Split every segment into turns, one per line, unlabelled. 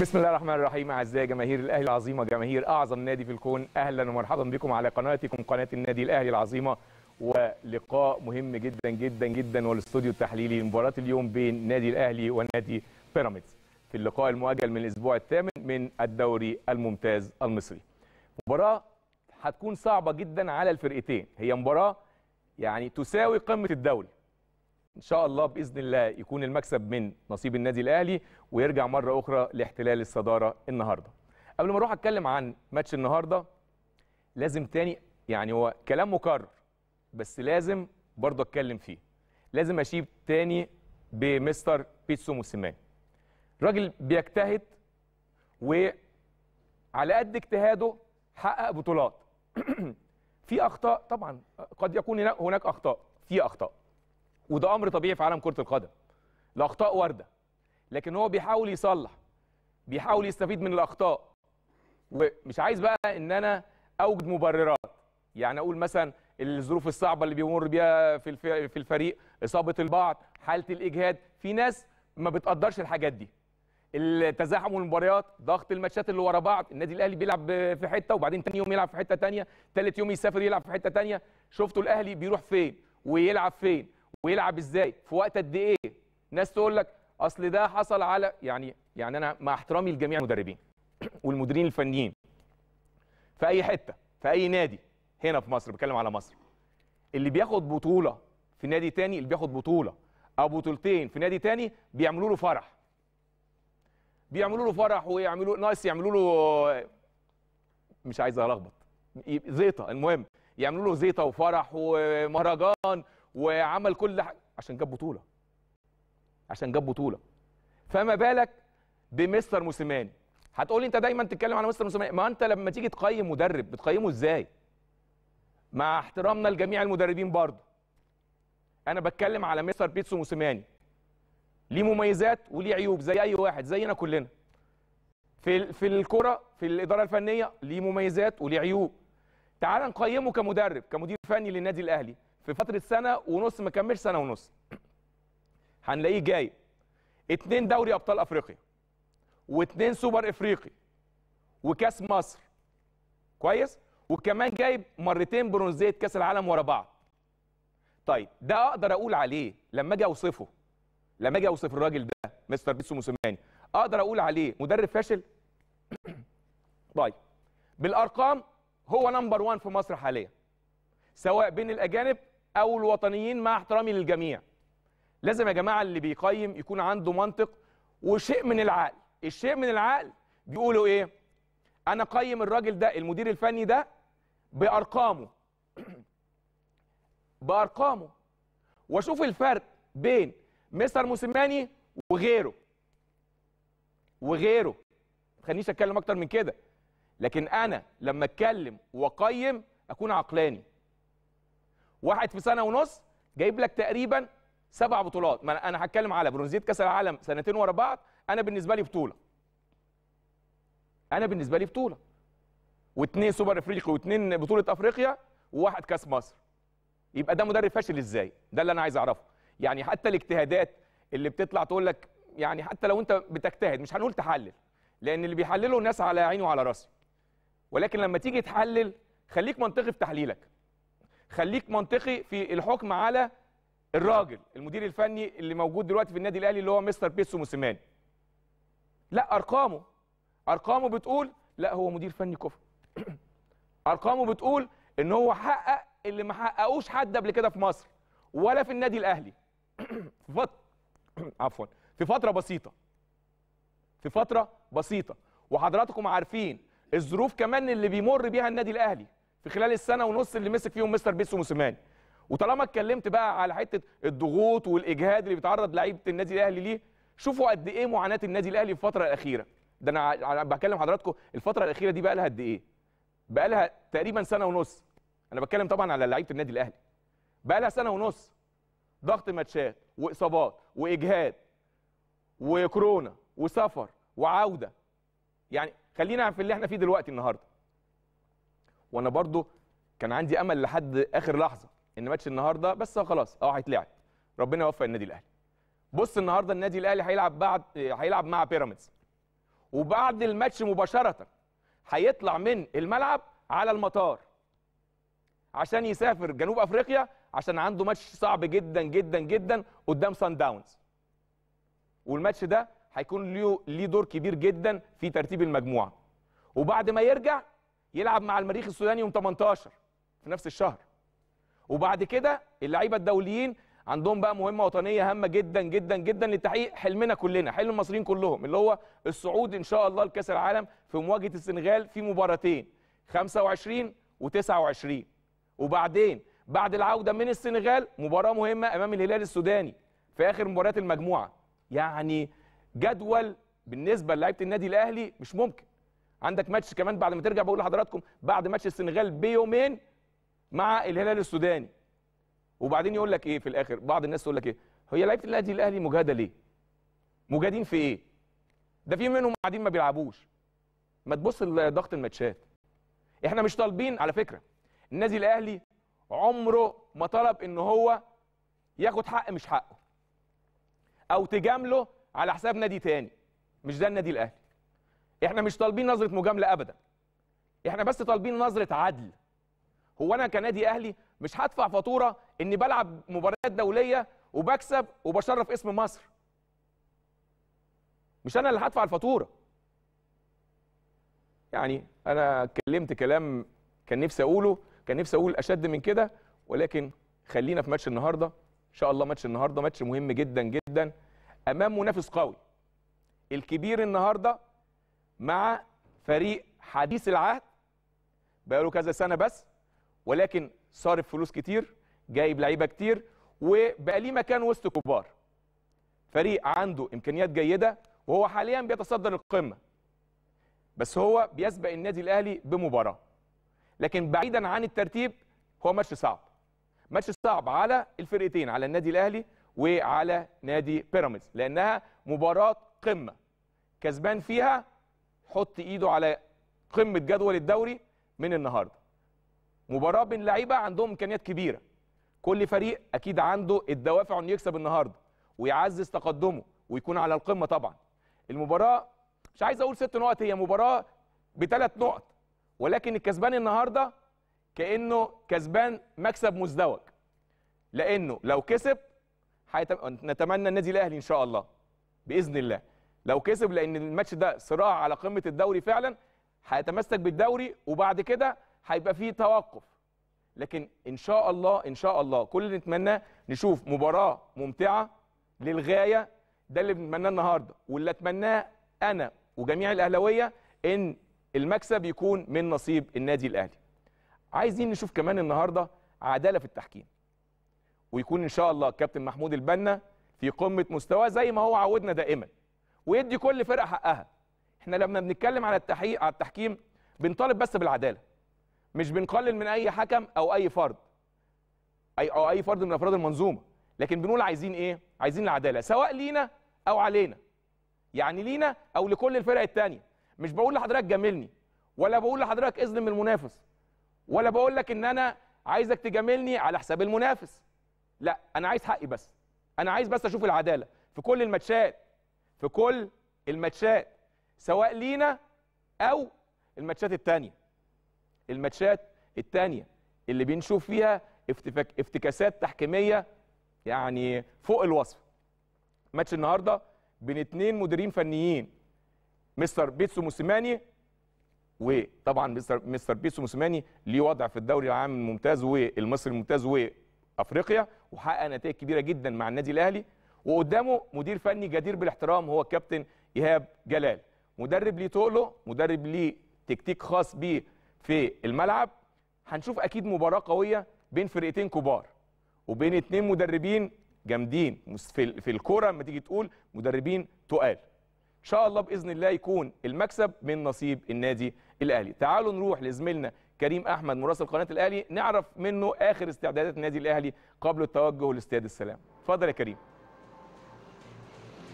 بسم الله الرحمن الرحيم اعزائي جماهير الاهلي العظيمه جماهير اعظم نادي في الكون اهلا ومرحبا بكم على قناتكم قناه النادي الاهلي العظيمه ولقاء مهم جدا جدا جدا والاستوديو التحليلي مباراه اليوم بين نادي الاهلي ونادي بيراميدز في اللقاء المؤجل من الاسبوع الثامن من الدوري الممتاز المصري مباراه هتكون صعبه جدا على الفرقتين هي مباراه يعني تساوي قمه الدوري ان شاء الله باذن الله يكون المكسب من نصيب النادي الاهلي ويرجع مره اخرى لاحتلال الصداره النهارده قبل ما اروح اتكلم عن ماتش النهارده لازم تاني يعني هو كلام مكرر بس لازم برضه اتكلم فيه لازم اشيب تاني بمستر بيتسو موسيماني راجل بيجتهد وعلى قد اجتهاده حقق بطولات في اخطاء طبعا قد يكون هناك اخطاء في اخطاء وده امر طبيعي في عالم كره القدم الاخطاء وارده لكن هو بيحاول يصلح بيحاول يستفيد من الاخطاء ومش عايز بقى ان انا اوجد مبررات يعني اقول مثلا الظروف الصعبه اللي بيمر بيها في في الفريق اصابه البعض حاله الاجهاد في ناس ما بتقدرش الحاجات دي التزاحم المباريات ضغط الماتشات اللي ورا بعض النادي الاهلي بيلعب في حته وبعدين تاني يوم يلعب في حته تانية تالت يوم يسافر يلعب في حته تانية شفتوا الاهلي بيروح فين ويلعب فين ويلعب ازاي في وقت قد ايه ناس تقول لك اصل ده حصل على يعني يعني انا مع احترامي لجميع المدربين والمديرين الفنيين في اي حته في اي نادي هنا في مصر بتكلم على مصر اللي بياخد بطوله في نادي تاني اللي بياخد بطوله او بطولتين في نادي تاني بيعملوا له فرح بيعملوا له فرح ويعملوا ناقص يعملوا له مش عايز الخبط زيطه المهم يعملوا له زيطه وفرح ومهرجان وعمل كل حاجه عشان جاب بطوله عشان جاب بطوله فما بالك بمستر موسيماني هتقولي انت دايما تتكلم على مستر موسيماني ما انت لما تيجي تقيم مدرب بتقيمه ازاي مع احترامنا لجميع المدربين برضه انا بتكلم على مستر بيتسو موسيماني ليه مميزات وليه عيوب زي اي واحد زينا كلنا في في الكره في الاداره الفنيه ليه مميزات وليه عيوب تعال نقيمه كمدرب كمدير فني للنادي الاهلي في فتره سنه ونص ما كملش سنه ونص هنلاقيه جاي اتنين دوري ابطال افريقيا واتنين سوبر افريقي وكاس مصر كويس وكمان جايب مرتين برونزيه كاس العالم ورا بعض طيب ده اقدر اقول عليه لما اجي اوصفه لما اجي اوصف الراجل ده مستر بيتسو موسيماني اقدر اقول عليه مدرب فاشل طيب بالارقام هو نمبر 1 في مصر حاليا سواء بين الاجانب او الوطنيين مع احترامي للجميع لازم يا جماعه اللي بيقيم يكون عنده منطق وشيء من العقل الشيء من العقل بيقولوا ايه انا قيم الراجل ده المدير الفني ده بارقامه بارقامه واشوف الفرق بين مستر موسيماني وغيره وغيره ما تخلينيش اتكلم اكتر من كده لكن انا لما اتكلم واقيم اكون عقلاني واحد في سنه ونص جايب لك تقريبا سبع بطولات ما انا هتكلم على برونزيه كاس العالم سنتين ورا بعض انا بالنسبه لي بطوله انا بالنسبه لي بطوله واثنين سوبر افريقي واثنين بطوله افريقيا وواحد كاس مصر يبقى ده مدرب فاشل ازاي ده اللي انا عايز اعرفه يعني حتى الاجتهادات اللي بتطلع تقول لك يعني حتى لو انت بتجتهد مش هنقول تحلل لان اللي بيحللوا الناس على عيني وعلى راسي ولكن لما تيجي تحلل خليك منطقي في تحليلك خليك منطقي في الحكم على الراجل المدير الفني اللي موجود دلوقتي في النادي الاهلي اللي هو مستر بيتسو موسيماني لا ارقامه ارقامه بتقول لا هو مدير فني كفر ارقامه بتقول ان هو حقق اللي ما حققوش حد قبل كده في مصر ولا في النادي الاهلي في فتره عفوا في فتره بسيطه في فتره بسيطه وحضراتكم عارفين الظروف كمان اللي بيمر بيها النادي الاهلي في خلال السنه ونص اللي مسك فيهم مستر بيتسو موسيماني وطالما اتكلمت بقى على حته الضغوط والاجهاد اللي بيتعرض لعيبه النادي الاهلي ليه شوفوا قد ايه معاناه النادي الاهلي في الفتره الاخيره ده انا بكلم حضراتكم الفتره الاخيره دي بقى لها قد ايه بقى لها تقريبا سنه ونص انا بتكلم طبعا على لعيبه النادي الاهلي بقى لها سنه ونص ضغط ماتشات واصابات واجهاد وكورونا وسفر وعوده يعني خلينا في اللي احنا فيه دلوقتي النهارده وانا برضو كان عندي امل لحد اخر لحظه ان ماتش النهارده بس خلاص اه هيتلعب ربنا يوفق النادي الاهلي بص النهارده النادي الاهلي هيلعب بعد هيلعب مع بيراميدز وبعد الماتش مباشره هيطلع من الملعب على المطار عشان يسافر جنوب افريقيا عشان عنده ماتش صعب جدا جدا جدا قدام سان داونز والماتش ده هيكون له ليه دور كبير جدا في ترتيب المجموعه وبعد ما يرجع يلعب مع المريخ السوداني يوم 18 في نفس الشهر وبعد كده اللعيبه الدوليين عندهم بقى مهمه وطنيه هامه جدا جدا جدا لتحقيق حلمنا كلنا حلم المصريين كلهم اللي هو الصعود ان شاء الله لكاس العالم في مواجهه السنغال في مباراتين 25 و29 وبعدين بعد العوده من السنغال مباراه مهمه امام الهلال السوداني في اخر مباريات المجموعه يعني جدول بالنسبه للعيبه النادي الاهلي مش ممكن عندك ماتش كمان بعد ما ترجع بقول لحضراتكم بعد ماتش السنغال بيومين مع الهلال السوداني وبعدين يقول لك ايه في الاخر بعض الناس تقول لك ايه هي لعيبه النادي الاهلي مجهده ليه مجهدين في ايه ده في منهم قاعدين ما بيلعبوش ما تبص لضغط الماتشات احنا مش طالبين على فكره النادي الاهلي عمره ما طلب ان هو ياخد حق مش حقه او تجامله على حساب نادي تاني مش ده النادي الاهلي احنا مش طالبين نظره مجامله ابدا احنا بس طالبين نظره عدل هو انا كنادي اهلي مش هدفع فاتوره اني بلعب مباريات دوليه وبكسب وبشرف اسم مصر مش انا اللي هدفع الفاتوره يعني انا اتكلمت كلام كان نفسي اقوله كان نفسي اقول اشد من كده ولكن خلينا في ماتش النهارده ان شاء الله ماتش النهارده ماتش مهم جدا جدا امام منافس قوي الكبير النهارده مع فريق حديث العهد بقاله كذا سنه بس ولكن صارف فلوس كتير جايب لعيبه كتير وبقى ليه مكان وسط كبار فريق عنده امكانيات جيده وهو حاليا بيتصدر القمه بس هو بيسبق النادي الاهلي بمباراه لكن بعيدا عن الترتيب هو ماتش صعب ماتش صعب على الفرقتين على النادي الاهلي وعلى نادي بيراميدز لانها مباراه قمه كسبان فيها حط ايده على قمه جدول الدوري من النهارده مباراه بين لعيبه عندهم امكانيات كبيره كل فريق اكيد عنده الدوافع انه يكسب النهارده ويعزز تقدمه ويكون على القمه طبعا المباراه مش عايز اقول ست نقط هي مباراه بثلاث نقط ولكن الكسبان النهارده كانه كسبان مكسب مزدوج لانه لو كسب نتمنى النادي الاهلي ان شاء الله باذن الله لو كسب لان الماتش ده صراع على قمه الدوري فعلا هيتمسك بالدوري وبعد كده هيبقى فيه توقف لكن ان شاء الله ان شاء الله كل اللي نتمناه نشوف مباراه ممتعه للغايه ده اللي بنتمناه النهارده واللي اتمناه انا وجميع الاهلاويه ان المكسب يكون من نصيب النادي الاهلي عايزين نشوف كمان النهارده عداله في التحكيم ويكون ان شاء الله الكابتن محمود البنا في قمه مستواه زي ما هو عودنا دائما ويدي كل فرقه حقها احنا لما بنتكلم على التحقيق على التحكيم بنطالب بس بالعداله مش بنقلل من اي حكم او اي فرد اي او اي فرد من افراد المنظومه لكن بنقول عايزين ايه عايزين العداله سواء لينا او علينا يعني لينا او لكل الفرق الثانيه مش بقول لحضرتك جاملني ولا بقول لحضرتك اظلم المنافس ولا بقول لك ان انا عايزك تجاملني على حساب المنافس لا انا عايز حقي بس انا عايز بس اشوف العداله في كل الماتشات في كل الماتشات سواء لينا او الماتشات الثانيه الماتشات الثانيه اللي بنشوف فيها افتفاك افتكاسات تحكيميه يعني فوق الوصف ماتش النهارده بين اثنين مديرين فنيين مستر بيتسو موسيماني وطبعا مستر مستر بيتسو موسيماني ليه وضع في الدوري العام الممتاز والمصري الممتاز وافريقيا وحقق نتائج كبيره جدا مع النادي الاهلي وقدامه مدير فني جدير بالاحترام هو الكابتن ايهاب جلال مدرب ليه تقله مدرب ليه تكتيك خاص بيه في الملعب هنشوف اكيد مباراه قويه بين فرقتين كبار وبين اتنين مدربين جامدين في في الكوره لما تيجي تقول مدربين تقال ان شاء الله باذن الله يكون المكسب من نصيب النادي الاهلي تعالوا نروح لزميلنا كريم احمد مراسل قناه الاهلي نعرف منه اخر استعدادات النادي الاهلي قبل التوجه لاستاد السلام اتفضل يا كريم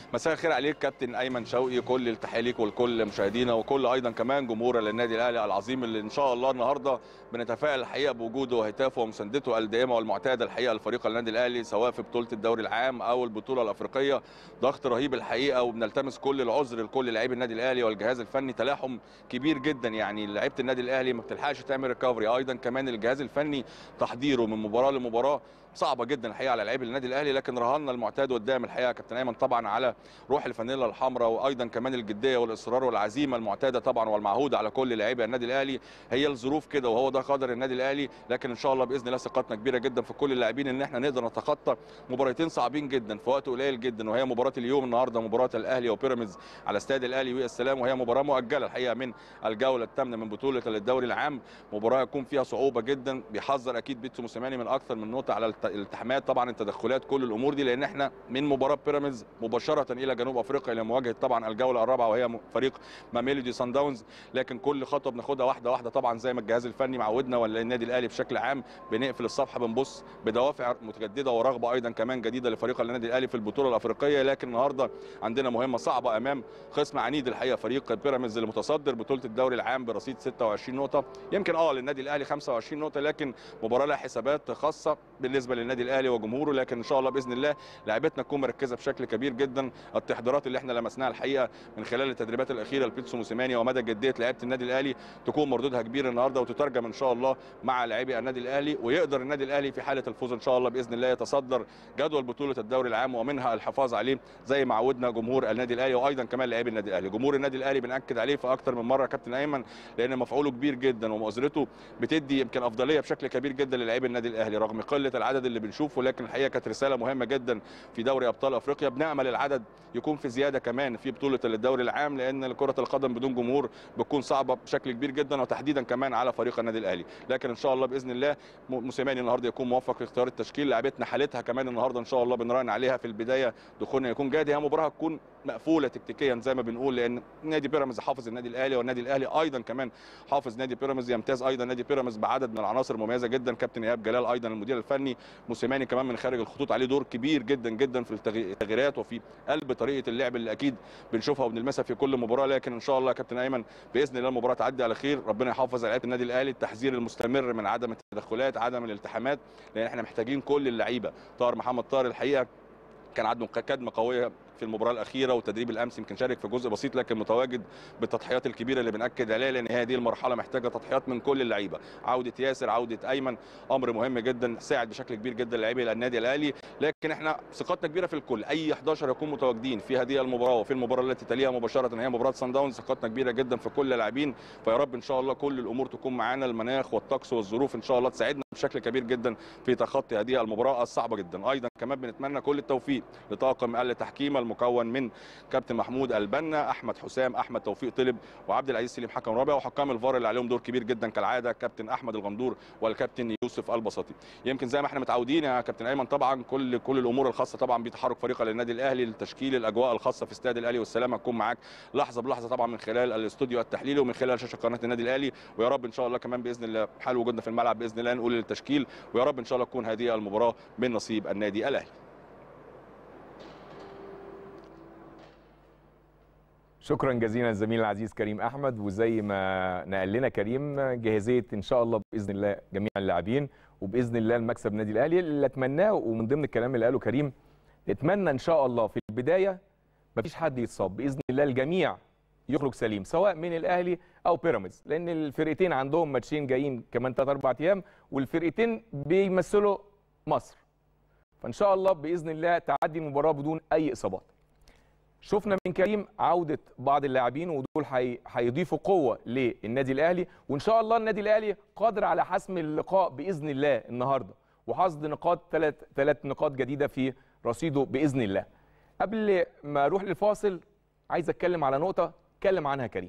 مساء الخير عليك كابتن ايمن شوقي كل التحيه ليك ولكل مشاهدينا وكل ايضا كمان جمهور للنادي الاهلي العظيم اللي ان شاء الله النهارده بنتفائل الحقيقه بوجوده وهتافه ومساندته الدائمه والمعتاده الحقيقه لفريق النادي الاهلي سواء في بطوله الدوري العام او البطوله الافريقيه ضغط رهيب الحقيقه وبنلتمس كل العذر لكل لاعبي النادي الاهلي والجهاز الفني تلاحم كبير جدا يعني لعيبه النادي الاهلي ما بتلحقش تعمل ريكفري ايضا كمان الجهاز الفني تحضيره من مباراه لمباراه صعبه جدا الحقيقه على لعيبه النادي الاهلي لكن رهنا المعتاد قدام الحقيقه كابتن ايمن طبعا على روح الفانيلا الحمراء وايضا كمان الجديه والاصرار والعزيمه المعتاده طبعا والمعهوده على كل لاعبي النادي الاهلي هي الظروف كده وهو ده قدر النادي الاهلي لكن ان شاء الله باذن الله ثقتنا كبيره جدا في كل اللاعبين ان احنا نقدر نتخطى مباراتين صعبين جدا في وقت قليل جدا وهي مباراه اليوم النهارده مباراه الاهلي وبيراميدز على استاد الاهلي والسلام وهي مباراه مؤجله الحقيقه من الجوله الثامنه من بطوله الدوري العام مباراه يكون فيها صعوبه جدا بيحذر اكيد بيتسو موسيماني من اكثر من نقطه على الالتحامات طبعا التدخلات كل الامور دي لان احنا من مباراه بيراميدز مباشره الى جنوب افريقيا الى مواجهه طبعا الجوله الرابعه وهي فريق ماميلودي سان داونز لكن كل خطوه بناخدها واحده واحده طبعا زي ما الجهاز الفني معودنا ولا النادي الاهلي بشكل عام بنقفل الصفحه بنبص بدوافع متجدده ورغبه ايضا كمان جديده لفريق النادي الاهلي في البطوله الافريقيه لكن النهارده عندنا مهمه صعبه امام خصم عنيد الحقيقه فريق بيراميدز المتصدر بطوله الدوري العام برصيد 26 نقطه يمكن اه للنادي الاهلي 25 نقطه لكن مباراه لها حسابات خاصه بالنسبه للنادي الاهلي وجمهوره لكن ان شاء الله باذن الله لعيبتنا تكون مركزه بشكل كبير جدا التحضيرات اللي احنا لمسناها الحقيقه من خلال التدريبات الاخيره لبيتسو موسيماني ومدى جديه لعيبه النادي الاهلي تكون مردودها كبير النهارده وتترجم ان شاء الله مع لاعبي النادي الاهلي ويقدر النادي الاهلي في حاله الفوز ان شاء الله باذن الله يتصدر جدول بطوله الدوري العام ومنها الحفاظ عليه زي ما عودنا جمهور النادي الاهلي وايضا كمان لاعبي النادي الاهلي جمهور النادي الاهلي بناكد عليه في اكثر من مره يا كابتن ايمن لان مفعوله كبير جدا ومؤازرته بتدي يمكن افضليه بشكل كبير جدا للاعبي النادي الاهلي رغم قله العدد اللي بنشوفه لكن الحقيقه كانت رساله مهمه جدا في دوري ابطال افريقيا بنامل العدد يكون في زياده كمان في بطوله الدوري العام لان كره القدم بدون جمهور بتكون صعبه بشكل كبير جدا وتحديدا كمان على فريق النادي الاهلي لكن ان شاء الله باذن الله موسيماني النهارده يكون موفق في اختيار التشكيل لعبتنا حالتها كمان النهارده ان شاء الله بنراهن عليها في البدايه دخولنا يكون جاد هي مباراه تكون مقفوله تكتيكيا زي ما بنقول لان نادي بيراميدز حافظ النادي الاهلي والنادي الاهلي ايضا كمان حافظ نادي بيراميدز يمتاز ايضا نادي بيراميدز بعدد من العناصر المميزه جدا كابتن ايهاب جلال ايضا المدير الفني موسيماني كمان من خارج الخطوط عليه دور كبير جدا جدا في التغييرات وفي قلب طريقه اللعب اللي اكيد بنشوفها وبنلمسها في كل مباراه لكن ان شاء الله يا كابتن ايمن باذن الله المباراه تعدي على خير ربنا يحافظ على لعيبه النادي الاهلي التحذير المستمر من عدم التدخلات عدم الالتحامات لان احنا محتاجين كل اللعيبه طاهر محمد طاهر الحقيقه كان عنده كدمه قويه في المباراه الاخيره وتدريب الامس يمكن شارك في جزء بسيط لكن متواجد بالتضحيات الكبيره اللي بناكد عليها لان هي دي المرحله محتاجه تضحيات من كل اللعيبه عوده ياسر عوده ايمن امر مهم جدا ساعد بشكل كبير جدا لاعبي النادي الاهلي لكن احنا ثقتنا كبيره في الكل اي 11 يكون متواجدين في هذه المباراه وفي المباراه التي تليها مباشره هي مباراه سان داونز ثقتنا كبيره جدا في كل اللاعبين فيا رب ان شاء الله كل الامور تكون معانا المناخ والطقس والظروف ان شاء الله تساعدنا بشكل كبير جدا في تخطي هذه المباراه الصعبه جدا ايضا كمان بنتمنى كل التوفيق لطاقم التحكيم المكون من كابتن محمود البنا احمد حسام احمد توفيق طلب وعبد العزيز سليم حكم رابع وحكام الفار اللي عليهم دور كبير جدا كالعاده كابتن احمد الغندور والكابتن يوسف البساطي يمكن زي ما احنا متعودين يا كابتن ايمن طبعا كل كل الامور الخاصه طبعا بتحرك فريق النادي الاهلي لتشكيل الاجواء الخاصه في استاد الاهلي والسلام هتكون معاك لحظه بلحظه طبعا من خلال الاستوديو التحليلي ومن خلال شاشه قناه النادي الاهلي ويا رب ان شاء الله كمان باذن الله حال وجودنا في الملعب باذن الله نقول التشكيل ويا رب ان شاء الله تكون هذه المباراه من نصيب النادي الاهلي
شكرا جزيلا الزميل العزيز كريم احمد وزي ما نقل لنا كريم جاهزيه ان شاء الله باذن الله جميع اللاعبين وباذن الله المكسب النادي الاهلي اللي اتمناه ومن ضمن الكلام اللي قاله كريم نتمنى ان شاء الله في البدايه مفيش حد يتصاب باذن الله الجميع يخرج سليم سواء من الاهلي او بيراميدز لان الفرقتين عندهم ماتشين جايين كمان 3 4 ايام والفرقتين بيمثلوا مصر فان شاء الله باذن الله تعدي المباراه بدون اي اصابات شفنا من كريم عوده بعض اللاعبين ودول هيضيفوا قوه للنادي الاهلي وان شاء الله النادي الاهلي قادر على حسم اللقاء باذن الله النهارده وحصد نقاط ثلاث ثلاث نقاط جديده في رصيده باذن الله قبل ما اروح للفاصل عايز اتكلم على نقطه اتكلم عنها كريم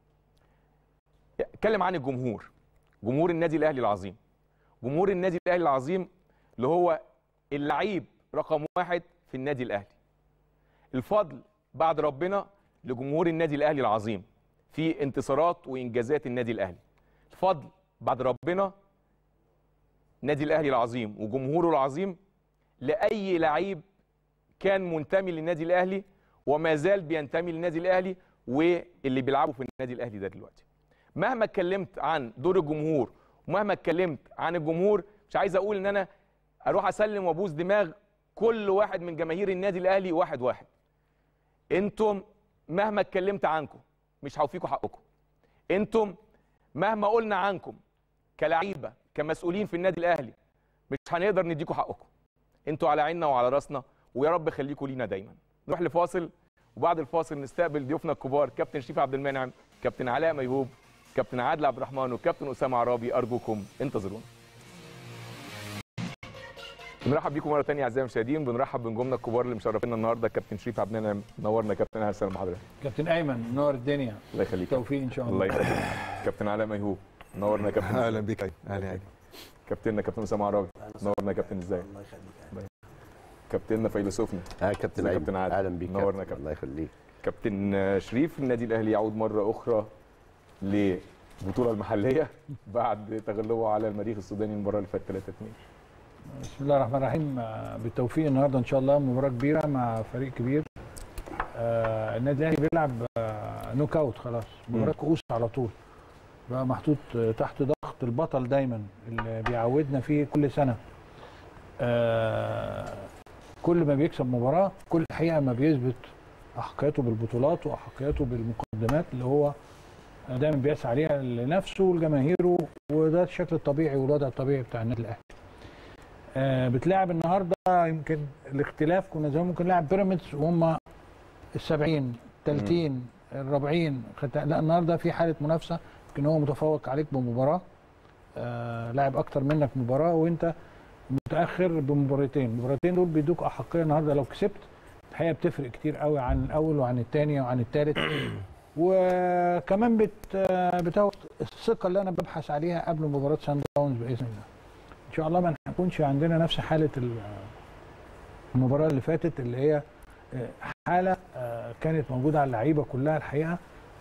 اتكلم عن الجمهور جمهور النادي الاهلي العظيم جمهور النادي الاهلي العظيم اللي هو اللعيب رقم واحد في النادي الاهلي الفضل بعد ربنا لجمهور النادي الاهلي العظيم في انتصارات وانجازات النادي الاهلي الفضل بعد ربنا النادي الاهلي العظيم وجمهوره العظيم لاي لعيب كان منتمي للنادي الاهلي وما زال بينتمي للنادي الاهلي واللي بيلعبوا في النادي الاهلي ده دلوقتي مهما اتكلمت عن دور الجمهور ومهما اتكلمت عن الجمهور مش عايز اقول ان انا اروح اسلم وابوس دماغ كل واحد من جماهير النادي الاهلي واحد واحد انتم مهما اتكلمت عنكم مش هوفيكم حقكم انتم مهما قلنا عنكم كلعيبه كمسؤولين في النادي الاهلي مش هنقدر نديكم حقكم انتوا على عيننا وعلى راسنا ويا رب خليكم لينا دايما نروح لفاصل وبعد الفاصل نستقبل ضيوفنا الكبار كابتن شريف عبد المنعم كابتن علاء ميهوب كابتن عادل عبد الرحمن وكابتن اسامه عرابي ارجوكم انتظرونا بنرحب بيكم مره ثانيه اعزائي المشاهدين بنرحب بنجومنا الكبار اللي مشرفينا النهارده كابتن شريف عبد المنعم نورنا كابتن اهلا وسهلا بحضرتك
كابتن ايمن نور الدنيا
الله يخليك
توفيق ان شاء الله
الله يخليك كابتن علاء ميهوب نورنا يا كابتن
اهلا بيك اهلا اهلا
كابتننا كابتن اسامه عرابي نورنا يا كابتن ازاي
الله يخليك
كابتننا فيلسوفنا
اه كابتن
ازيك يا
أيمن؟
كابتن عادل؟
اهلا بيك
نورنا
كابتن.
كابتن.
الله يخليك
كابتن شريف النادي الاهلي يعود مره اخرى للبطوله المحليه بعد تغلبه على المريخ السوداني المباراه اللي فاتت 3 2
بسم الله الرحمن الرحيم آه، بالتوفيق النهارده ان شاء الله مباراه كبيره مع فريق كبير آه النادي الاهلي بيلعب آه نوك اوت خلاص مباراه كؤوس على طول بقى محطوط آه، تحت ضغط البطل دايما اللي بيعودنا فيه كل سنه آه كل ما بيكسب مباراه كل الحقيقه ما بيثبت احقيته بالبطولات واحقيته بالمقدمات اللي هو دايما بيسعى عليها لنفسه ولجماهيره وده الشكل الطبيعي والوضع الطبيعي بتاع النادي الاهلي. آه بتلاعب النهارده يمكن الاختلاف كنا زمان ممكن نلعب بيراميدز وهم ال 70 30 الرابعين خدت- لا النهارده في حاله منافسه يمكن هو متفوق عليك بمباراه آه لاعب اكتر منك مباراه وانت متاخر بمباراتين المباراتين دول بيدوك احقيه النهارده لو كسبت الحقيقه بتفرق كتير قوي عن الاول وعن الثاني وعن الثالث وكمان بت بتاخد الثقه اللي انا ببحث عليها قبل مباراه سان داونز باذن الله ان شاء الله ما نكونش عندنا نفس حاله ال- المباراه اللي فاتت اللي هي حاله آه، كانت موجوده على اللعيبه كلها الحقيقه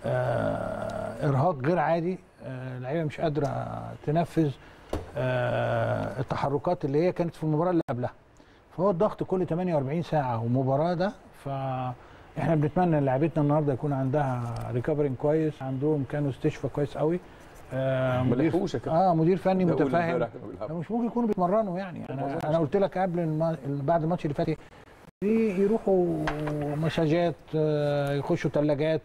آه، ارهاق غير عادي آه، اللعيبه مش قادره تنفذ آه، التحركات اللي هي كانت في المباراه اللي قبلها فهو الضغط كل 48 ساعه ومباراه ده فاحنا بنتمنى ان لعيبتنا النهارده يكون عندها ريكفرنج كويس عندهم كانوا استشفاء كويس قوي آه
ما
مدير
لحقوش يا كابتن
اه مدير فني
ده أول
متفاهم
امبارح كانوا بيلعبوا.
مش ممكن يكونوا بيتمرنوا يعني
ما
انا
أظنش.
انا قلت لك قبل الم... بعد الماتش اللي فات ي- يروحوا مساجات آه، يخشوا ثلاجات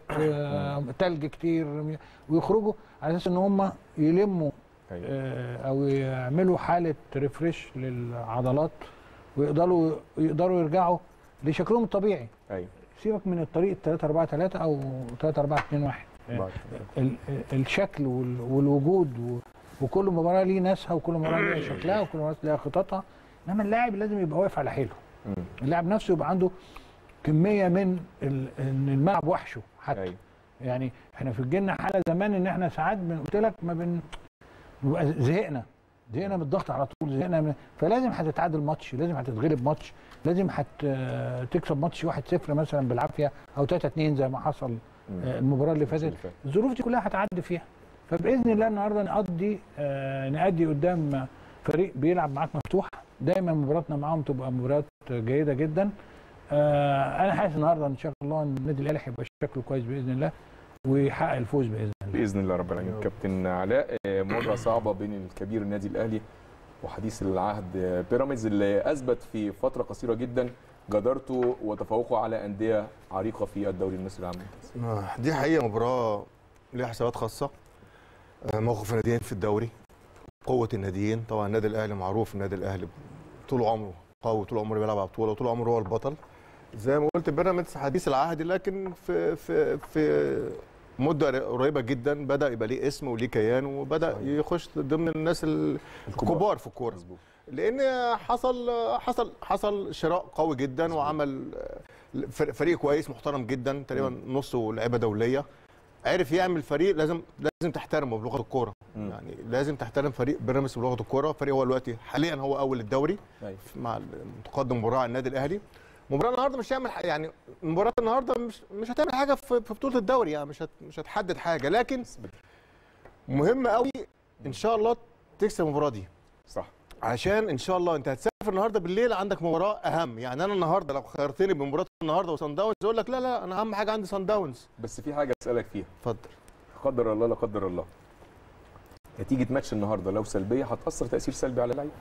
تلج كتير ويخرجوا على اساس ان هم يلموا
أيوة.
آه، او يعملوا حاله ريفريش للعضلات ويقدروا يقدروا يرجعوا لشكلهم الطبيعي
ايوه
سيبك من الطريق 3 4 3 او 3 4 2 1
بعد.
ال- ال- الشكل وال- والوجود و- وكل مباراه ليه ناسها وكل مباراه ليها شكلها وكل مباراه ليها خططها انما اللاعب لازم يبقى واقف على حيله
مم.
اللاعب نفسه يبقى عنده كميه من ال- ان الملعب وحشه حتى
ايوه
يعني احنا في جيلنا حاله زمان ان احنا ساعات بن- قلت لك ما بن بنبقى زهقنا زهقنا من الضغط على طول زهقنا من فلازم هتتعادل ماتش لازم هتتغلب ماتش لازم هتكسب ماتش 1-0 مثلا بالعافيه او 3-2 زي ما حصل
مم.
آه، المباراه اللي فاتت
اللي فات.
الظروف دي كلها هتعدي فيها فباذن الله النهارده نقضي آه نأدي قدام فريق بيلعب معاك مفتوح دايما مباراتنا معاهم تبقى مباريات جيده جدا آه انا حاسس النهارده ان شاء الله ان النادي الاهلي هيبقى شكله كويس باذن الله ويحقق الفوز باذن الله
باذن الله رب العالمين كابتن علاء آه، مره صعبه بين الكبير النادي الاهلي وحديث العهد آه، بيراميدز اللي اثبت في فتره قصيره جدا جدارته وتفوقه على انديه عريقه في الدوري المصري العام
آه، دي حقيقه مباراه ليها حسابات خاصه آه، موقف الناديين في الدوري قوه الناديين طبعا النادي الاهلي معروف النادي الاهلي طول عمره قوي طول عمره بيلعب على بطوله وطول عمره هو البطل زي ما قلت بيراميدز حديث العهد لكن في في في مده قريبه جدا بدا يبقى ليه اسم وليه كيان وبدا
صحيح.
يخش ضمن الناس ال- الكبار في الكوره
مظبوط
لان حصل حصل حصل شراء قوي جدا وعمل فر- فريق كويس محترم جدا تقريبا نصه لعيبه دوليه عرف يعمل فريق لازم لازم تحترمه بلغه الكوره
مم.
يعني لازم تحترم فريق بيراميدز بلغه الكوره فريق هو دلوقتي حاليا هو اول الدوري
ايوه
مع متقدم مباراه على النادي الاهلي مباراه النهارده مش هيعمل ح- يعني مباراه النهارده مش مش هتعمل حاجه في في بطوله الدوري يعني مش هت مش هتحدد حاجه لكن مهم قوي ان شاء الله تكسب المباراه دي
صح
عشان ان شاء الله انت هتسافر النهارده بالليل عندك مباراه اهم يعني انا النهارده لو خيرتني بمباراه النهارده وصن داونز اقول لك لا لا انا اهم حاجه عندي صن داونز
بس في حاجه اسالك فيها
اتفضل
قدر الله لا قدر الله نتيجه ماتش النهارده لو سلبيه هتاثر تاثير سلبي على اللعيبه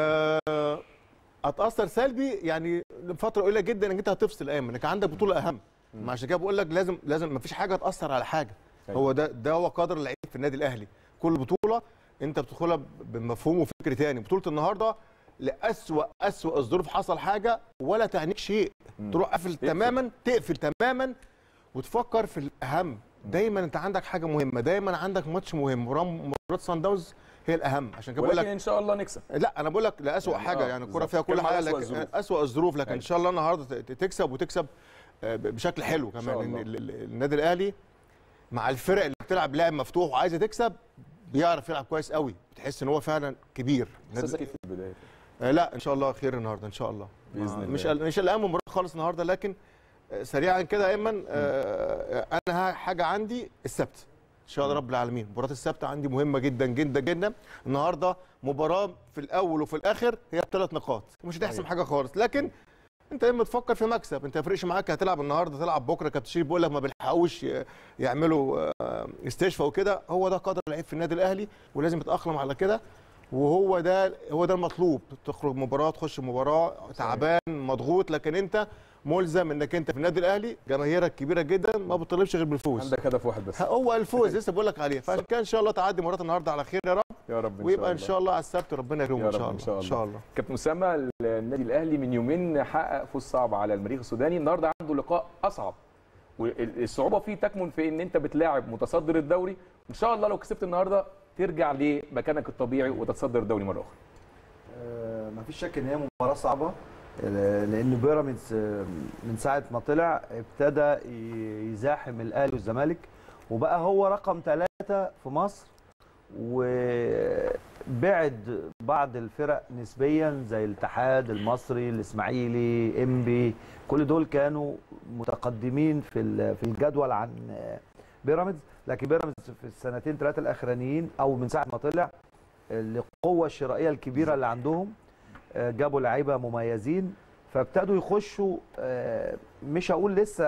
آه، هتاثر سلبي يعني لفتره قليله جدا انك انت هتفصل ايمن انك عندك بطوله اهم ما عشان كده بقول لك لازم لازم ما فيش حاجه تاثر على حاجه
أيوة.
هو ده ده هو قدر اللعيب في النادي الاهلي كل بطوله انت بتدخلها بمفهوم وفكر تاني بطوله النهارده لاسوا اسوا الظروف حصل حاجه ولا تعنيك شيء
مم.
تروح قافل تماما تقفل تماما وتفكر في الاهم دايما انت عندك حاجه مهمه دايما عندك ماتش مهم مباراه مباراه سان داونز هي الاهم عشان كده بقول
ولكن
لك
ان شاء الله نكسب
لا انا بقول لك لاسوء
يعني
حاجه
آه،
يعني الكوره
بالظبط.
فيها كل
بتكلم على
حاجه
أسوأ
لكن
الظروف.
اسوء الظروف لكن
أيوة.
ان شاء الله النهارده ت- تكسب وتكسب آه، ب- بشكل حلو
شاء
كمان
الله.
إن ال- ال- النادي الاهلي مع الفرق اللي بتلعب لعب مفتوح وعايزه تكسب بيعرف يلعب كويس قوي بتحس ان هو فعلا كبير
احساسك إيه في البدايه
آه، لا ان شاء الله خير النهارده ان شاء الله
بإذن
آه،
الله.
مش قل- مش الان مباراه خالص النهارده لكن آه، سريعا كده ايمن آه، انا ها- حاجه عندي السبت ان شاء الله رب العالمين مباراه السبت عندي مهمه جدا جدا جدا النهارده مباراه في الاول وفي الاخر هي بثلاث نقاط مش هتحسم
صحيح.
حاجه خالص لكن انت يا اما تفكر في مكسب انت ما يفرقش معاك هتلعب النهارده تلعب بكره كابتن شريف بيقول لك ما بيلحقوش ي- يعملوا آه، استشفاء وكده هو ده قدر اللعيب في النادي الاهلي ولازم يتاقلم على كده وهو ده هو ده المطلوب تخرج مباراه تخش مباراه تعبان مضغوط لكن انت ملزم انك انت في النادي الاهلي جماهيرك كبيره جدا ما بتطلبش غير بالفوز
عندك هدف واحد بس
هو الفوز لسه بقول لك عليه فعشان كده ان شاء الله تعدي مباراه النهارده على خير يا رب
يا رب ان
ويبقى ان
الله.
شاء الله على السبت ربنا يكرمه
يا
ان شاء
رب
الله
إن شاء
ان شاء الله
كابتن اسامه النادي الاهلي من يومين حقق فوز صعب على المريخ السوداني النهارده عنده لقاء اصعب والصعوبه فيه تكمن في ان انت بتلاعب متصدر الدوري ان شاء الله لو كسبت النهارده ترجع لمكانك الطبيعي وتتصدر الدوري مره اخرى
آه، مفيش شك ان هي مباراه صعبه آه، لان بيراميدز آه، من ساعه ما طلع ابتدى ي- يزاحم الاهلي والزمالك وبقى هو رقم ثلاثة في مصر وبعد بعض الفرق نسبيا زي الاتحاد المصري الاسماعيلي انبي كل دول كانوا متقدمين في ال- في الجدول عن آه، بيراميدز لكن بيراميدز في السنتين ثلاثه الاخرانيين او من ساعه ما طلع القوه الشرائيه الكبيره اللي عندهم آه، جابوا لعيبه مميزين فابتدوا يخشوا آه، مش هقول لسه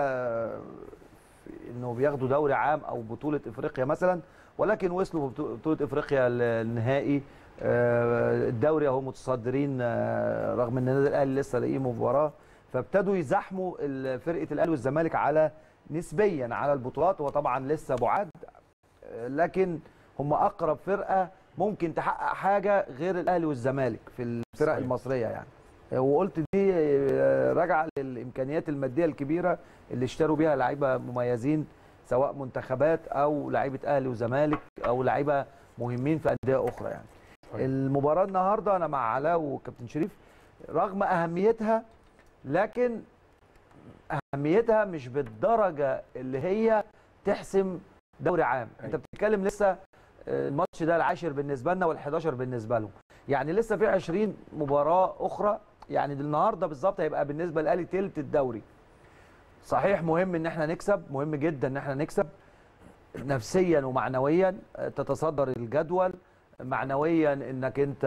انه بياخدوا دوري عام او بطوله افريقيا مثلا ولكن وصلوا في بطوله افريقيا النهائي آه، الدوري اهو متصدرين آه، رغم ان النادي الاهلي لسه لاقيه مباراه فابتدوا يزاحموا ال- فرقه الاهلي والزمالك على نسبيا على البطولات هو طبعا لسه بعاد آه، لكن هم اقرب فرقه ممكن تحقق حاجه غير الاهلي والزمالك في الفرق
صحيح.
المصريه يعني وقلت دي آه، راجعه للامكانيات الماديه الكبيره اللي اشتروا بيها لعيبه مميزين سواء منتخبات او لعيبه اهلي وزمالك او لعيبه مهمين في انديه اخرى يعني
صحيح.
المباراه النهارده انا مع علاء وكابتن شريف رغم اهميتها لكن اهميتها مش بالدرجه اللي هي تحسم دوري عام انت
أيوة.
بتتكلم لسه آه، الماتش ده العاشر بالنسبه لنا وال11 بالنسبه لهم يعني لسه في 20 مباراه اخرى يعني النهارده بالظبط هيبقى بالنسبه للاهلي تلت الدوري صحيح مهم ان احنا نكسب مهم جدا ان احنا نكسب نفسيا ومعنويا آه، تتصدر الجدول معنويا انك انت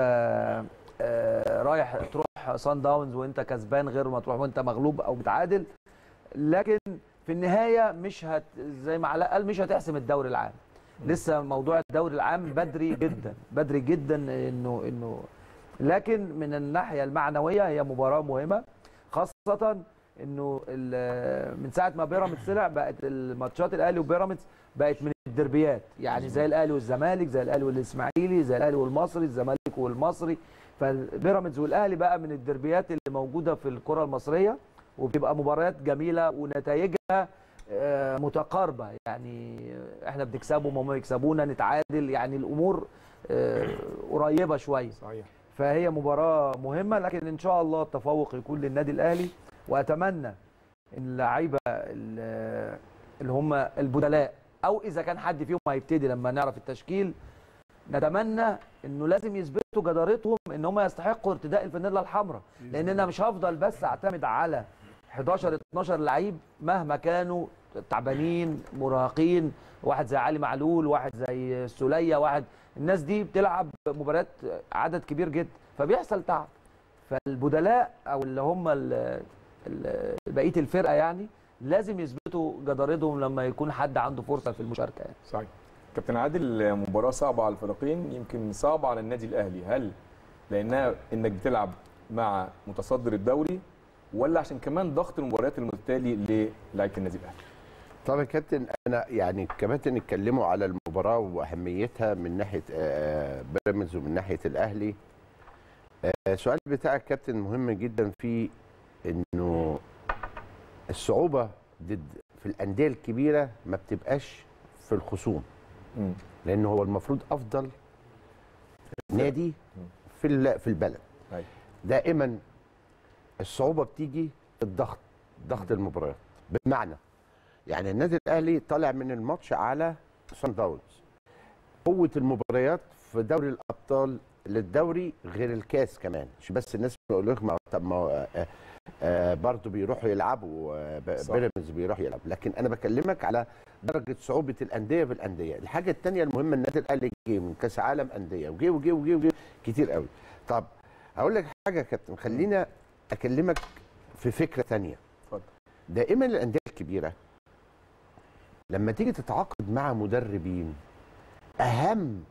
آه، رايح تروح سان داونز وانت كسبان غير ما تروح وانت مغلوب او متعادل لكن في النهايه مش هت زي ما علاء قال مش هتحسم الدوري العام لسه موضوع الدوري العام بدري جدا بدري جدا انه انه لكن من الناحيه المعنويه هي مباراه مهمه خاصه انه ال- من ساعه ما بيراميدز طلع بقت الماتشات الاهلي وبيراميدز بقت من الدربيات يعني زي الاهلي والزمالك زي الاهلي والاسماعيلي زي الاهلي والمصري الزمالك والمصري فبيراميدز والاهلي بقى من الدربيات اللي موجوده في الكره المصريه وبتبقى مباريات جميله ونتائجها آه، متقاربه يعني احنا بنكسبهم وهم يكسبونا نتعادل يعني الامور آه، قريبه شويه
صحيح
فهي مباراه مهمه لكن ان شاء الله التفوق يكون للنادي الاهلي واتمنى ان اللعيبه ال- اللي هم البدلاء او اذا كان حد فيهم هيبتدي لما نعرف التشكيل نتمنى انه لازم يثبتوا جدارتهم ان هم يستحقوا ارتداء الفانيلا الحمراء لان انا مش هفضل بس اعتمد على 11 12 لعيب مهما كانوا تعبانين مراهقين واحد زي علي معلول واحد زي السوليه واحد الناس دي بتلعب مباريات عدد كبير جدا فبيحصل تعب فالبدلاء او اللي هم ال- ال- بقيه الفرقه يعني لازم يثبتوا جدارتهم لما يكون حد عنده فرصه في المشاركه يعني
صحيح كابتن عادل مباراة صعبة على الفريقين يمكن صعبة على النادي الأهلي هل لأنها إنك بتلعب مع متصدر الدوري ولا عشان كمان ضغط المباريات المتتالي للاعيبة النادي الأهلي؟
طبعا يا كابتن انا يعني كباتن اتكلموا على المباراه واهميتها من ناحيه آه، بيراميدز ومن ناحيه الاهلي آه، السؤال بتاعك كابتن مهم جدا في انه الصعوبه ضد في الانديه الكبيره ما بتبقاش في الخصوم
مم.
لان هو المفروض افضل نادي في ال- في البلد
أيوة.
دائما الصعوبه بتيجي في الضغط ضغط المباريات بمعنى يعني النادي الاهلي طالع من الماتش على سان داونز قوه المباريات في دوري الابطال للدوري غير الكاس كمان مش بس الناس بيقول لك ما طب ما هو، آه، آه، برضه بيروحوا يلعبوا آه، ب-
صح.
بيراميدز بيروح يلعب لكن انا بكلمك على درجه صعوبه الانديه بالانديه الحاجه الثانيه المهمه النادي الاهلي جه من كاس عالم انديه وجه وجه وجه وجه كتير قوي طب هقول لك حاجه يا كابتن خلينا اكلمك في فكره ثانيه
اتفضل.
دائما الانديه الكبيره لما تيجي تتعاقد مع مدربين اهم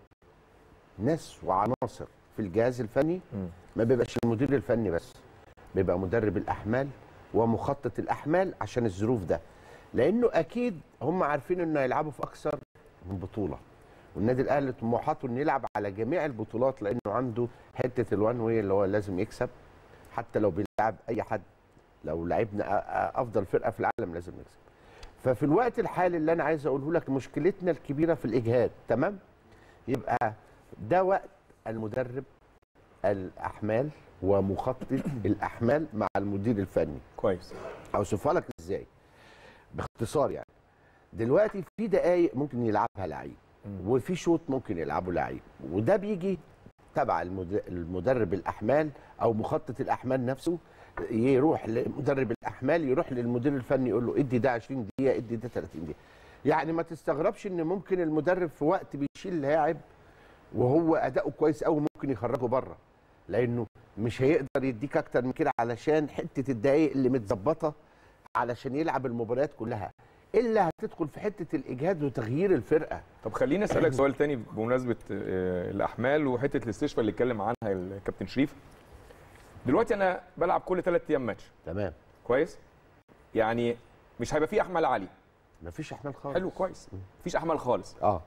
ناس وعناصر في الجهاز الفني
مم.
ما بيبقاش المدير الفني بس بيبقى مدرب الاحمال ومخطط الاحمال عشان الظروف ده لانه اكيد هم عارفين انه هيلعبوا في اكثر من بطوله والنادي الاهلي طموحاته انه يلعب على جميع البطولات لانه عنده حته الوان واي اللي هو لازم يكسب حتى لو بيلعب اي حد لو لعبنا أ- أ- افضل فرقه في العالم لازم نكسب ففي الوقت الحالي اللي انا عايز اقوله لك مشكلتنا الكبيره في الاجهاد تمام يبقى ده وقت المدرب الاحمال ومخطط الاحمال مع المدير الفني
كويس
اوصفها لك ازاي باختصار يعني دلوقتي في دقائق ممكن يلعبها لعيب
مم.
وفي شوط ممكن يلعبه لعيب وده بيجي تبع المد- المدرب الاحمال او مخطط الاحمال نفسه يروح لمدرب الاحمال يروح للمدير الفني يقول له ادي ده 20 دقيقه ادي ده 30 دقيقه يعني ما تستغربش ان ممكن المدرب في وقت بيشيل لاعب وهو اداؤه كويس قوي ممكن يخرجه بره لانه مش هيقدر يديك اكتر من كده علشان حته الدقايق اللي متظبطه علشان يلعب المباريات كلها الا هتدخل في حته الاجهاد وتغيير الفرقه
طب خليني اسالك سؤال تاني بمناسبه آه، الاحمال وحته الاستشفاء اللي اتكلم عنها الكابتن شريف دلوقتي انا بلعب كل ثلاث ايام ماتش
تمام
كويس يعني مش هيبقى فيه احمال عاليه
مفيش احمال خالص
حلو كويس مفيش احمال خالص
اه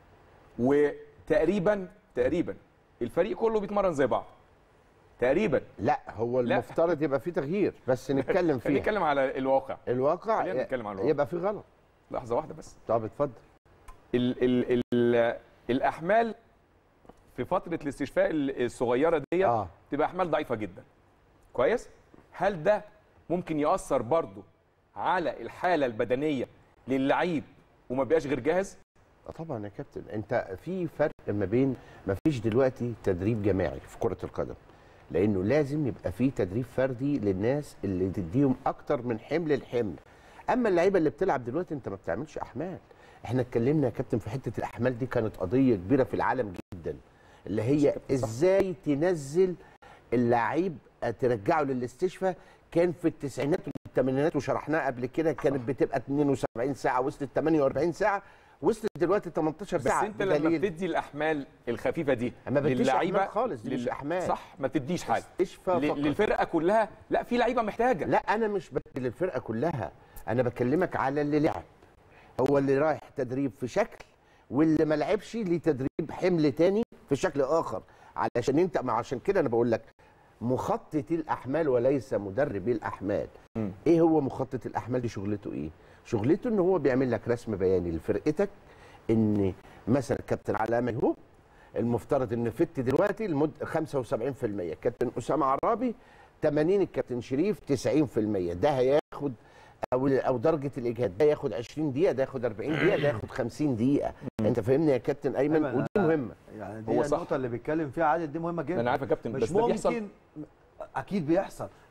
وتقريبا تقريبا الفريق كله بيتمرن زي بعض تقريبا
لا هو
لا.
المفترض يبقى فيه تغيير بس نتكلم
خلينا
فيه
نتكلم على الواقع
الواقع
خلينا نتكلم عن الواقع.
يبقى فيه غلط
لحظه واحده بس
طب اتفضل
ال ال ال الاحمال في فتره الاستشفاء الصغيره دي
اه
تبقى احمال ضعيفه جدا كويس هل ده ممكن ياثر برضه على الحاله البدنيه للعيب وما بيبقاش غير جاهز
آه طبعا يا كابتن انت في فرق ما بين ما فيش دلوقتي تدريب جماعي في كره القدم لانه لازم يبقى في تدريب فردي للناس اللي تديهم اكتر من حمل الحمل اما اللعيبه اللي بتلعب دلوقتي انت ما بتعملش احمال احنا اتكلمنا يا كابتن في حته الاحمال دي كانت قضيه كبيره في العالم جدا اللي هي ازاي تنزل اللعيب ترجعه للاستشفاء كان في التسعينات والثمانينات وشرحناها قبل كده كانت بتبقى 72 ساعه وصلت 48 ساعه وصلت دلوقتي 18
بس
ساعه
انت لما
بدليل
بتدي الاحمال الخفيفه دي
ما بديش
للعيبه
أحمال خالص، دي مش
لل-
أحمال.
صح ما بتديش حاجه
استشفاء
ل-
فقط.
للفرقه كلها لا في لعيبه محتاجه
لا انا مش بدي للفرقه كلها انا بكلمك على اللي لعب هو اللي رايح تدريب في شكل واللي ما لعبش ليه تدريب حمل تاني في شكل اخر علشان انت ما عشان كده انا بقول لك مخطط الاحمال وليس مدرب الاحمال
مم.
ايه هو مخطط الاحمال دي شغلته ايه شغلته ان هو بيعمل لك رسم بياني لفرقتك ان مثلا كابتن علاء ميهوب المفترض ان فت دلوقتي المد 75% كابتن اسامه عرابي 80 الكابتن شريف 90% ده هياخد او او درجه الاجهاد ده ياخد 20 دقيقه ده ياخد 40 دقيقه ده ياخد 50 دقيقه انت فاهمني يا كابتن ايمن
أيمن،
ودي
أنا-
مهمه
يعني
هو
دي
صح.
النقطه اللي بيتكلم فيها عادل دي مهمه جدا
انا عارف يا كابتن
مش
بس ده
ممكن
بيحصل
اكيد بيحصل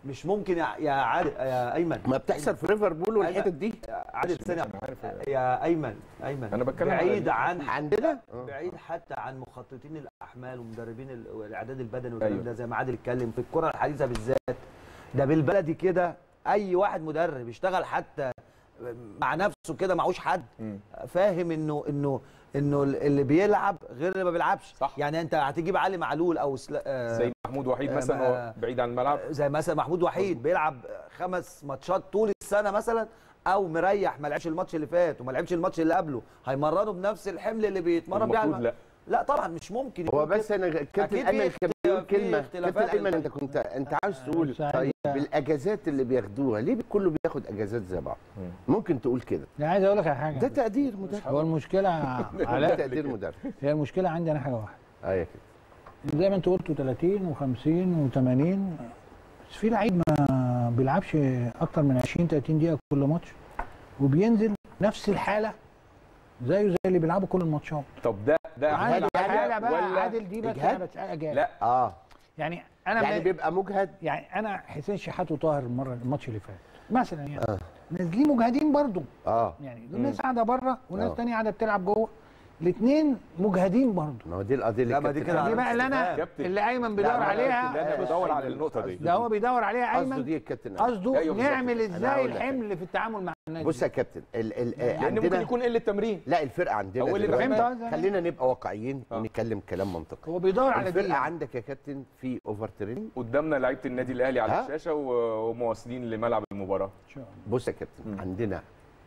مش ممكن يا يا عادل يا ايمن
ما بتحصل في ليفربول والحتت دي
عادل ثانيه
أنا عارف
يا ايمن ايمن
أنا بتكلم على
بعيد
ال-
عن
عندنا
بعيد حتى عن مخططين الاحمال ومدربين ال- الاعداد البدني والكلام
أيوة.
ده زي ما عادل اتكلم في الكره الحديثه بالذات ده بالبلدي كده اي واحد مدرب يشتغل حتى مع نفسه كده معهوش حد
مم.
فاهم انه انه انه اللي بيلعب غير اللي ما بيلعبش
صح.
يعني انت هتجيب علي معلول او سلا... آه،
زي محمود وحيد
آه،
مثلا
ما-
هو بعيد عن الملعب
زي مثلا محمود وحيد بيلعب خمس ماتشات طول السنه مثلا او مريح ما لعبش الماتش اللي فات وما لعبش الماتش اللي قبله هيمرنه بنفس الحمل اللي بيتمرن بيه على
المفروض
الم-
لا
لا طبعا مش ممكن
هو
يكون
بس انا كابتن
أكيد
ايمن
في
كان بيقول
اختلاف- في
كلمه
اختلافات.
كابتن ايمن انت كنت انت عاوز تقول
سعيد.
طيب بالاجازات اللي بياخدوها ليه كله بياخد اجازات زي بعض ممكن تقول كده
انا عايز اقول لك على حاجه
ده تقدير مدرب
هو المشكله
ده
علاء
تقدير مدرب
هي المشكله عندي انا حاجه واحده
ايوه كده
زي ما انت قلت 30 و50 و80 بس في لعيب ما بيلعبش اكتر من 20 30 دقيقه كل ماتش وبينزل نفس الحاله زيه زي اللي بيلعبوا كل الماتشات
طب ده ده
عادل
حاجة
حاله بقى
ولا
عادل دي بس
إجهاد؟
انا بتسال أجهاد.
لا
اه
يعني انا
يعني
يعني,
بيبقى مجهد
يعني انا حسين شحات وطاهر المره الماتش اللي فات مثلا يعني آه. نازلين مجهدين برضو
اه
يعني دول ناس قاعده بره وناس
آه.
تانية قاعده بتلعب جوه الاثنين مجهدين برضو
ما هو دي القضيه اللي
لا، ما دي
كابتن
كده
دي
أيمن-
بقى اللي انا
كابتن.
اللي ايمن بيدور
لا، ما أنا قلت
عليها
لا انا بدور على النقطه دي
ده هو بيدور عليها
قصده
ايمن
دي الكابتن أيمن.
قصده
أيوة بالظبط.
نعمل
أنا
ازاي
هقول لك.
الحمل في التعامل مع الناس
بص يا كابتن ال ال آه،
لان ممكن
عندنا
يكون قله تمرين
لا الفرقه عندنا
أو اللي
دلوقتي-
فهمت قصدي؟
خلينا نبقى واقعيين
آه.
ونتكلم كلام منطقي
هو بيدور على دي
الفرقه
يعني.
عندك يا كابتن في اوفر تريننج
قدامنا لعيبه النادي الاهلي على
ها؟
الشاشه و- ومواصلين لملعب المباراه
إن شاء الله.
بص يا كابتن
مم.
عندنا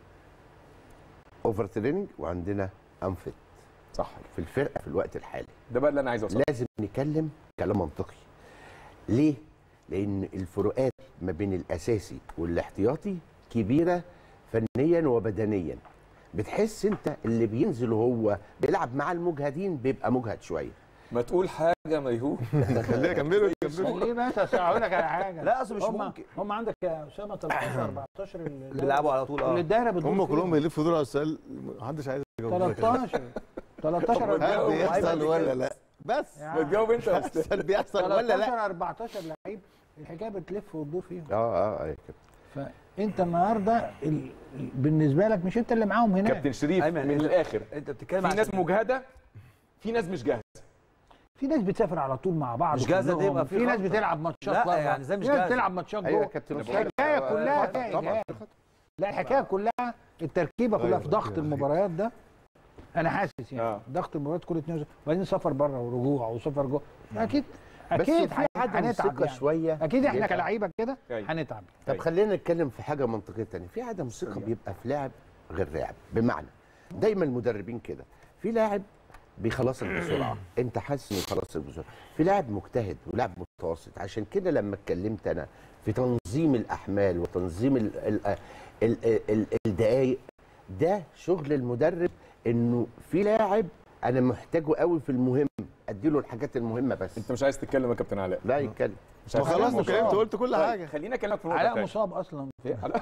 اوفر تريننج وعندنا انفت
صح
في الفرقه في الوقت الحالي
ده بقى اللي انا عايز اوصله
لازم نتكلم كلام منطقي ليه لان الفروقات ما بين الاساسي والاحتياطي كبيره فنيا وبدنيا بتحس انت اللي بينزل وهو بيلعب مع المجهدين بيبقى مجهد شويه
ما تقول حاجه ميهو
خلينا كملوا كملوا
خليه بس أصل هقول لك على حاجه
لا، أصل مش
هم
ممكن.
هم عندك يا اسامه 13 14
اللي بيلعبوا على طول
اللي
اه
الدايره بتدور
هم
فيهم.
كلهم بيلفوا دول على السؤال محدش عايز يجاوب
13 13
هل
14
بيحصل ولا لا بس
ما تجاوب انت يا استاذ
هل بيحصل ولا لا
13 14 لعيب الحكايه بتلف وتدور فيهم
اه اه ايوه كده
فانت النهارده ال... ال- بالنسبه لك مش انت اللي معاهم هناك
كابتن شريف
أيمن،
من
أنت-
الاخر
انت بتتكلم
في
عن
ناس مجهده في ناس مش جاهزه
في ناس بتسافر على طول مع بعض
مش جاهزة
كلهم.
تبقى في
في ناس
خطة.
بتلعب ماتشات
لا،
بره
يعني زي مش
في ناس
جاهزة.
بتلعب ماتشات
ايوه يا
جوه
كابتن
الحكايه كلها فيها
طبعا
إجهاد. لا الحكايه كلها التركيبه كلها
أيوة،
في ضغط
أيوة.
المباريات ده انا حاسس يعني
آه.
ضغط المباريات كل اتنين وبعدين سفر بره ورجوع وسفر جوه اكيد
بس
اكيد
في عدم
هنتعب
ثقه
يعني.
شويه
اكيد احنا
بيتعب.
كلاعيبه كده
أيوة.
هنتعب
طب
أيوة.
خلينا نتكلم في حاجه منطقيه تانية في عدم ثقه بيبقى في لاعب غير لاعب بمعنى دايما المدربين كده في لاعب بيخلصك بسرعه انت حاسس انه يخلصك بسرعه في لاعب مجتهد ولاعب متوسط عشان كده لما اتكلمت انا في تنظيم الاحمال وتنظيم ال- ال- ال- ال- ال- الدقايق ده شغل المدرب انه في لاعب انا محتاجه قوي في المهم اديله الحاجات المهمه بس
انت مش عايز تتكلم يا كابتن علاء
لا يتكلم
مش
ما
عايز
خلاص
تتكلم.
اتكلمت قلت كل
طيب،
حاجه
خليني اكلمك في نقطه
علاء
تانية.
مصاب اصلا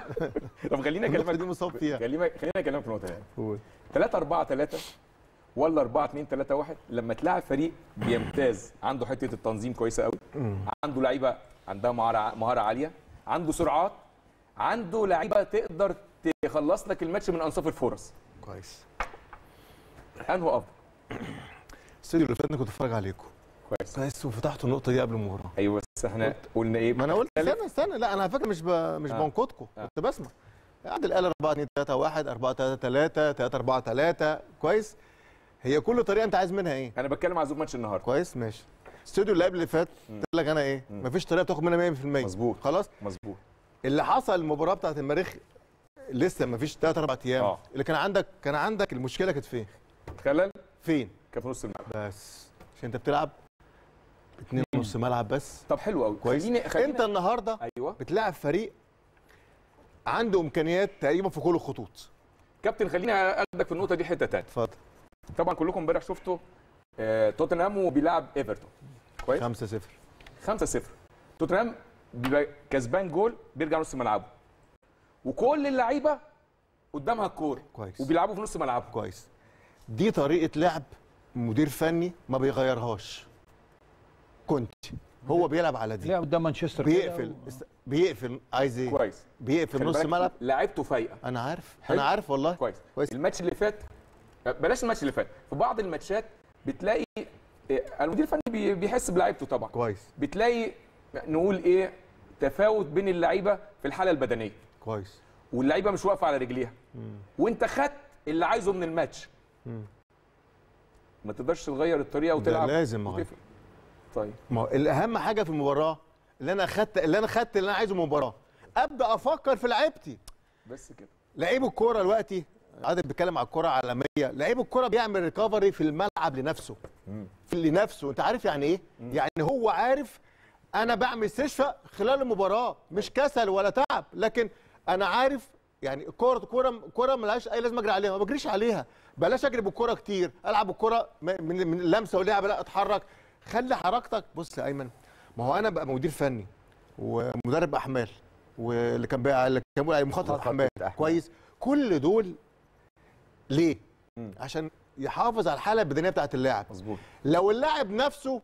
طب خليني
النقطه
اكلمك
دي مصاب فيها
خليني خليني اكلمك في نقطه ثانيه
قول
3 4 3 ولا 4 2 3 1 لما تلاعب فريق بيمتاز عنده حته التنظيم كويسه قوي عنده لعيبه عندها مهاره مهاره عاليه عنده سرعات عنده لعيبه تقدر تخلص لك الماتش من انصاف الفرص
كويس
انه افضل
الاستوديو اللي فات أنا كنت بتفرج عليكم
كويس
كويس وفتحتوا النقطه دي قبل المباراه
ايوه بس احنا قلنا ايه
ما انا قلت
نختلف.
استنى استنى لا انا على فكره مش ب... مش
آه.
بنقدكم
آه.
كنت بسمع عادل قال 4 2 3 1 4 3 3 3 4 3 كويس هي كل طريقه انت عايز منها ايه
انا بتكلم على ظروف ماتش النهارده
كويس ماشي الاستوديو اللي قبل اللي فات قلت لك انا ايه مفيش طريقه بتاخد منها 100%
مظبوط.
خلاص
مظبوط
اللي حصل المباراه بتاعت المريخ لسه مفيش 3 4 ايام
آه.
اللي كان عندك كان عندك المشكله كانت فين
خلل
فين
كان في نص الملعب
بس عشان انت بتلعب اتنين نص ملعب بس
طب حلو قوي
كويس
خليني خليني
انت النهارده
ايوه
بتلاعب فريق عنده امكانيات تقريبا في كل الخطوط
كابتن خليني اخدك في النقطه دي حته ثانيه
اتفضل
طبعا كلكم امبارح شفتوا آه، توتنهام وبيلعب ايفرتون كويس
5 0
5 0 توتنهام بيبقى كسبان جول بيرجع نص ملعبه وكل اللعيبه قدامها الكوره
كويس.
وبيلعبوا في نص ملعبهم
كويس دي طريقه لعب مدير فني ما بيغيرهاش كنت هو بيلعب على دي
لعب قدام مانشستر كده
بيقفل
و-
است- بيقفل عايز ايه
كويس
بيقفل
خلي
نص
بالك
ملعب
لعيبته فايقه
انا عارف
حلو.
انا عارف والله
كويس.
كويس
الماتش اللي فات بلاش الماتش اللي فات في بعض الماتشات بتلاقي إيه، المدير الفني بي- بيحس بلعيبته طبعا
كويس
بتلاقي نقول ايه تفاوت بين اللعيبه في الحاله البدنيه
كويس
واللعيبه مش واقفه على رجليها وانت خدت اللي عايزه من الماتش ما تقدرش تغير الطريقه
ده
وتلعب
لازم أغير.
وتقفل. طيب
ما هو الاهم حاجه في المباراه اللي انا خدت اللي انا خدت اللي انا عايزه من المباراه ابدا افكر في لعيبتي
بس كده
لعيب الكوره دلوقتي عادل بيتكلم على الكوره عالميه لعيب الكوره بيعمل ريكفري في الملعب لنفسه في لنفسه انت عارف يعني ايه يعني هو عارف انا بعمل استشفاء خلال المباراه مش كسل ولا تعب لكن انا عارف يعني الكوره كوره كوره ملهاش اي لازم اجري عليها ما بجريش عليها بلاش اجري بالكوره كتير العب الكوره م- من من اللمسه ولعب لا اتحرك خلي حركتك بص يا ايمن ما هو انا بقى مدير فني ومدرب احمال واللي كان بقى اللي كان بيقول عليه مخطط
مخطط
احمال
أحمال.
كويس كل دول ليه عشان يحافظ على الحاله البدنيه بتاعت اللاعب
مظبوط
لو اللاعب نفسه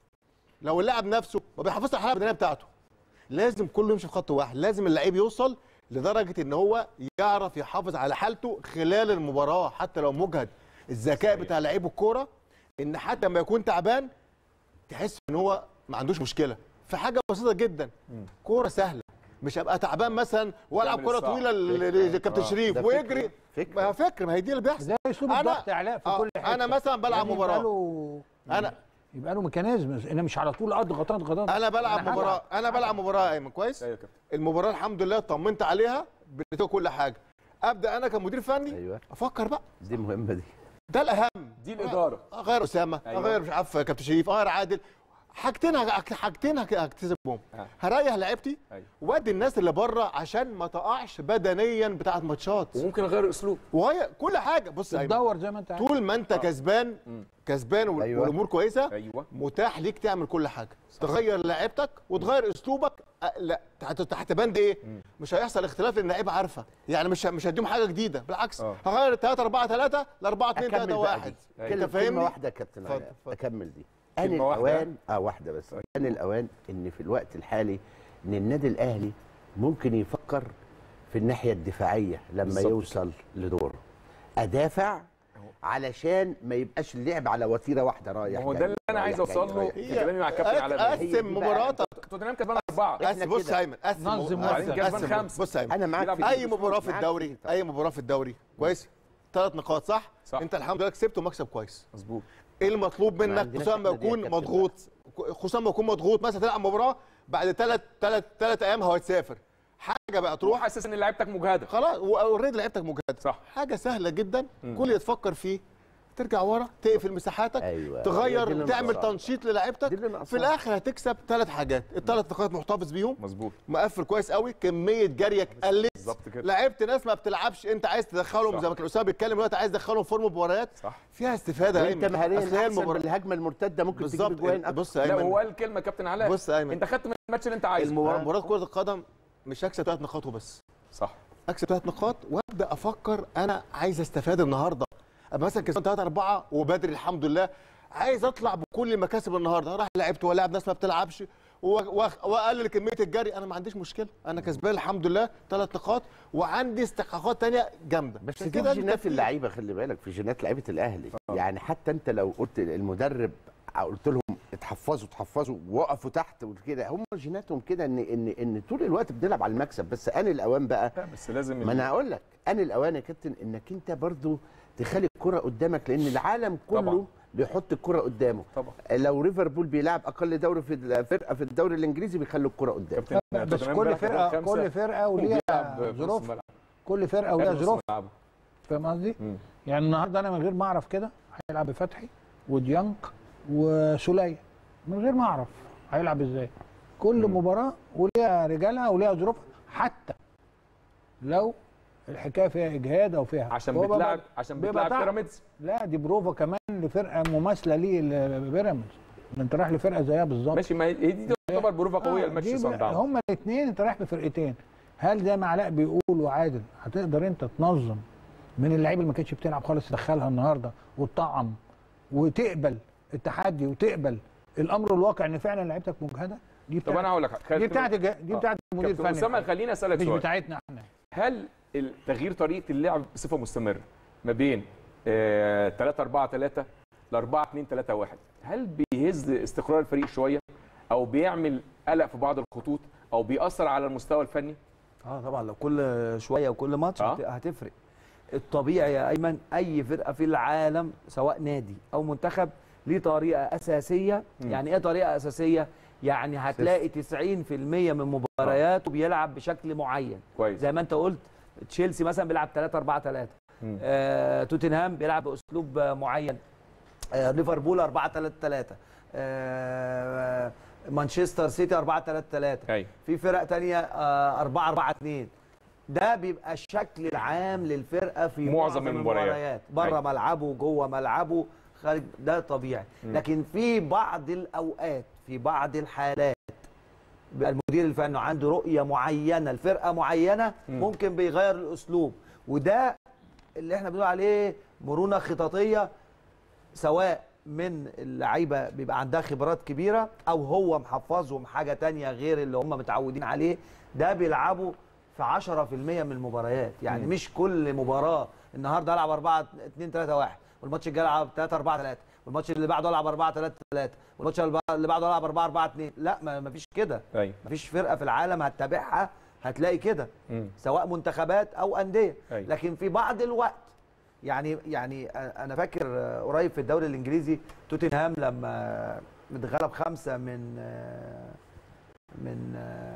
لو اللاعب نفسه ما بيحافظش على الحاله البدنيه بتاعته لازم كله يمشي في خط واحد لازم اللعيب يوصل لدرجه ان هو يعرف يحافظ على حالته خلال المباراه حتى لو مجهد الذكاء
صحيح.
بتاع لعيب الكوره ان حتى لما يكون تعبان تحس ان هو ما عندوش مشكله في حاجه بسيطه جدا كوره سهله مش هبقى تعبان مثلا والعب
تعمل
كوره
الصعب.
طويله ل- لكابتن شريف
ده فكرة.
ويجري
فكرة.
ما هي فكر ما هي دي اللي بيحصل
ده اسلوب
أنا-
الضغط اعلاء في
آه،
كل حته
أنا مثلاً بلعب
لازم
مباراة.
يبقى له
انا
يبقى له ميكانيزم انا مش على طول اضغط اضغط اضغط
انا بلعب
أنا
مباراه
هلعب.
انا بلعب مباراه يا ايمن كويس
ايوه يا كابتن
المباراه الحمد لله طمنت عليها بنتيجه كل حاجه ابدا انا كمدير فني
ايوه
افكر بقى
دي مهمه دي
ده الاهم
دي الاداره
اغير اسامه
أيوة.
اغير مش عارف كابتن شريف اغير عادل حاجتين هك- حاجتين هك- هكتسبهم
آه.
هريح لعيبتي
أيوة.
وادي الناس اللي بره عشان ما تقعش بدنيا بتاعت ماتشات
وممكن اغير اسلوب
وهي كل حاجه بص يا أيمن،
تدور زي ما انت عايز
طول ما انت كسبان كسبان وال-
أيوة.
والامور كويسه
ايوه
متاح ليك تعمل كل حاجه تغير لعيبتك وتغير اسلوبك أ- لا تحت تحت بند ايه مش هيحصل اختلاف لان اللعيبه عارفه يعني مش مش هديهم حاجه جديده بالعكس
آه.
هغير 3 4 3 ل 4 2
اكمل
3
بقى
1
دي
انت
كلمه كلمه
فاهمني
واحده يا كابتن
اتفضل،
علاء
اتفضل.
اكمل دي ان
كلمة واحدة؟
الاوان اه واحده بس ان الاوان ان في الوقت الحالي ان النادي الاهلي ممكن يفكر في الناحيه الدفاعيه لما
بالظبط.
يوصل لدوره ادافع علشان ما يبقاش اللعب على وتيره واحده رايح
ما هو ده
جاي،
اللي انا عايز
رايح جاي،
اوصل له
رايح
في
جاي.
كلامي مع الكابتن علاء
هي دي
قسم
بقى.
مباراتك
توتنهام كسبان اربعه
إحنا
قسم بص
كده.
يا ايمن قسم
نظم
قسم-
وقتك.
كسبان
قسم.
خمسة.
بص يا ايمن
انا معاك
يلعب
في
اي
دي.
مباراه في
معاك
الدوري
دي طبعا.
اي مباراه في الدوري كويس ثلاث نقاط صح؟
صح.
انت الحمد لله كسبت ومكسب كويس
مظبوط
ايه المطلوب
ما
منك
عندناش
خصوصا لما
إحنا دي يا
يكون
كابتن
مضغوط خصوصا لما يكون مضغوط مثلا تلعب مباراه بعد ثلاث ثلاث ثلاث ايام هو هتسافر حاجه بقى
تروح
تروح
حاسس ان لعيبتك مجهده
خلاص اوريدي لعيبتك مجهده
صح.
حاجه سهله جدا كل اللي تفكر فيه ترجع ورا تقفل مساحاتك
أيوة. هي دي
تغير
اللي
تعمل
ناقصاها.
تنشيط للاعيبتك
دي اللي ناقصاها.
في الاخر هتكسب ثلاث حاجات الثلاث نقاط محتفظ بيهم
مظبوط
مقفل كويس قوي كميه جريك قلت
بالظبط كده.
لعبت ناس ما بتلعبش انت عايز تدخلهم
صح.
زي ما كان اسامه بيتكلم دلوقتي عايز تدخلهم فورم مباريات
صح
فيها استفاده يا
وانت
ايمن
مهاريا
أصل هي
احسن
المباراة-
بالهجمه المرتده ممكن تجيب
بالظبط
اجوان أكتر.
بص يا
لا
ايمن
وهو قال كلمه كابتن علاء
بص يا ايمن
انت خدت من الماتش اللي انت عايزه
المباراه كره القدم مش هكسب ثلاث نقاط وبس
صح
اكسب ثلاث نقاط وابدا افكر انا عايز استفاد النهارده ابقى مثلا كسبان ثلاثه اربعه وبدري الحمد لله عايز اطلع بكل المكاسب النهارده راح لعبت ولاعب ناس ما بتلعبش و- و- واقلل كميه الجري انا ما عنديش مشكله انا كسبان الحمد لله ثلاث نقاط وعندي استحقاقات تانية جامده
بس
عشان
دي
كده
جينات
التفكير.
اللعيبه خلي بالك في جينات لعيبه الاهلي يعني حتى انت لو قلت المدرب قلت لهم اتحفظوا اتحفظوا وقفوا تحت وكده هم جيناتهم كده ان ان ان طول الوقت بنلعب على المكسب بس ان الاوان بقى
لا بس لازم
ما انا هقول لك ان الاوان يا كابتن انك انت برضو تخلي الكره قدامك لان العالم كله
طبعا.
بيحط الكره قدامه
طبعا
لو ليفربول بيلعب اقل دوري في الفرقه في الدوري الانجليزي بيخلوا الكره قدامه
كابتن
بس
توتنهام
كل
امبارح كسبان
فرقه
خمسة
كل فرقه وليها
وبيلعب في نص
ظروف
الملعب.
كل فرقه وليها
لعب في نص
ظروف
ملعبه.
فاهم قصدي؟
مم.
يعني النهارده انا من غير ما اعرف كده هيلعب بفتحي وديانج وسوليه من غير ما اعرف هيلعب ازاي كل مباراه وليها رجالها وليها ظروفها حتى لو الحكايه فيها اجهاد او فيها
عشان
هو
بتلعب
بقى-
عشان
بيبقى
بتلعب
تعب.
بيراميدز
لا دي بروفا كمان لفرقه مماثله ليه لبيراميدز انت رايح لفرقه زيها بالظبط
ماشي ما هي هي دي تعتبر بروفه قويه
آه،
الماتش
دي
صن
بقى-
داونز
هما الاثنين انت رايح بفرقتين هل زي ما علاء بيقول وعادل هتقدر انت تنظم من اللعيبه اللي ما كانتش بتلعب خالص تدخلها النهارده وتطعم وتقبل التحدي وتقبل الامر الواقع ان فعلا لعيبتك مجهده دي
طب
بتاعت
انا هقول لك
دي بتاعت الج- دي
آه.
بتاعت المدير
كابتن
الفني
اسامه خليني اسالك
مش
سؤال
بتاعتنا احنا
هل ال- تغيير طريقه اللعب بصفه مستمره ما بين 3 4 3 ل 4 2 3 1 هل بيهز استقرار الفريق شويه او بيعمل قلق في بعض الخطوط او بيأثر على المستوى الفني
اه طبعا لو كل شويه وكل ماتش
آه.
هت- هتفرق الطبيعي يا ايمن اي فرقه في العالم سواء نادي او منتخب ليه طريقه اساسيه
مم.
يعني ايه طريقه اساسيه يعني هتلاقي 90% من مبارياته بيلعب بشكل معين
كويس
زي ما انت قلت تشيلسي مثلا بيلعب 3 4 3
مم.
آه، توتنهام بيلعب باسلوب آه، معين آه، ليفربول 4 3 3 آه، مانشستر سيتي 4 3 3
ايوه
في فرق تانية آه، 4 4 2 ده بيبقى الشكل العام للفرقه في
معظم المباريات.
بره
أيوة.
ملعبه جوه ملعبه خارج ده طبيعي
مم.
لكن في بعض الاوقات في بعض الحالات بيبقى المدير الفني عنده رؤيه معينه لفرقه معينه
مم.
ممكن بيغير الاسلوب وده اللي احنا بنقول عليه مرونه خططيه سواء من اللعيبه بيبقى عندها خبرات كبيره او هو محفظهم حاجه تانية غير اللي هم متعودين عليه ده بيلعبوا في 10% من المباريات يعني
مم.
مش كل مباراه النهارده العب 4 2 3 1 والماتش الجاي العب 3 4 3 والماتش اللي بعده العب 4 3 3 والماتش اللي بعده- اللي بعده العب 4 4 2 لا ما ما فيش كده
ايوه
ما فيش فرقه في العالم هتتابعها هتلاقي كده
مم.
سواء منتخبات او انديه
أيوة.
لكن في بعض الوقت يعني يعني انا فاكر آه، قريب في الدوري الانجليزي توتنهام لما متغلب خمسه من آه، من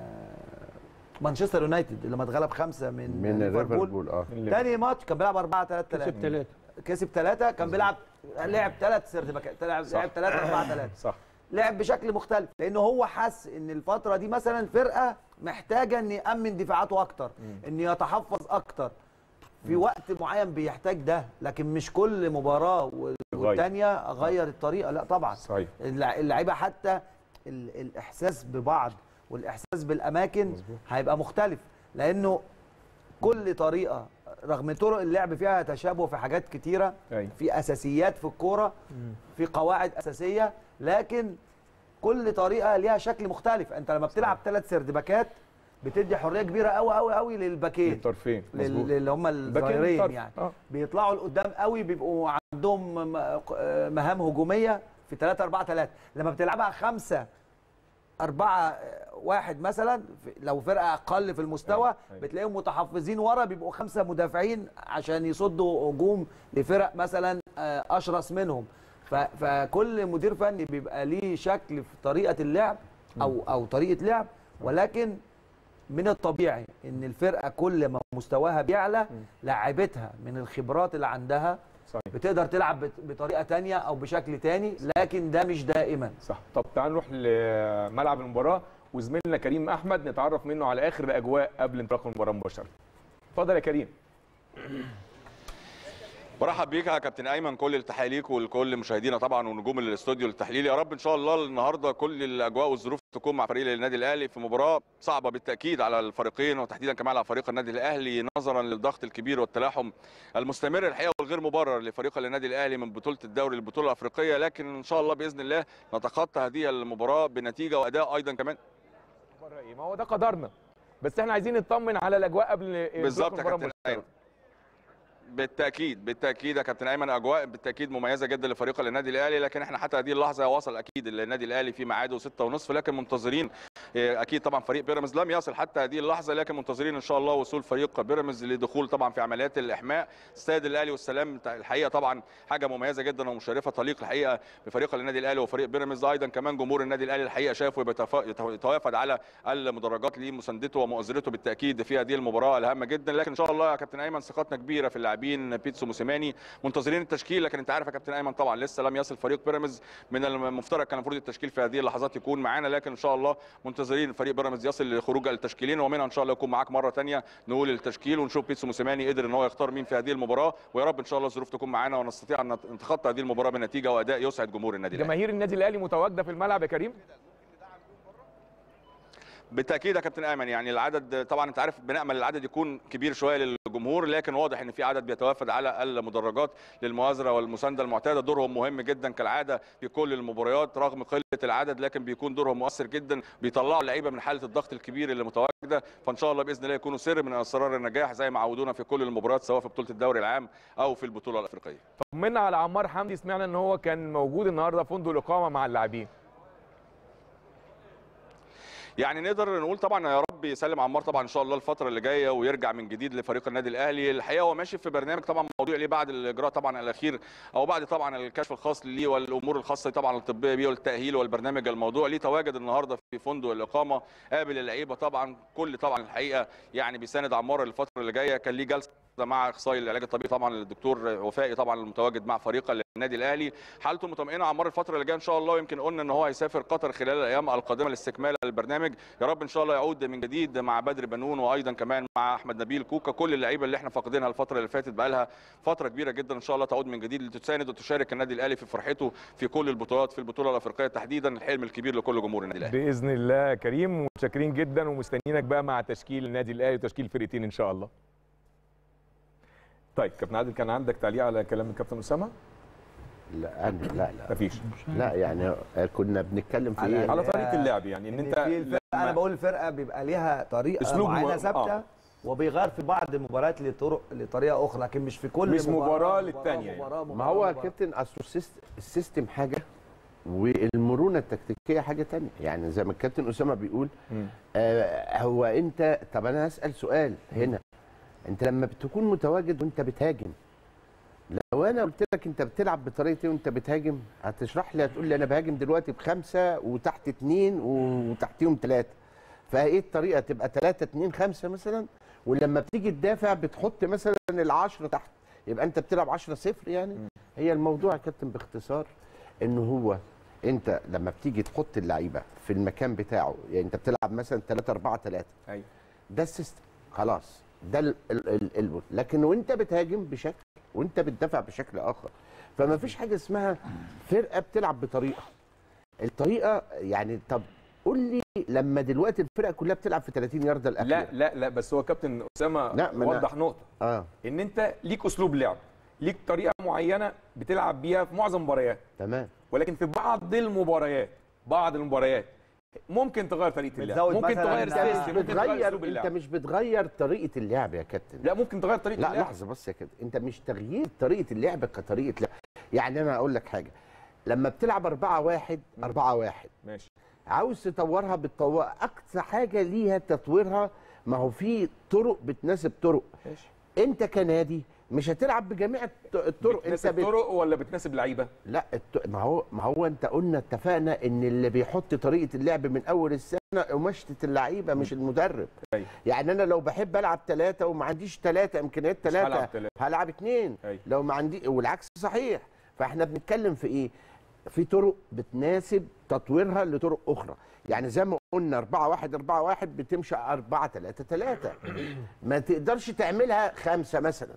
آه، مانشستر يونايتد لما اتغلب خمسه من,
من
ليفربول
ليفربول اه
اللي-
تاني ماتش كان بيلعب 4 3
كسب
3
ثلاثه
كسب ثلاثه كان بيلعب لعب ثلاث سيرتيفيكات لعب
صح.
لعب 3 4 3
صح
لعب بشكل مختلف لانه هو حس ان الفتره دي مثلا الفرقه محتاجه ان يامن دفاعاته اكتر ان يتحفظ اكتر في وقت معين بيحتاج ده لكن مش كل مباراه و-
يغير.
والتانيه اغير الطريقه لا طبعا
صحيح
اللع- اللعيبه حتى ال- الاحساس ببعض والاحساس بالاماكن هيبقى مختلف لانه كل طريقه رغم طرق اللعب فيها تشابه في حاجات كتيره
ايوه
في اساسيات في الكوره في قواعد اساسيه لكن كل طريقه ليها شكل مختلف انت لما بتلعب ثلاث سردباكات بتدي حريه كبيره قوي قوي قوي للباكين
الطرفين
لل-
مظبوط
اللي هم
باكين
الظاهرين
طرف.
يعني
اه
بيطلعوا لقدام قوي بيبقوا عندهم م- آه، مهام هجوميه في 3 4 3 لما بتلعبها 5 4 1 مثلا في- لو فرقه اقل في المستوى
أيوة، أيوة.
بتلاقيهم متحفظين ورا بيبقوا خمسه مدافعين عشان يصدوا هجوم لفرق مثلا آه، اشرس منهم ف- فكل مدير فني بيبقى ليه شكل في طريقه اللعب او او طريقه لعب ولكن من الطبيعي ان الفرقه كل ما مستواها بيعلى لاعبتها من الخبرات اللي عندها
صحيح
بتقدر تلعب بت- بطريقه تانية او بشكل تاني لكن ده مش دائما
صح طب تعال نروح لملعب المباراه وزميلنا كريم احمد نتعرف منه على اخر الاجواء قبل انطلاق المباراه مباشره اتفضل يا كريم
برحب بيك يا كابتن ايمن كل التحيه ليك ولكل مشاهدينا طبعا ونجوم الاستوديو التحليلي يا رب ان شاء الله النهارده كل الاجواء والظروف تكون مع فريق النادي الاهلي في مباراه صعبه بالتاكيد على الفريقين وتحديدا كمان على فريق النادي الاهلي نظرا للضغط الكبير والتلاحم المستمر الحقيقه والغير مبرر لفريق النادي الاهلي من بطوله الدوري للبطوله الافريقيه لكن ان شاء الله باذن الله نتخطى هذه المباراه بنتيجه واداء ايضا كمان
بره ايه ما هو ده قدرنا بس احنا عايزين نطمن على الاجواء قبل انطلاق
بالظبط يا
المباراة
كابتن
مباشرة.
ايمن بالتاكيد بالتاكيد يا كابتن ايمن اجواء بالتاكيد مميزه جدا لفريق النادي الاهلي لكن احنا حتى هذه اللحظه وصل اكيد النادي الاهلي في ميعاده 6 ونصف لكن منتظرين إيه، اكيد طبعا فريق بيراميدز لم يصل حتى هذه اللحظه لكن منتظرين ان شاء الله وصول فريق بيراميدز لدخول طبعا في عمليات الاحماء استاد الاهلي والسلام الحقيقه طبعا حاجه مميزه جدا ومشرفه تليق الحقيقه بفريق النادي الاهلي وفريق بيراميدز ايضا كمان جمهور النادي الاهلي الحقيقه شافه بيتف- يتف- يتوافد على المدرجات لمساندته ومؤازرته بالتاكيد في هذه المباراه الهامه جدا لكن ان شاء الله يا كابتن ايمن ثقتنا كبيره في اللاعبين بيتسو موسيماني منتظرين التشكيل لكن انت عارف يا كابتن ايمن طبعا لسه لم يصل فريق بيراميدز من المفترض كان المفروض التشكيل في هذه اللحظات يكون معانا لكن ان شاء الله منتظرين فريق بيراميدز يصل لخروج التشكيلين ومنها ان شاء الله يكون معاك مره ثانيه نقول التشكيل ونشوف بيتسو موسيماني قدر ان هو يختار مين في هذه المباراه ويا رب ان شاء الله الظروف تكون معانا ونستطيع ان نتخطى هذه المباراه بنتيجه واداء يسعد جمهور النادي الاهلي
جماهير النادي الاهلي متواجده في الملعب يا كريم
بالتاكيد يا كابتن ايمن يعني العدد طبعا انت عارف بنامل العدد يكون كبير شويه للجمهور لكن واضح ان في عدد بيتوافد على المدرجات للمؤازره والمسانده المعتاده دورهم مهم جدا كالعاده في كل المباريات رغم قله العدد لكن بيكون دورهم مؤثر جدا بيطلعوا اللعيبه من حاله الضغط الكبير اللي متواجده فان شاء الله باذن الله يكونوا سر من اسرار النجاح زي ما عودونا في كل المباريات سواء في بطوله الدوري العام او في البطوله الافريقيه
طمنا على عمار حمدي سمعنا ان هو كان موجود النهارده في فندق الاقامه مع اللاعبين
يعني نقدر نقول طبعا يا رب يسلم عمار طبعا ان شاء الله الفتره اللي جايه ويرجع من جديد لفريق النادي الاهلي الحقيقه هو ماشي في برنامج طبعا موضوع ليه بعد الاجراء طبعا الاخير او بعد طبعا الكشف الخاص ليه والامور الخاصه طبعا الطبيه بيه والتاهيل والبرنامج الموضوع ليه تواجد النهارده في فندق الاقامه قابل اللعيبه طبعا كل طبعا الحقيقه يعني بيساند عمار الفتره اللي جايه كان ليه جلسه مع اخصائي العلاج الطبيعي طبعا الدكتور وفائي طبعا المتواجد مع فريق النادي الاهلي حالته مطمئنه عمار الفتره اللي جايه ان شاء الله يمكن قلنا ان هو هيسافر قطر خلال الايام القادمه لاستكمال البرنامج يا رب ان شاء الله يعود من جديد مع بدر بنون وايضا كمان مع احمد نبيل كوكا كل اللعيبه اللي احنا فاقدينها الفتره اللي فاتت بقى لها فتره كبيره جدا ان شاء الله تعود من جديد لتساند وتشارك النادي الاهلي في فرحته في كل البطولات في البطوله الافريقيه تحديدا الحلم الكبير لكل جمهور النادي الاهلي
باذن الله يا كريم ومتشكرين جدا ومستنيينك بقى مع تشكيل النادي الاهلي وتشكيل فرقتين ان شاء الله طيب كابتن عادل كان عندك تعليق على كلام الكابتن اسامه
لا أنا لا لا
مفيش
لا يعني كنا بنتكلم في
على-
ايه
على طريقه اللعب يعني ان
ان
انت
في الفرقه
لما-
انا بقول الفرقه بيبقى ليها طريقه
أسلوب
معينه
م-
ثابته
آه.
وبيغير في بعض المباريات لطرق لطريقه اخرى لكن مش في كل
مش مباراة للتانية يعني.
مباراة
ما هو يا
مباراة.
كابتن اصل السيست- السيستم حاجه والمرونه التكتيكيه حاجه تانية يعني زي ما الكابتن اسامه بيقول
مم.
آه هو انت طب انا هسال سؤال هنا انت لما بتكون متواجد وانت بتهاجم لو انا قلت لك انت بتلعب بطريقه ايه وانت بتهاجم هتشرح لي هتقول لي انا بهاجم دلوقتي بخمسه وتحت اثنين وتحتيهم ثلاثه فايه الطريقه تبقى ثلاثه اثنين خمسه مثلا ولما بتيجي تدافع بتحط مثلا العشرة تحت يبقى انت بتلعب 10 صفر يعني هي الموضوع يا كابتن باختصار ان هو انت لما بتيجي تحط اللعيبه في المكان بتاعه يعني انت بتلعب مثلا 3 4 3
ايوه
ده السيستم خلاص ده ال ال ال ال لكن وانت بتهاجم بشكل وانت بتدافع بشكل اخر فما فيش حاجه اسمها فرقه بتلعب بطريقه الطريقه يعني طب قول لي لما دلوقتي الفرقه كلها بتلعب في 30 يارده الاخيره
لا لا لا بس هو كابتن اسامه
لا، ما أنا-
وضح نقطه
اه
ان انت ليك اسلوب لعب ليك طريقه معينه بتلعب بيها في معظم المباريات
تمام
ولكن في بعض المباريات بعض المباريات ممكن تغير طريقه اللعب
بتزود
ممكن
مثلاً
تغير
أنت
انت
السيستم
مش
ممكن تغير
بتغير
اسلوب
انت
اللعب
مش بتغير طريقه اللعب يا كابتن
لا ممكن تغير طريقه
لا
اللعب
لحظه بس يا كده انت مش تغيير طريقه اللعب كطريقه لعب يعني انا اقول لك حاجه لما بتلعب 4 1 4 1
ماشي
عاوز تطورها بتطور اقصى حاجه ليها تطويرها ما هو في طرق بتناسب طرق
ماشي
انت كنادي مش هتلعب بجميع الط- الطرق انت
بتناسب
بت...
طرق ولا بتناسب لعيبه
لا الط... ما هو ما هو انت قلنا اتفقنا ان اللي بيحط طريقه اللعب من اول السنه قماشة اللعيبه مش المدرب
أيوة.
يعني انا لو بحب العب ثلاثه وما عنديش ثلاثه امكانيات
مش هلعب
ثلاثه
تلاتة.
هلعب اثنين
أيوة.
لو ما عندي والعكس صحيح فاحنا بنتكلم في ايه في طرق بتناسب تطويرها لطرق اخرى يعني زي ما قلنا 4 1 4 1 بتمشي 4 3 3 ما تقدرش تعملها خمسه مثلا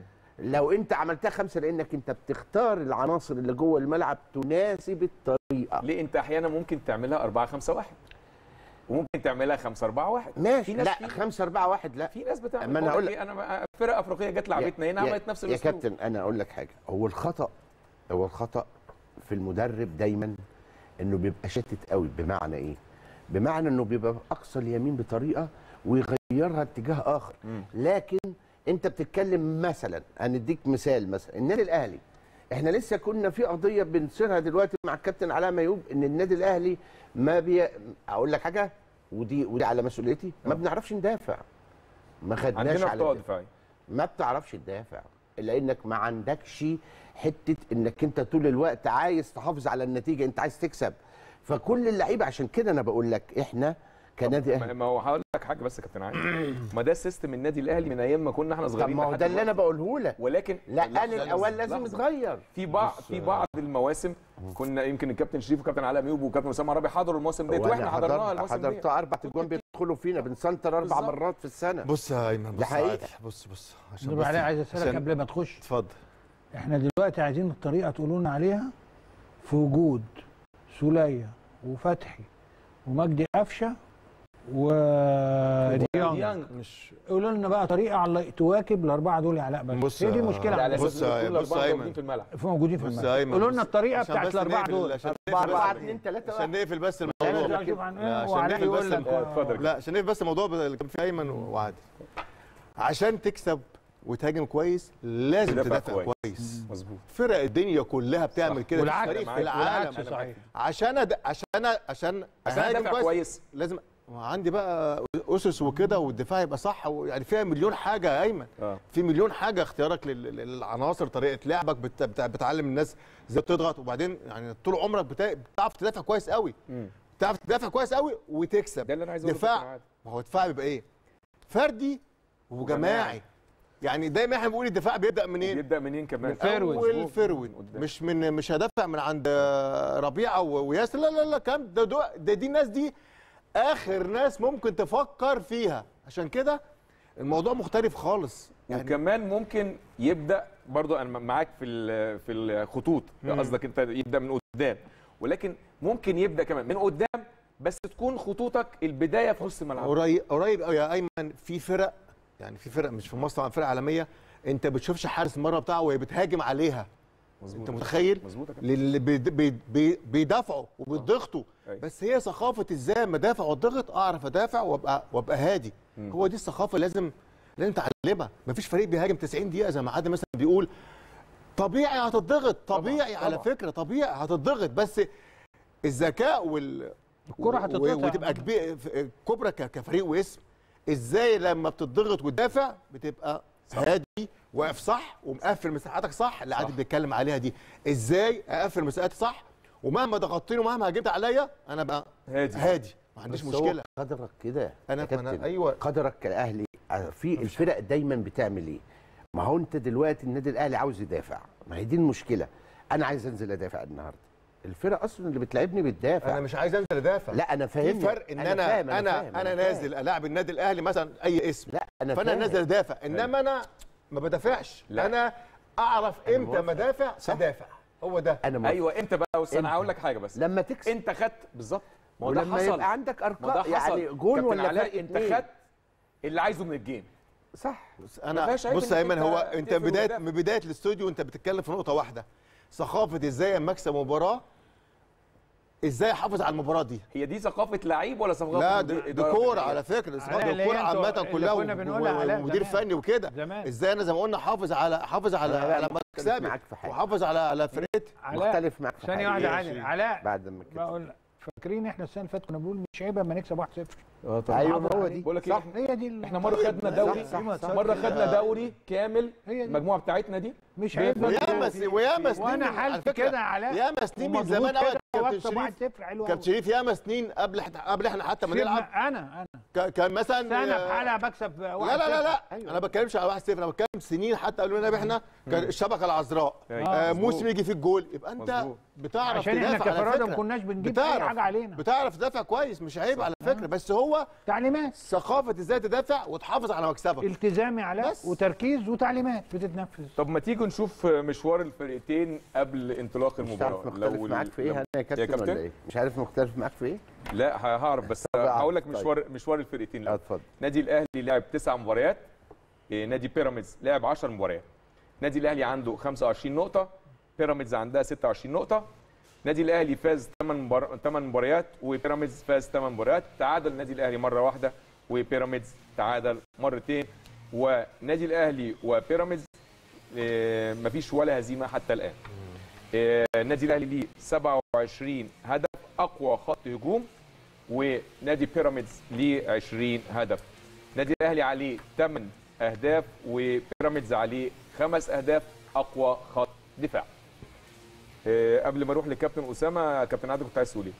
لو انت عملتها خمسه لانك انت بتختار العناصر اللي جوه الملعب تناسب الطريقه
ليه انت احيانا ممكن تعملها 4 5 1 وممكن تعملها 5 4 1
ماشي
في ناس
لا
في-
5 4 1 لا
في ناس بتعمل
أما أنا
بقول
أقول
لك إيه، انا فرقه افريقيه جت لعبتنا هنا
يا-
عملت نفس
يا
الاسلوب
كابتن انا اقول لك حاجه هو الخطا هو الخطا في المدرب دايما انه بيبقى شتت قوي بمعنى ايه بمعنى انه بيبقى اقصى اليمين بطريقه ويغيرها اتجاه اخر لكن انت بتتكلم مثلا هنديك مثال مثلا النادي الاهلي احنا لسه كنا في قضيه بنصيرها دلوقتي مع الكابتن علاء ميوب ان النادي الاهلي ما بي اقول لك حاجه ودي ودي على مسؤوليتي ما بنعرفش ندافع ما خدناش
عندنا
على
اخطاء
ده.
دفاعيه
ما بتعرفش تدافع لانك ما عندكش حته انك انت طول الوقت عايز تحافظ على النتيجه انت عايز تكسب فكل اللعيبه عشان كده انا بقول لك احنا كنادي
ما
اهلي
ما هو هقول لك حاجه بس يا كابتن عادل ما ده سيستم النادي الاهلي من ايام ما كنا احنا
طب
صغيرين
ما هو
لحد
ده اللي انا
دلوقتي.
بقوله لك
ولكن
لا
لحظة،
انا الاول لازم
لحظة.
يتغير
في بعض في بعض المواسم كنا يمكن الكابتن شريف والكابتن علاء ميوب والكابتن اسامه عربي حضروا الموسم ديت واحنا
وأنا
حضرناها
حضرت
الموسم
حضرت
ديت
اربع اجوان بيدخلوا فينا بنسنتر اربع
بالظبط.
مرات في السنه
بص يا ايمن
ده
بص
حقيقة.
عادل بص بص عشان
نور
بس
علي عايز اسالك
عشان-
قبل ما تخش
اتفضل
احنا دلوقتي عايزين الطريقه تقولوا لنا عليها في وجود سوليه وفتحي ومجدي قفشه وديانج
ديانج.
مش قولوا لنا بقى طريقه على تواكب الاربعه دول يا علاء بس
بص
هي دي
يا-
مشكله
على
عندنا.
اساس
بص
ان
يا-
كل
بص يا
الاربعه
أيمن.
موجودين في الملعب
في موجودين في
بص
الملعب
يا ايمن
قولوا
بص.
لنا الطريقه
عشان
بتاعت
بس
الاربعه
نقفل-
دول
عشان
أربعة
نقفل
أربعة
بس-
اتنين تلاتة
عشان نقفل بس
لا،
الموضوع
لا، شوف عن-
لا، عشان
وعلاء
نقفل
يقول
بس
لك
الموضوع.
اتفضل.
لا عشان نقفل بس الموضوع اللي كان فيه ايمن وعادل عشان تكسب وتهاجم كويس لازم
تدافع
تدافع
كويس.
كويس
مظبوط
فرق الدنيا كلها بتعمل كده
والعكس
مفيش فريق في
والعكس
العالم
صحيح
عشان أد... عشان عشان
عشان
أهاجم
ادافع كويس
لازم عندي بقى اسس وكده والدفاع يبقى صح يعني فيها مليون حاجه يا ايمن
اه
في مليون حاجه اختيارك لل- للعناصر طريقه لعبك بت... بت... بتعلم الناس ازاي تضغط وبعدين يعني طول عمرك بتا... بتعرف تدافع كويس قوي
مم.
بتعرف تدافع كويس قوي وتكسب
ده اللي انا عايز اقوله
دفاع.
كابتن عادل.
ما هو دفاع بيبقى ايه فردي وجماعي يعني دايما احنا بنقول الدفاع بيبدا منين
يبدا منين كمان
فيرويد.
اول فيرويد
قدام.
مش من مش هدافع من عند ربيعه و- وياسر لا لا لا كام ده, ده, ده دي الناس دي اخر ناس ممكن تفكر فيها عشان كده الموضوع مختلف خالص يعني
وكمان ممكن يبدا برضو انا معاك في ال- في الخطوط
مم.
قصدك انت يبدا من قدام ولكن ممكن يبدا كمان من قدام بس تكون خطوطك البدايه في نص الملعب
قريب قريب قوي يا ايمن في فرق يعني في فرق مش في مصر طبعاً، فرق عالميه انت بتشوفش حارس المره بتاعه وهي بتهاجم عليها
مظبوط
انت متخيل
مظبوط يا كابتن.
للي بيد- بي- بي- بيدافعوا وبيضغطوا
أيوة.
بس هي ثقافه ازاي اما ادافع واتضغط اعرف ادافع وابقى وابقى هادي
مم.
هو دي الثقافه لازم لازم تعلمها مفيش فريق بيهاجم 90 دقيقه زي ما حد مثلا بيقول طبيعي هتضغط طبيعي
طبعاً.
على فكره طبيعي هتضغط بس الذكاء وال
الكرة
و-
هتتقطع.
وتبقى كبير كبرى ك- كفريق واسم ازاي لما بتضغط وتدافع بتبقى هادي واقف صح ومقفل مساحاتك صح اللي عادل بيتكلم عليها دي ازاي اقفل مساحاتي صح ومهما ضغطتني ومهما هجمت عليا انا بقى
هادي
هادي ما عنديش
بس هو
مشكله
قدرك كده
انا
يا كابتن.
أنا ايوه
قدرك كاهلي في الفرق دايما بتعمل ايه ما هو انت دلوقتي النادي الاهلي عاوز يدافع ما هي دي المشكله انا عايز انزل ادافع النهارده الفرق اصلا اللي بتلعبني بتدافع
انا مش عايز انزل ادافع
لا انا فاهم
في فرق ان انا
فاهم
انا
فاهم
انا,
فاهم.
نازل العب النادي الاهلي مثلا اي اسم
لا انا
فانا
فاهم.
نازل ادافع انما انا ما بدافعش
لا.
انا اعرف امتى
موافق.
ما ادافع
صح.
ادافع هو ده
انا موافق.
ايوه انت بقى بس
إمتى؟
انا هقول لك حاجه بس
لما تكسب
انت خدت بالظبط ما هو ده
ولما
حصل
يبقى عندك
ما ده
ارقام
حصل
يعني جول
كابتن
ولا
علاء
فرق
انت
اتنين.
خدت اللي عايزه من الجيم
صح
بس
ما
انا
فيهاش عيب
بص
إنك
يا ايمن
أنت
هو انت
تقفل
بدايه
وتدافع.
من بدايه الاستوديو انت بتتكلم في نقطه واحده ثقافه ازاي اما اكسب مباراه ازاي احافظ على المباراه دي
هي دي ثقافه لعيب ولا ثقافه
لا
مدير
دي
إدارة
كوره
فنية؟
على فكره
علاء
ثقافه
اللي
الكوره
هي انتوا-
عامه
اللي
كلها
كنا بنقولها
و-
علاء
ومدير
زمان.
فني وكده
زمان.
ازاي انا زي ما قلنا حافظ على حافظ على
أنا بقى
على
مختلف
مكسبي
معاك في حاجة.
وحافظ على على فرقتي
علاء
مختلف معاك في
ثانيه
حاجة.
واحده
ماشي.
عادل علاء
بعد ما كده
بقول فاكرين احنا السنه اللي فاتت كنا بنقول مش عيب اما نكسب 1-0
اه طبعا
ايوه
حافظ
هو
عليه.
دي
بقول لك ايه
هي دي ال-
احنا مره خدنا دوري
صح، صح، صح.
مره خدنا دوري كامل
هي دي.
المجموعه بتاعتنا دي
مش عيب
وياما س- وياما سنين
وانا
من- على
حالتي
فكرة
كده يا علاء
ياما سنين من
ومضغوط
زمان قوي
كده
كابتن
واكسب
شريف
1-0 حلو
كابتن شريف ياما سنين قبل إحنا- قبل احنا حتى ما نلعب
انا انا
ك- كان مثلا
سنه
آه،
بحالها بكسب 1-0
لا لا لا لا
أيوة.
انا ما بتكلمش على 1 0 انا بتكلم سنين حتى قبل ما نلعب احنا كان الشبكه العذراء
أيوة.
آه
مظبوط.
موسم يجي فيه الجول يبقى انت
مظبوط.
بتعرف
عشان احنا
تدافع على
كفرادة ما
فكرة.
كناش بنجيب اي
بتعرف
حاجه علينا
بتعرف تدافع كويس مش عيب على فكره بس هو
تعليمات
ثقافه ازاي تدافع وتحافظ على مكسبك
التزام يا علاء
بس.
وتركيز وتعليمات بتتنفذ
طب ما تيجي نشوف مشوار الفرقتين قبل انطلاق
مش
المباراه
عارف مختلف معاك في ايه انا يا كابتن
كابتن؟
ولا ايه مش عارف مختلف معاك في ايه
لا ه- هعرف بس
طب
هقول لك
طيب.
مشوار مشوار الفرقتين
اه
الأول.
اتفضل
نادي الاهلي لعب تسع مباريات إيه، نادي بيراميدز لعب 10 مباريات نادي الاهلي عنده 25 نقطه بيراميدز عندها 26 نقطه نادي الاهلي فاز 8 مبار... 8 مباريات وبيراميدز فاز 8 مباريات تعادل النادي الاهلي مره واحده وبيراميدز تعادل مرتين ونادي الاهلي وبيراميدز إيه، مفيش ولا هزيمه حتى الان إيه، النادي الاهلي ليه 27 هدف اقوى خط هجوم ونادي بيراميدز ليه 20 هدف نادي الاهلي عليه 8 اهداف وبيراميدز عليه خمس اهداف اقوى خط دفاع إيه، قبل ما اروح لكابتن اسامه كابتن عادل كنت عايز تقول ايه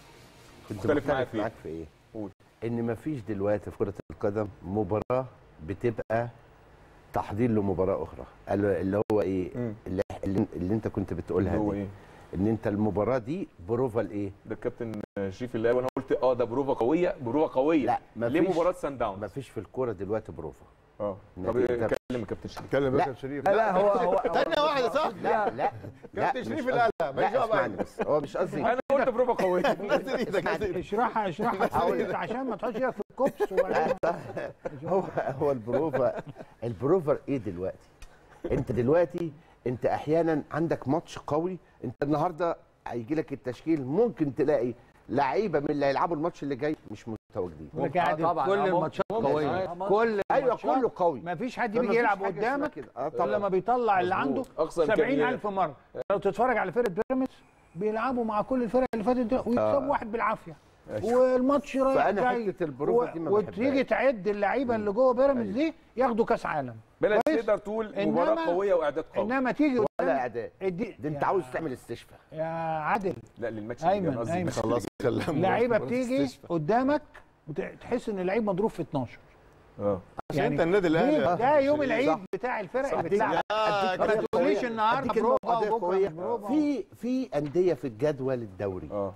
كنت
مختلف
مختلف
معاك في إيه؟
معاك في ايه
قول.
ان مفيش دلوقتي في كره القدم مباراه بتبقى تحضير لمباراه اخرى قال- اللي هو ايه
مم.
اللي, اللي, اللي انت كنت بتقولها
اللي هو
دي
ايه
ان انت المباراه دي بروفا لايه
ده الكابتن شريف اللي وانا قلت اه ده بروفه قويه بروفه قويه
لا
ليه
مفيش
مباراه سان داونز
مفيش في الكوره دلوقتي بروفا
اه طب
النادي ده-
كلم الكابتن شريف
اتكلم
لا.
بقى شريف
لا لا هو هو
ثانية واحدة صح؟
لا لا لا
كابتن
مش
شريف
قصدي.
القلق ماليش
لا
دعوة بقى.
اسمعني بس هو مش قصدي
انا قلت بروفا قويه
نزل ايدك نزل ايدك
اشرحها اشرحها
هقول
كويس عشان ما تحطش ايدك في الكوبس وبعدين
هو هو البروفا البروفر ايه دلوقتي انت دلوقتي انت احيانا عندك ماتش قوي انت النهارده هيجي لك التشكيل ممكن تلاقي لعيبه من اللي هيلعبوا الماتش اللي جاي مش متواجدين
يقول لك يا عادل
طبعاً،
كل
آه،
الماتشات
ممكن.
قويه
ممكن.
كل
ايوه
الماتشات
كله قوي
ما فيش حد
فما
بيجي
فيش
يلعب
حاجة اسمها
قدامك
كده. اه
الا
طبعا
لما بيطلع اللي
مظبوط.
عنده
أقصى إمكانيات.
70000 مره لو تتفرج على فرقه بيراميدز بيلعبوا مع كل الفرق اللي فاتت دي ويكسبوا واحد بالعافيه والماتش رايح
فأنا
جاي
حتة البروفة دي ما
وتيجي
بحبهاش.
تعد اللعيبه اللي جوه بيراميدز دي ياخدوا كاس عالم
بلد
كويس.
تقدر تقول
إنما-
مباراه قويه واعداد قوي
انما تيجي
ولا
قدام
اعداء
ادي
ده انت
يا-
عاوز تعمل استشفاء
يا عادل
لا للماتش
أيمن-
اللي جاي، قصدي
أيمن.
الماتش اللي
خلاص كلام
لعيبه بتيجي قدامك وتحس ان اللعيب مضروب في 12
جاي. اه
عشان انت النادي الاهلي
ليه؟
يا
ده يوم
شريف.
العيد بتاع الفرق اللي بتلعب
يا
ما
كابتن
تقوليش النهارده
أديك
بروفا
القضية
وبكره
قوية.
مش بروفا
في في انديه في الجدول الدوري
اه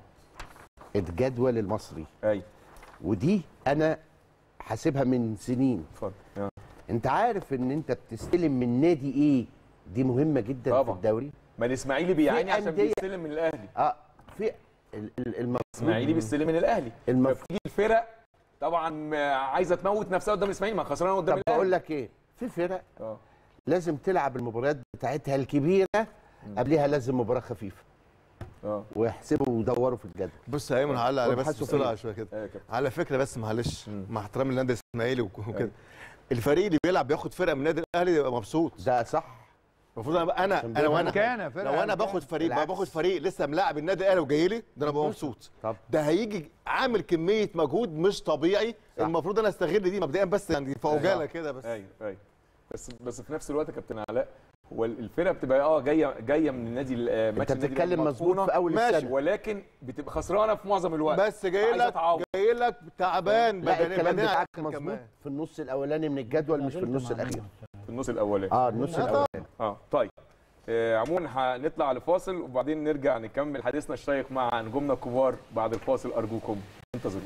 الجدول المصري
ايوه
ودي انا حاسبها من سنين
اتفضل آه.
انت عارف ان انت بتستلم من نادي ايه دي مهمه جدا
طبعا.
في الدوري
ما الاسماعيلي بيعاني عشان
أندية-
بيستلم من الاهلي
اه في ال- ال- المفروض
الاسماعيلي بيستلم من الاهلي
المفروض
فبتيجي الفرق طبعا آه، عايزه تموت نفسها قدام الاسماعيلي ما خسرانه قدام
طب
الاهلي
بقول لك ايه في فرق
اه
لازم تلعب المباريات بتاعتها الكبيره قبلها لازم مباراه خفيفه
اه
ويحسبوا ويدوروا في الجدول
بص يا ايمن هعلق على بس
وابحثوا
بسرعه
فيه.
شويه كده
ايوه يا كابتن
على فكره بس معلش
مم.
مع احترامي للنادي الاسماعيلي وك- وكده
أيوة.
الفريق اللي بيلعب بياخد فرقه من النادي الاهلي يبقى مبسوط
ده صح
المفروض انا انا
عشان
انا وانا
مكانة، فرقة
لو انا
مكانة.
باخد فريق
بالعكس.
باخد فريق لسه ملاعب النادي الاهلي وجاي لي ده انا ببقى مبسوط
طب
ده هيجي عامل كميه مجهود مش طبيعي
صح.
المفروض انا استغل دي مبدئيا بس يعني في عجاله
أيوة.
كده بس
ايوه ايوه بس بس في نفس الوقت يا كابتن علاء هو الفرقه بتبقى اه جايه جايه من النادي ال- آه،
انت
ماتش النادي
بتتكلم
الأهلي
مظبوط
مطحونة،
في اول
ماشي.
السنه
ولكن بتبقى خسرانه في معظم الوقت
بس جاي
عايزة
لك
تعوض.
جاي لك تعبان
لا
بدنيا
الكلام
بدنيا
بتاعك
كمان.
مظبوط في النص الاولاني من الجدول مش في النص الاخير
في النص الاولاني
اه النص
آه،
الاولاني
اه طيب آه عموما هنطلع لفاصل وبعدين نرجع نكمل حديثنا الشيق مع نجومنا الكبار بعد الفاصل ارجوكم انتظرونا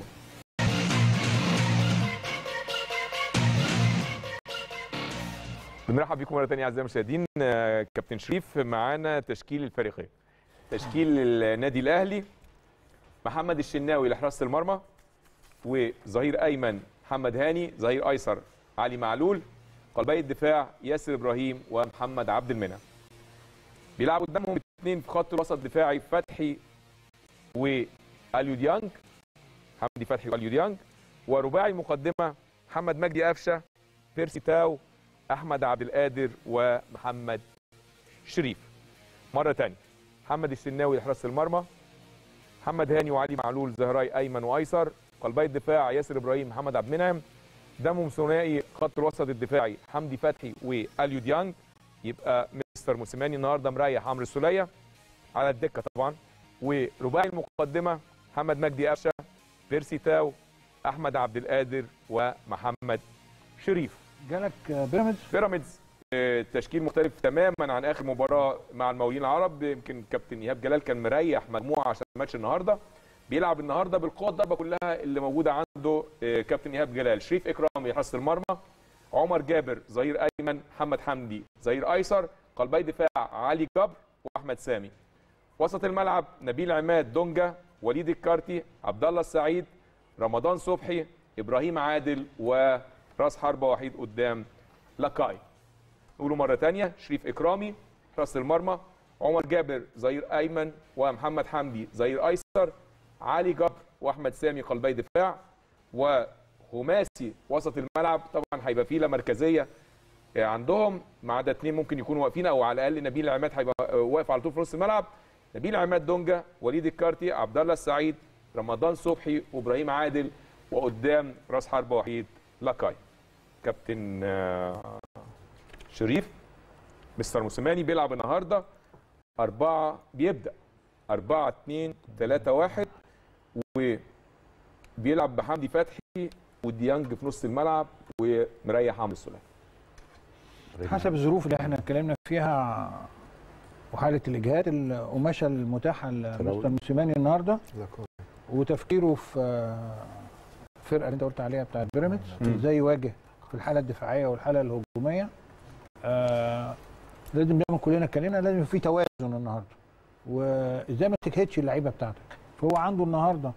بنرحب بكم مره ثانيه اعزائي المشاهدين آه، كابتن شريف معانا تشكيل الفريقين تشكيل النادي الاهلي محمد الشناوي لحراسه المرمى وظهير ايمن محمد هاني ظهير ايسر علي معلول قلبي الدفاع ياسر ابراهيم ومحمد عبد المنعم بيلعبوا قدامهم اثنين في خط الوسط دفاعي فتحي واليو ديانج حمدي فتحي واليو ديانج ورباعي المقدمه محمد مجدي قفشه بيرسي تاو احمد عبد القادر ومحمد شريف مره ثانيه محمد السناوي لحراسه المرمى محمد هاني وعلي معلول زهراي ايمن وايسر قلبي الدفاع ياسر ابراهيم محمد عبد المنعم دمهم ثنائي خط الوسط الدفاعي حمدي فتحي واليو ديانج يبقى مستر موسيماني النهارده مريح عمرو السوليه على الدكه طبعا ورباعي المقدمه محمد مجدي قفشه بيرسي تاو احمد عبد القادر ومحمد شريف
جالك بيراميدز
بيراميدز آه، تشكيل مختلف تماما عن اخر مباراه مع المقاولين العرب يمكن كابتن ايهاب جلال كان مريح مجموعه عشان ماتش النهارده بيلعب النهارده بالقوه الضربه كلها اللي موجوده عنده آه، كابتن ايهاب جلال شريف اكرامي حراسه المرمى عمر جابر ظهير ايمن محمد حمدي ظهير ايسر قلبي دفاع علي جبر واحمد سامي وسط الملعب نبيل عماد دونجا وليد الكارتي عبد الله السعيد رمضان صبحي ابراهيم عادل وراس حربه وحيد قدام لاكاي نقوله مره ثانيه شريف اكرامي راس المرمى عمر جابر ظهير ايمن ومحمد حمدي ظهير ايسر علي جبر واحمد سامي قلبي دفاع وخماسي وسط الملعب طبعا هيبقى فيه لا مركزيه عندهم ما عدا اثنين ممكن يكونوا واقفين او على الاقل نبيل عماد هيبقى واقف على طول في نص الملعب نبيل عماد دونجا وليد الكارتي عبد الله السعيد رمضان صبحي وابراهيم عادل وقدام راس حربه وحيد لاكاي كابتن آه، شريف مستر موسيماني بيلعب النهارده أربعة بيبدأ أربعة اتنين تلاتة واحد وبيلعب بحمدي فتحي وديانج في نص الملعب ومريح عمرو السوليه
حسب الظروف اللي احنا اتكلمنا فيها وحاله الاجهاد القماشه المتاحه لمستر موسيماني النهارده وتفكيره في آه، الفرقه اللي انت قلت عليها بتاعت بيراميدز ازاي يواجه في الحاله الدفاعيه والحاله الهجوميه آه لازم زي ما كلنا اتكلمنا لازم يبقى في توازن النهارده وازاي ما تجهدش اللعيبه بتاعتك فهو عنده النهارده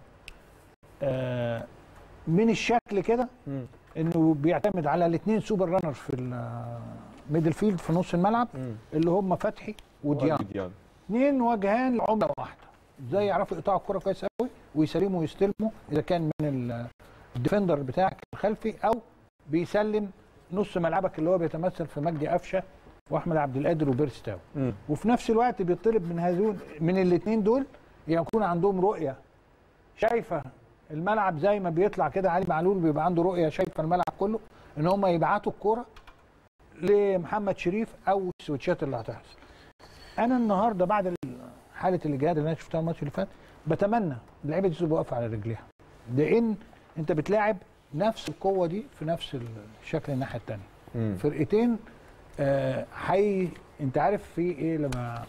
آه من الشكل كده
مم.
انه بيعتمد على الاثنين سوبر رانرز في الميدل فيلد في نص الملعب
مم.
اللي هم فتحي وديان
ديان
اثنين وجهان لعمله واحده ازاي يعرفوا يقطعوا الكره كويس قوي ويسلموا ويستلموا اذا كان من ال- الديفندر بتاعك الخلفي او بيسلم نص ملعبك اللي هو بيتمثل في مجدي قفشه واحمد عبد القادر وبيرستاو
مم.
وفي نفس الوقت بيطلب من هذول من الاثنين دول يكون عندهم رؤيه شايفه الملعب زي ما بيطلع كده علي معلول بيبقى عنده رؤيه شايفه الملعب كله ان هم يبعتوا الكوره لمحمد شريف او السويتشات اللي هتحصل انا النهارده بعد ال- حاله الاجهاد اللي انا شفتها الماتش اللي فات بتمنى اللعيبه دي تبقى واقفه على رجليها لان انت بتلاعب نفس القوه دي في نفس الشكل الناحيه الثانيه
مم.
فرقتين آه، حي انت عارف في ايه لما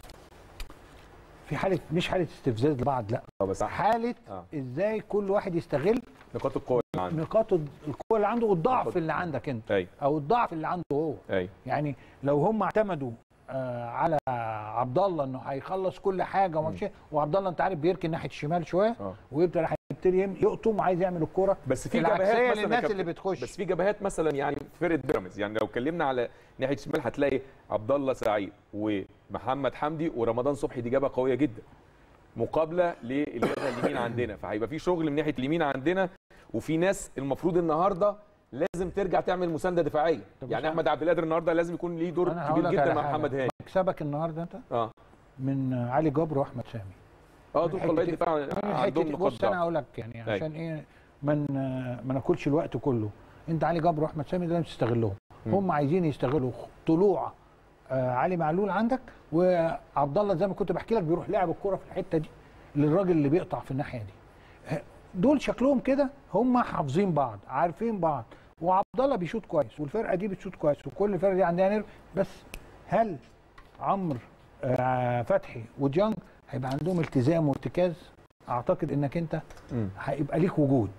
في حاله مش حاله استفزاز لبعض لا
اه بس
حاله
آه.
ازاي كل واحد يستغل
نقاط القوه اللي عنده
نقاط القوه اللي عنده والضعف
نقاط-
اللي عندك انت
ايوه
او الضعف اللي عنده هو
ايوه
يعني لو هم اعتمدوا آه على عبد الله انه هيخلص كل حاجه وما فيش وعبد الله انت عارف بيركن ناحيه الشمال شويه
اه
ويبدا هيبتدي يم- يقطم وعايز يعمل الكوره
بس في
العكسية
جبهات مثلا يا
للناس
كابتن.
اللي بتخش.
بس في جبهات مثلا يعني في فرقه بيراميدز يعني لو اتكلمنا على ناحيه الشمال هتلاقي عبد الله سعيد ومحمد حمدي ورمضان صبحي دي جبهه قويه جدا مقابله للجبهه اليمين عندنا فهيبقى في شغل من ناحيه اليمين عندنا وفي ناس المفروض النهارده لازم ترجع تعمل مسانده دفاعيه
طب
يعني
بس-
احمد عبد القادر النهارده لازم يكون ليه دور
أنا هقول
كبير
لك
جدا
على
مع
حاجة.
محمد هاني
مكسبك النهارده انت
اه
من علي جبر واحمد سامي
اه دول
من
قلبي
حتة-
الدفاع
من
عندهم
حته
نقاط
بص انا
ضعف
هقول لك يعني
أيوة.
عشان ايه من ما ناكلش الوقت كله انت علي جبر واحمد سامي ده لازم تستغلهم
مم.
هم عايزين يستغلوا طلوع آه علي معلول عندك وعبد الله زي ما كنت بحكي لك بيروح لعب الكره في الحته دي للراجل اللي بيقطع في الناحيه دي آه، دول شكلهم كده هم حافظين بعض عارفين بعض وعبد الله بيشوط كويس والفرقه دي بتشوط كويس وكل فرقه دي عندها نيرف بس هل عمرو آه فتحي وديانج هيبقى عندهم التزام وارتكاز اعتقد انك انت
مم.
هيبقى ليك وجود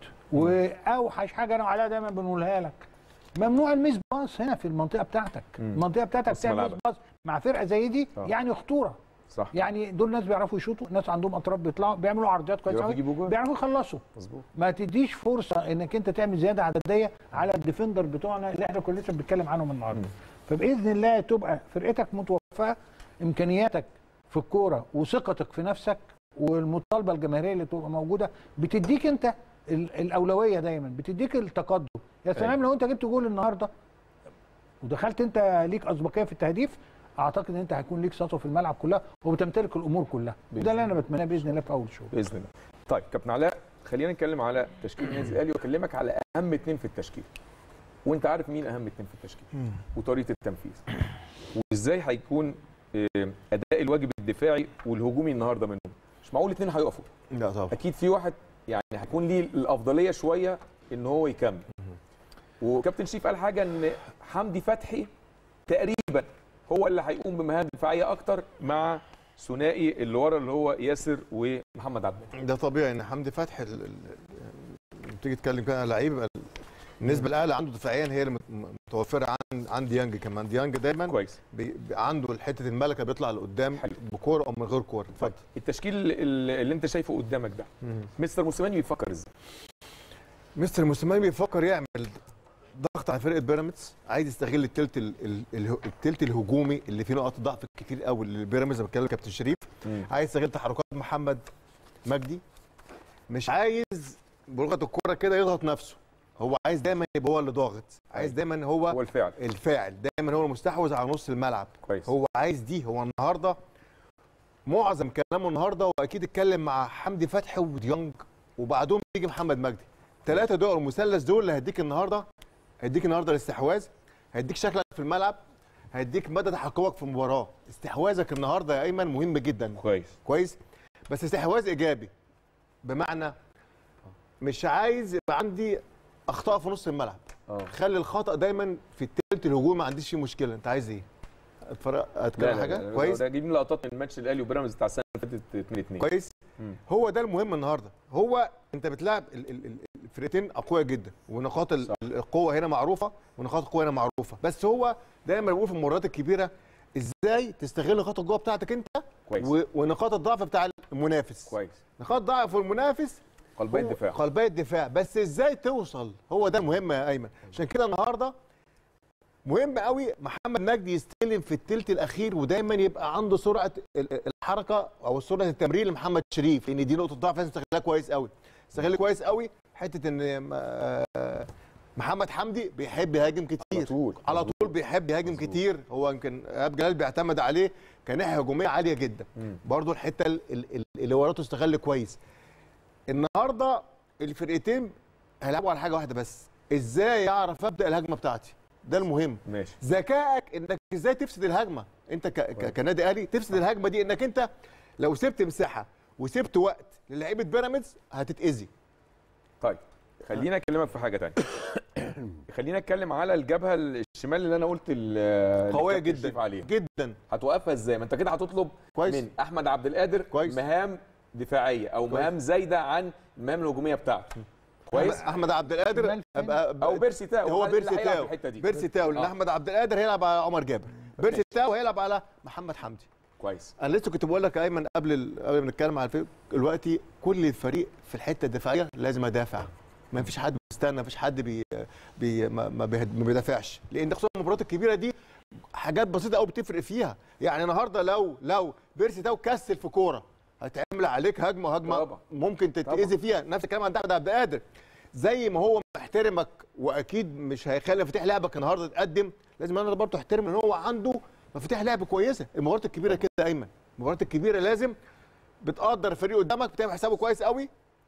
واوحش حاجه انا وعلاء دايما بنقولها لك ممنوع الميس باص هنا في المنطقه بتاعتك
مم.
المنطقه بتاعتك
نص
تعمل ميس
ملعبك.
باص مع فرقه زي دي
آه.
يعني خطوره
صح
يعني دول ناس بيعرفوا يشوطوا ناس عندهم اطراف بيطلعوا بيعملوا عرضيات كويسه
بيعرفوا
قوي
يجيبوا جول.
بيعرفوا يخلصوا
مظبوط
ما تديش فرصه انك انت تعمل زياده عدديه على الديفندر بتوعنا اللي احنا كنا لسه بنتكلم عنهم النهارده فباذن الله تبقى فرقتك متوفقه امكانياتك في الكوره وثقتك في نفسك والمطالبه الجماهيريه اللي تبقى موجوده بتديك انت ال- الاولويه دايما بتديك التقدم يا سلام
أيوة.
لو انت جبت جول النهارده ودخلت انت ليك اسبقيه في التهديف اعتقد ان انت هيكون ليك سطوه في الملعب كلها وبتمتلك الامور كلها
بإذن
وده اللي انا بتمناه باذن الله في اول شهر
باذن الله طيب كابتن علاء خلينا نتكلم على تشكيل النادي الاهلي واكلمك على اهم اثنين في التشكيل وانت عارف مين اهم اثنين في التشكيل وطريقه التنفيذ وازاي هيكون آه، اداء الواجب الدفاعي والهجومي النهارده منهم مش معقول الاثنين هيقفوا
لا طبعا
اكيد في واحد يعني هيكون ليه الافضليه شويه ان هو يكمل وكابتن شريف قال حاجه ان حمدي فتحي تقريبا هو اللي هيقوم بمهام دفاعيه اكتر مع ثنائي اللي ورا اللي هو ياسر ومحمد عبد المنعم.
ده طبيعي ان حمدي فتحي ال- ال- لما تيجي تتكلم كده على لعيب يبقى النسبه الاعلى عنده دفاعيا هي اللي مت- متوفره عن عن ديانج كمان ديانج دايما
كويس
بي بي- عنده حته الملكه بيطلع لقدام
حلو.
بكوره او من غير كوره اتفضل
التشكيل اللي اللي انت شايفه قدامك ده مستر موسيماني بيفكر ازاي
مستر موسيماني بيفكر يعمل ضغط على فرقه بيراميدز عايز يستغل التلت ال- ال- اله- التلت الهجومي اللي فيه نقط ضعف كتير قوي للبيراميدز أنا بتكلم كابتن شريف عايز يستغل تحركات محمد مجدي مش عايز بلغه الكوره كده يضغط نفسه هو عايز دايما يبقى هو اللي ضاغط عايز دايما هو
هو الفعل
الفاعل دايما هو المستحوذ على نص الملعب
كويس
هو عايز دي هو النهارده معظم كلامه النهارده واكيد اتكلم مع حمدي فتحي وديانج وبعدهم يجي محمد مجدي ثلاثه دول المثلث دول اللي هيديك النهارده هيديك النهارده الاستحواذ هيديك شكلك في الملعب هيديك مدى تحكمك في المباراه استحواذك النهارده يا ايمن مهم جدا
كويس
كويس بس استحواذ ايجابي بمعنى مش عايز يبقى عندي اخطاء في نص الملعب
اه
خلي الخطا دايما في التلت الهجومي ما عنديش فيه مشكله انت عايز ايه اتفرج
لا
اتكلم
لا
حاجه
لا
كويس
ده جايبين لقطات من ماتش الاهلي وبيراميدز بتاع السنه اللي فاتت 2 2
كويس
مم.
هو ده المهم النهارده هو انت بتلعب ال- ال- ال- الفرقتين اقوياء جدا ونقاط ال-
صح.
القوه هنا معروفه ونقاط القوه هنا معروفه بس هو دايما بقول في المباريات الكبيره ازاي تستغل نقاط القوه بتاعتك انت
كويس
و- ونقاط الضعف بتاع المنافس
كويس
نقاط ضعف المنافس
قلبي
هو
الدفاع
قلبي الدفاع بس ازاي توصل هو ده المهم يا ايمن عشان كده النهارده مهم قوي محمد نجدي يستلم في الثلث الاخير ودايما يبقى عنده سرعه ال- ال- الحركه او سرعه التمرير لمحمد شريف لان دي نقطه ضعف لازم يستغلها كويس قوي استغل كويس قوي حته ان م- آه، محمد حمدي بيحب يهاجم كتير
على طول.
على طول بيحب يهاجم
مظبوط.
كتير هو يمكن ايهاب جلال بيعتمد عليه كناحيه هجوميه عاليه جدا
مم.
برضو الحته ال- ال- ال- اللي وراته استغل كويس النهارده الفرقتين هيلعبوا على حاجه واحده بس ازاي اعرف ابدا الهجمه بتاعتي ده المهم
ماشي
ذكائك انك ازاي تفسد الهجمه انت ك... ك... كنادي اهلي تفسد الهجمه دي انك انت لو سبت مساحه وسبت وقت للعيبه بيراميدز هتتاذي
طيب خلينا اكلمك في حاجه تانية خلينا اتكلم على الجبهه الشمال اللي انا قلت ال-
قويه
اللي كابتن شريف
جدا
عليها
جدا
هتوقفها ازاي ما انت كده هتطلب
كويس.
من احمد عبد القادر
كويس.
مهام دفاعيه او
كويس.
مهام زايده عن المهام الهجوميه بتاعته كويس
احمد عبد القادر
شمال فين؟
أبقى
او بيرسي تاو
هو
اللي
بيرسي
هيلعب
تاو
في الحته دي
بيرسي تاو لان
آه.
احمد عبد القادر هيلعب على عمر جابر بيرسي تاو هيلعب على محمد حمدي
كويس
انا لسه كنت بقول لك يا ايمن قبل ال... قبل ما نتكلم على الفريق دلوقتي كل فريق في الحته الدفاعيه لازم يدافع ما فيش حد بيستنى ما فيش حد بي... بي... ما, ما, بيهد... ما بيدافعش لان خصوصا المباريات الكبيره دي حاجات بسيطه قوي بتفرق فيها يعني النهارده لو لو بيرسي تاو كسل في كوره هتعمل عليك هجمه هجمه
طبعا.
ممكن تتاذي فيها نفس الكلام عند احمد عبد القادر زي ما هو محترمك واكيد مش هيخلي مفاتيح لعبك النهارده تقدم لازم انا برضه احترم ان هو عنده مفاتيح لعب كويسه المباريات الكبيره كده يا ايمن المباريات الكبيره لازم بتقدر الفريق قدامك بتعمل حسابه كويس قوي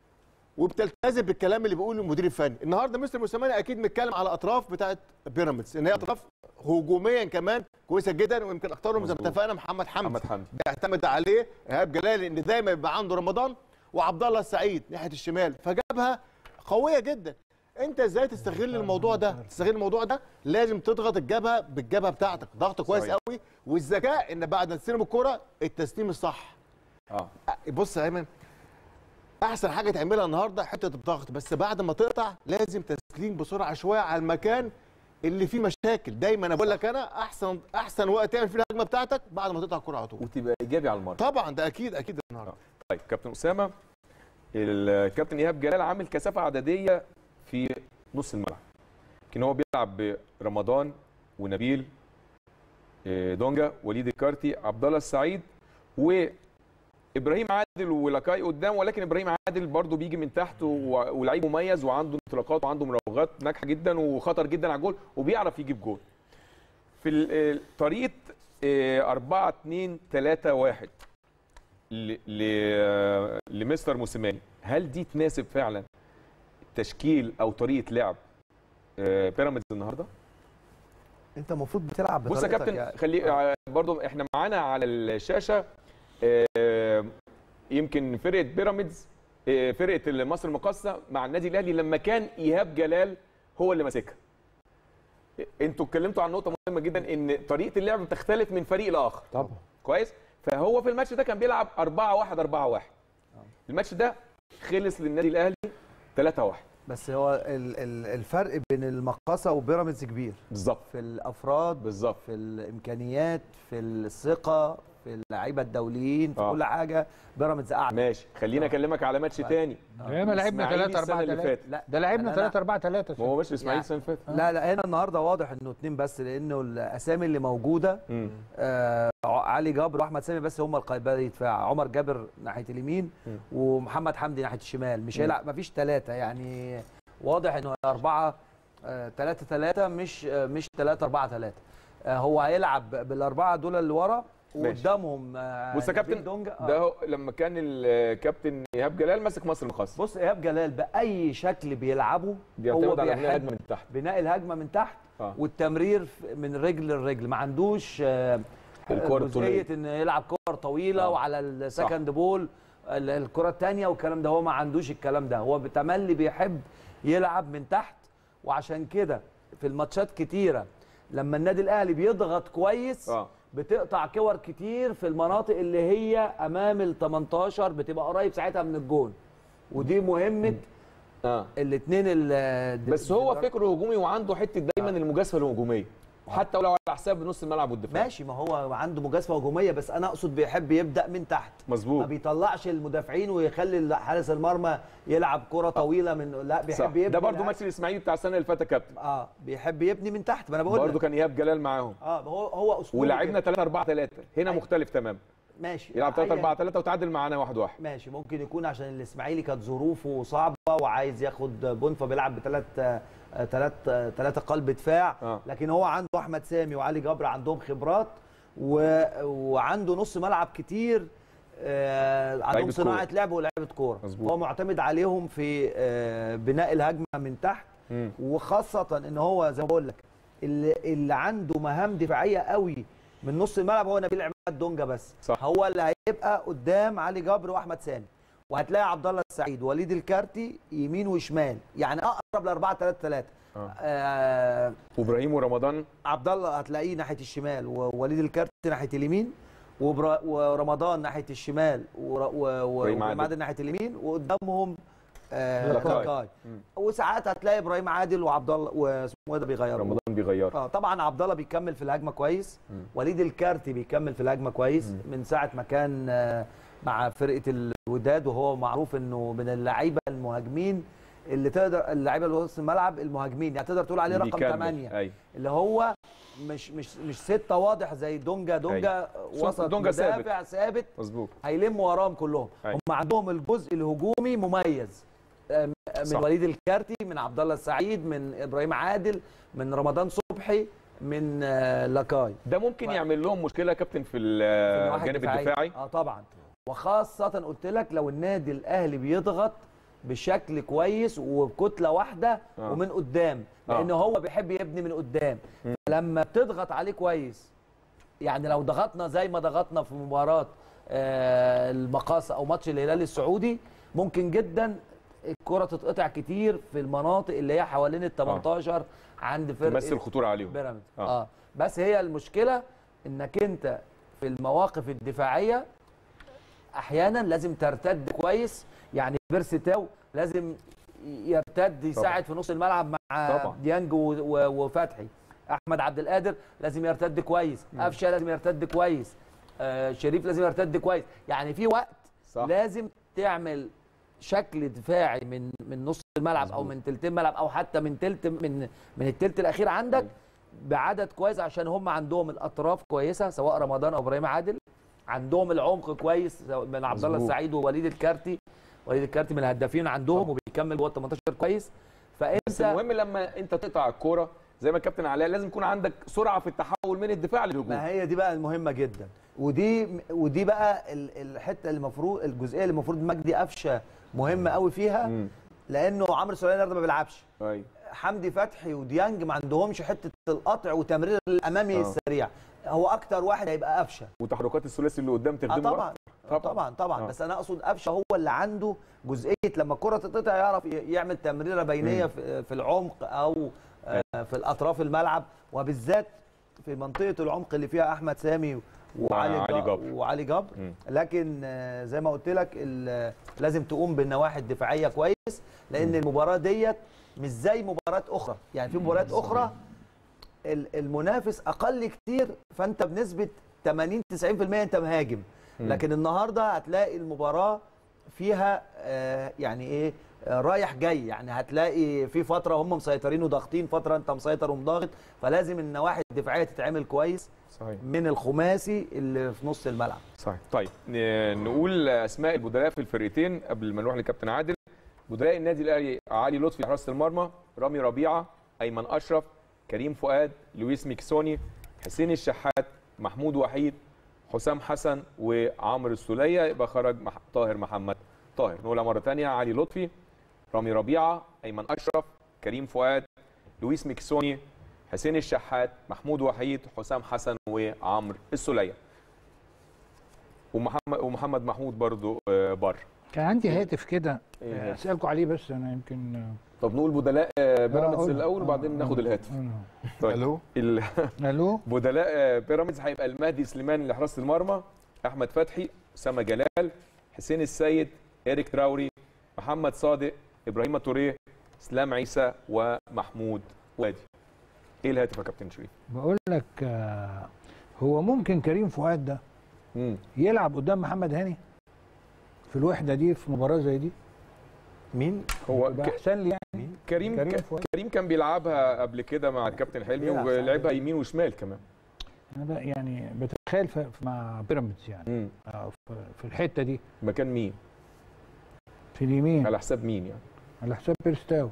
وبتلتزم بالكلام اللي بيقوله المدير الفني النهارده مستر موسيماني اكيد متكلم على اطراف بتاعه بيراميدز ان هي اطراف هجوميا كمان كويسه جدا ويمكن اختارهم زي ما
مظبوط.
اتفقنا محمد حمدي
محمد حمدي
بيعتمد عليه ايهاب جلال ان دايما يبقى عنده رمضان وعبد الله السعيد ناحيه الشمال فجابها قويه جدا انت ازاي تستغل الموضوع ده تستغل الموضوع ده لازم تضغط الجبهه بالجبهه بتاعتك ضغط كويس
صحيح.
قوي والذكاء ان بعد ما تستلم الكره التسليم الصح
اه
بص يا ايمن احسن حاجه تعملها النهارده حته الضغط بس بعد ما تقطع لازم تسليم بسرعه شويه على المكان اللي فيه مشاكل دايما انا بقول لك انا احسن احسن وقت تعمل فيه الهجمه بتاعتك بعد ما تقطع الكره على طول
وتبقى ايجابي على المرمى
طبعا ده اكيد اكيد النهارده
طيب كابتن اسامه الكابتن ايهاب جلال عامل كثافه عدديه في نص الملعب لكن هو بيلعب برمضان ونبيل آه، دونجا وليد الكارتي عبد الله السعيد وابراهيم عادل ولاكاي قدام ولكن ابراهيم عادل برضه بيجي من تحت و- ولعيب مميز وعنده انطلاقات وعنده مراوغات ناجحه جدا وخطر جدا على الجول وبيعرف يجيب جول في ال- آه، طريقه 4 2 3 1 ل- ل- لمستر موسيماني هل دي تناسب فعلا تشكيل او طريقه لعب آه، بيراميدز النهارده
انت المفروض بتلعب
بص يا
بطريقتك
كابتن
يعني.
خلي آه، برضو احنا معانا على الشاشه آه، يمكن فرقه بيراميدز آه، فرقه مصر المقاصه مع النادي الاهلي لما كان ايهاب جلال هو اللي ماسكها انتوا اتكلمتوا عن نقطه مهمه جدا ان طريقه اللعب بتختلف من فريق لاخر
طبعا
كويس فهو في الماتش ده كان بيلعب 4 1 4 1 الماتش ده خلص للنادي الاهلي 3 1
بس هو ال- ال- الفرق بين المقاصه وبيراميدز كبير
بالظبط
في الافراد
بالظبط
في الامكانيات في الثقه في اللعيبه الدوليين في
آه.
كل حاجه بيراميدز اعلى
ماشي خلينا
آه.
اكلمك على ماتش تاني
ياما لعبنا
إسماعيلي
3 4
السنة اللي
3
فاتت.
لا
ده لعبنا
أنا-
3 4 3
ما هو مش اسماعيلي
يعني-
السنه اللي فاتت
لا لا هنا النهارده واضح انه اتنين بس لانه الاسامي اللي موجوده
مم.
آه علي جابر واحمد سامي بس هم القلبي دفاع عمر جابر ناحيه اليمين
مم.
ومحمد حمدي ناحيه الشمال مش هيلعب مفيش ثلاثه يعني واضح انه أربعة آه، ثلاثة ثلاثة مش آه، مش ثلاثة أربعة ثلاثة آه، هو هيلعب بالأربعة دول اللي ورا
ماشي.
وقدامهم آه،
بص يا
نبيل
كابتن
دونجا آه.
ده هو لما كان الكابتن ايهاب جلال ماسك مصر المقاصه
بص ايهاب جلال باي شكل بيلعبه هو
بيعتمد على بناء
بيحب
الهجمه من تحت
بناء الهجمه من تحت
آه.
والتمرير ف- من رجل لرجل ما عندوش آه،
الكرة الطولية.
جزئيه ان يلعب كور طويله
آه.
وعلى السكند بول ال- الكره الثانيه والكلام ده هو ما عندوش الكلام ده هو بتملي بيحب يلعب من تحت وعشان كده في الماتشات كتيره لما النادي الاهلي بيضغط كويس
اه
بتقطع كور كتير في المناطق اللي هي امام ال 18 بتبقى قريب ساعتها من الجون ودي مهمه
اه
الاثنين
بس هو فكره هجومي وعنده حته دايما المجازفه الهجوميه حتى ولو على حساب نص الملعب والدفاع
ماشي ما هو عنده مجازفه هجوميه بس انا اقصد بيحب يبدا من تحت ما
مظبوط
بيطلعش المدافعين ويخلي حارس المرمى يلعب كره طويله من لا
صح
بيحب يبني
ده برضو
العكس.
ماتش الاسماعيلي بتاع السنه اللي فاتت يا كابتن
اه بيحب يبني من تحت ما انا بقول
برضو
لك
كان ايهاب جلال معاهم
اه هو هو اسلوبه
ولعبنا
كده.
3 4 3 هنا
أيوة.
مختلف تماما
ماشي
يلعب 3
أيا
4 3 وتعادل معانا 1 1
ماشي ممكن يكون عشان الاسماعيلي كانت ظروفه صعبه وعايز ياخد بون فبيلعب بثلاث ثلاث ثلاثه قلب دفاع
آه.
لكن هو عنده احمد سامي وعلي جبر عندهم خبرات و... وعنده نص ملعب كتير آه عندهم
لعيبة
صناعه
كورة.
لعب ولعبه كوره
مظبوط.
هو معتمد عليهم في آه بناء الهجمه من تحت
مم.
وخاصه ان هو زي ما بقول لك اللي, اللي عنده مهام دفاعيه قوي من نص الملعب هو نبيل عماد دونجا بس
صح.
هو اللي هيبقى قدام علي جبر واحمد سامي وهتلاقي عبد الله السعيد وليد الكارتي يمين وشمال يعني اقرب ل 4 3 3
آه.
آه
وابراهيم ورمضان
عبد الله هتلاقيه ناحيه الشمال ووليد الكارتي ناحيه اليمين وبرا ورمضان ناحيه الشمال ور- و- و-
إبراهيم
وابراهيم
عادل.
عادل ناحيه اليمين وقدامهم آه
لقاي.
لقاي
مم.
وساعات هتلاقي ابراهيم عادل وعبد الله واسمه ايه ده بيغيروا
رمضان بيغير
اه طبعا عبد الله بيكمل في الهجمه كويس
مم.
وليد الكارتي بيكمل في الهجمه كويس
مم.
من ساعه ما كان آه، مع فرقه الوداد وهو معروف انه من اللعيبه المهاجمين اللي تقدر اللعيبه اللي وسط الملعب المهاجمين يعني تقدر تقول عليه رقم
بيكمل.
8
ايوه
اللي هو مش مش مش سته واضح زي دونجا دونجا
صوت
وسط
دونجا ثابت.
مدافع ثابت
مظبوط
هيلم وراهم كلهم
أيوة.
هم عندهم الجزء الهجومي مميز آه، من
صح.
وليد الكارتي من عبد الله السعيد من ابراهيم عادل من رمضان صبحي من آه، لاكاي
ده ممكن
ف-
يعمل لهم مشكله يا كابتن في
في النواحي
الجانب الدفاعي
اه طبعا وخاصه قلت لك لو النادي الاهلي بيضغط بشكل كويس وبكتله واحده
آه.
ومن قدام
آه.
لان هو بيحب يبني من قدام لما بتضغط عليه كويس يعني لو ضغطنا زي ما ضغطنا في مباراه آه، المقاصه او ماتش الهلال السعودي ممكن جدا الكره تتقطع كتير في المناطق اللي هي حوالين ال 18 عند فرقه
تمثل خطوره عليهم
بيراميدز
آه.
آه. اه بس هي المشكله انك انت في المواقف الدفاعيه احيانا لازم ترتد كويس يعني بيرسي تاو لازم يرتد يساعد في نص الملعب مع
طبعا.
ديانج و- و- وفتحي احمد عبد القادر لازم يرتد كويس قفشه لازم يرتد كويس آه شريف لازم يرتد كويس يعني في وقت
صح.
لازم تعمل شكل دفاعي من من نص الملعب او من تلتين ملعب او حتى من تلت من من التلت الاخير عندك بعدد كويس عشان هم عندهم الاطراف كويسه سواء رمضان او ابراهيم عادل عندهم العمق كويس سواء من عبد الله
مظبوط.
السعيد ووليد الكارتي وليد الكارتي من الهدافين عندهم وبيكمل جوه ال 18 كويس فانت
بس المهم لما انت تقطع الكوره زي ما الكابتن علاء لازم يكون عندك سرعه في التحول من الدفاع للهجوم
ما هي دي بقى المهمه جدا ودي ودي بقى ال- الحته اللي المفروض الجزئيه اللي المفروض مجدي قفشه مهم قوي فيها
مم.
لانه عمرو سليمان النهارده ما بيلعبش
ايوه
حمدي فتحي وديانج ما عندهمش حته القطع وتمرير الامامي
آه.
السريع هو اكتر واحد هيبقى قفشه
وتحركات الثلاثي اللي قدام
اه
تخدمه
طبعا
أكتر.
طبعا طبعا, طبعا.
آه.
بس انا اقصد قفشه هو اللي عنده جزئيه لما الكره تتقطع يعرف ي- يعمل تمريره بينيه في في العمق او آه، في الاطراف الملعب وبالذات في منطقه العمق اللي فيها احمد سامي وعلي
وعلي
جبر,
جبر.
وعلي جبر
مم.
لكن آه، زي ما قلت لك ال- لازم تقوم بالنواحي الدفاعيه كويس لان المباراه ديت مش زي مباراه اخرى يعني في مباريات اخرى ال- المنافس اقل كتير فانت بنسبه 80 90% انت مهاجم لكن النهارده هتلاقي المباراه فيها آه، يعني ايه آه، رايح جاي يعني هتلاقي في فتره هم مسيطرين وضاغطين فتره انت مسيطر ومضاغط فلازم النواحي الدفاعيه تتعمل كويس
صحيح
من الخماسي اللي في نص الملعب
صحيح طيب ن- نقول اسماء البدلاء في الفرقتين قبل ما نروح لكابتن عادل بدلاء النادي الاهلي علي لطفي حراسه المرمى رامي ربيعه ايمن اشرف كريم فؤاد لويس ميكسوني حسين الشحات محمود وحيد حسام حسن وعمرو السوليه يبقى خرج مح... طاهر محمد طاهر نقولها مره ثانيه علي لطفي رامي ربيعه ايمن اشرف كريم فؤاد لويس ميكسوني حسين الشحات محمود وحيد حسام حسن وعمرو السوليه ومحمد ومحمد محمود برضو آه، بره
كان عندي هاتف كده
إيه الهاتف؟
اسالكم عليه بس انا يمكن
طب نقول بدلاء آه، بيراميدز
أقول-
الاول
آه،
وبعدين ناخد
آه،
الهاتف
آه.
طيب
الو
ال-
الو
بدلاء آه، بيراميدز هيبقى المهدي سليمان لحراسه المرمى احمد فتحي اسامه جلال حسين السيد ايريك تراوري محمد صادق ابراهيم توريه اسلام عيسى ومحمود وادي ايه الهاتف يا كابتن شريف
بقول لك آه، هو ممكن كريم فؤاد ده
مم.
يلعب قدام محمد هاني في الوحده دي في مباراه زي دي
مين هو
يبقى
ك...
احسن لي يعني
كريم
كريم
ك...
فؤاد.
كريم كان بيلعبها قبل كده مع الكابتن حلمي
بيلعب
ولعبها يمين وشمال كمان
انا بقى يعني بتخيل في في- مع بيراميدز يعني
مم.
آه، في- في الحته دي
مكان مين
في اليمين
على حساب مين يعني
على حساب بيرستاو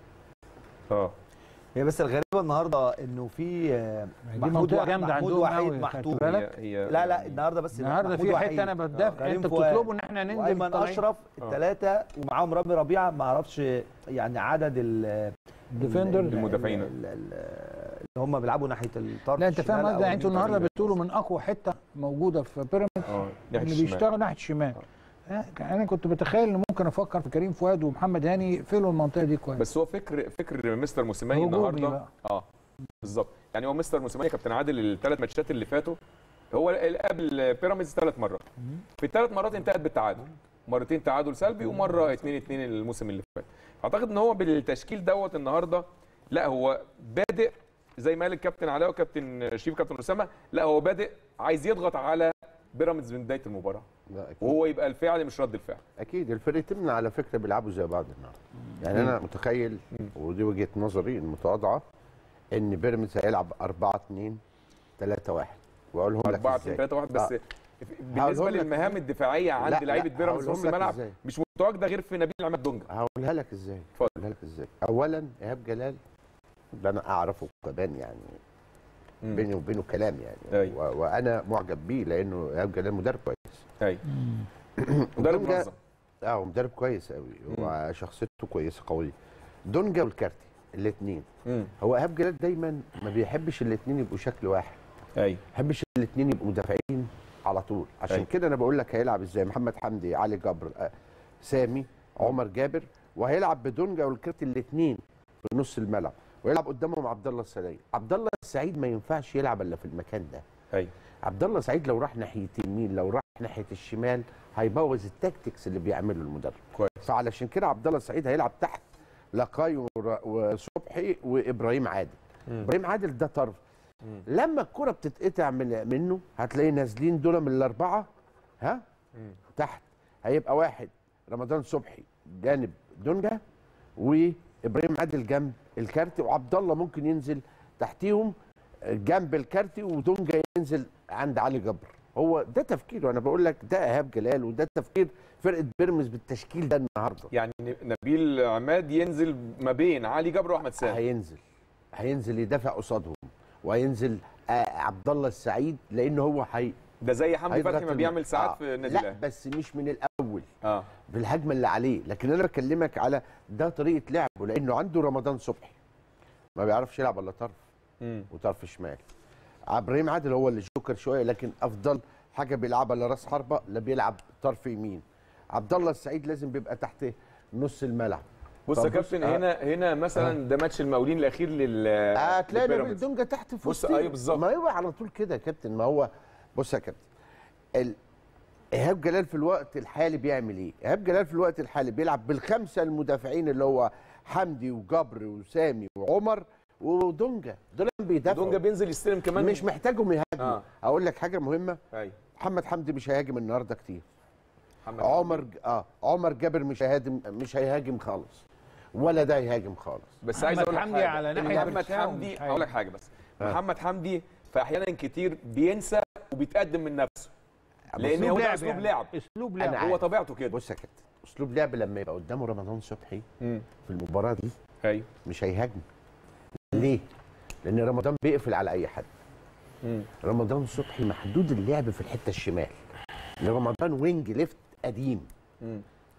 اه
هي بس الغريبه النهارده انه في آه،
دي
محمود
منطقه
وح-
جامده
محمود
عندهم
وحيد
قوي
محتوم
خدت بالك
هي... هي
لا لا النهارده بس
النهارده
محمود
في
وحيد.
حته انا بدافع
كريم
انت
فؤاد
بتطلبوا ان احنا ننزل
وايمن
طالعين.
اشرف الثلاثه ومعاهم رامي ربيعه ما اعرفش يعني عدد ال
ديفندر
ال-
المدافعين.
ال- ال- اللي هم بيلعبوا ناحيه الطرف
لا انت فاهم
الشمال
قصدي
أو
يعني انتوا
اليمين.
النهارده بتقولوا من اقوى حته موجوده في بيراميدز
اه ناحيه
اللي
الشمال
بيشتغل ناحيه الشمال آه، انا كنت بتخيل ان ممكن افكر في كريم فؤاد ومحمد هاني يقفلوا المنطقه دي كويس
بس هو فكر فكر مستر موسيماني
هجومي
النهارده
بقى.
اه بالظبط يعني هو مستر موسيماني كابتن عادل الثلاث ماتشات اللي فاتوا هو ال- قبل بيراميدز ثلاث مرات في الثلاث مرات انتهت بالتعادل مرتين تعادل سلبي ومره 2 2 الموسم اللي فات اعتقد ان هو بالتشكيل دوت النهارده لا هو بادئ زي ما قال الكابتن علاء وكابتن شريف وكابتن اسامه لا هو بادئ عايز يضغط على بيراميدز من بدايه المباراه
لا أكيد.
وهو يبقى الفعل مش رد الفعل
اكيد الفرقتين على فكره بيلعبوا زي بعض النهارده يعني انا متخيل ودي وجهه نظري المتواضعه ان بيراميدز هيلعب 4 2 3 1 واقولهم لك
4
ازاي
3 1 بس
آه.
بالنسبه
هقولهم لك
للمهام الدفاعيه
لا،
عند لعيبه
لا،
بيراميدز
هقولهم
نص
لك
الملعب
إزاي.
مش متواجده غير في نبيل عماد دونجا
هقولها لك ازاي
اتفضل.
هقولها لك ازاي اولا ايهاب جلال ده انا اعرفه كمان يعني
مم.
بيني وبينه كلام يعني
أيوة.
و- وانا معجب بيه لانه ايهاب جلال مدرب كويس
ايوه مدرب
دونجا-
منظم
اه هو مدرب كويس قوي وشخصيته كويسه قويه دونجا والكارتي الاثنين
مم.
هو ايهاب جلال دايما ما بيحبش الاثنين يبقوا شكل واحد
ايوه
ما بيحبش الاثنين يبقوا مدافعين على طول عشان
أيوة.
كده انا بقول لك هيلعب ازاي محمد حمدي علي جبر آه، سامي عمر جابر وهيلعب بدونجا والكارتي الاثنين في نص الملعب ويلعب قدامهم عبد الله السعيد عبد الله السعيد ما ينفعش يلعب الا في المكان ده
ايوه
عبد الله سعيد لو راح ناحيه اليمين لو راح ناحيه الشمال هيبوظ التكتكس اللي بيعمله المدرب
كويس
فعلشان كده عبد الله السعيد هيلعب تحت لقاي ور- وصبحي وابراهيم عادل
مم.
ابراهيم عادل ده طرف
مم.
لما الكره بتتقطع من منه هتلاقي نازلين دول من الاربعه ها
مم.
تحت هيبقى واحد رمضان صبحي جانب دونجا وابراهيم عادل جنب الكارتي وعبد الله ممكن ينزل تحتيهم جنب الكارتي ودونجا ينزل عند علي جبر هو ده تفكيره انا بقول لك ده ايهاب جلال وده تفكير فرقه بيراميدز بالتشكيل ده النهارده
يعني نبيل عماد ينزل ما بين علي جبر واحمد سامي
هينزل هينزل يدافع قصادهم وهينزل آه عبد الله السعيد لان هو هي
ده زي حمدي
هيضغط
فتحي ما
الم-
بيعمل ساعات
آه.
في النادي
لا
الاهلي
بس مش من الاول
اه
بالهجمه اللي عليه لكن انا بكلمك على ده طريقه لعبه لانه عنده رمضان صبحي ما بيعرفش يلعب الا طرف
مم.
وطرف شمال ابراهيم عادل هو اللي جوكر شويه لكن افضل حاجه بيلعبها لراس حربه لا بيلعب طرف يمين عبد الله السعيد لازم بيبقى تحت نص الملعب
بص يا
طب
كابتن
آه.
هنا هنا مثلا ده ماتش المقاولين الاخير لل
هتلاقي نبيل
للبيراميدز.
دونجا تحت في
بص،
وسطهم.
أيوة بالظبط.
ما هو على طول كده يا كابتن ما هو بص يا كابتن ال... ايهاب جلال في الوقت الحالي بيعمل ايه؟ ايهاب جلال في الوقت الحالي بيلعب بالخمسه المدافعين اللي هو حمدي وجبر وسامي وعمر ودونجا دول بيدافعوا
دونجا بينزل يستلم كمان
مش محتاجهم يهاجموا
آه.
اقول لك حاجه مهمه
ايوه
محمد حمدي مش هيهاجم النهارده كتير
محمد
عمر ج- اه عمر جابر مش هيهاجم مش هيهاجم خالص ولا ده هيهاجم خالص
بس عايز
محمد
اقول لك
حمدي
حاجه
على ناحية
محمد
بيرساو
حمدي
مش
هقول لك حاجه بس
آه.
محمد حمدي في احيانا كتير بينسى وبيتقدم من نفسه لان
أسلوب
هو ده
لعب
اسلوب
يعني.
لعب
اسلوب
أنا
لعب
عارف.
هو طبيعته كده
بص يا كابتن اسلوب لعب لما يبقى قدامه رمضان صبحي
مم.
في المباراه دي
ايوه
مش هيهاجم ليه؟ لان رمضان بيقفل على اي حد
مم.
رمضان صبحي محدود اللعب في الحته الشمال لأن رمضان وينج ليفت قديم
مم.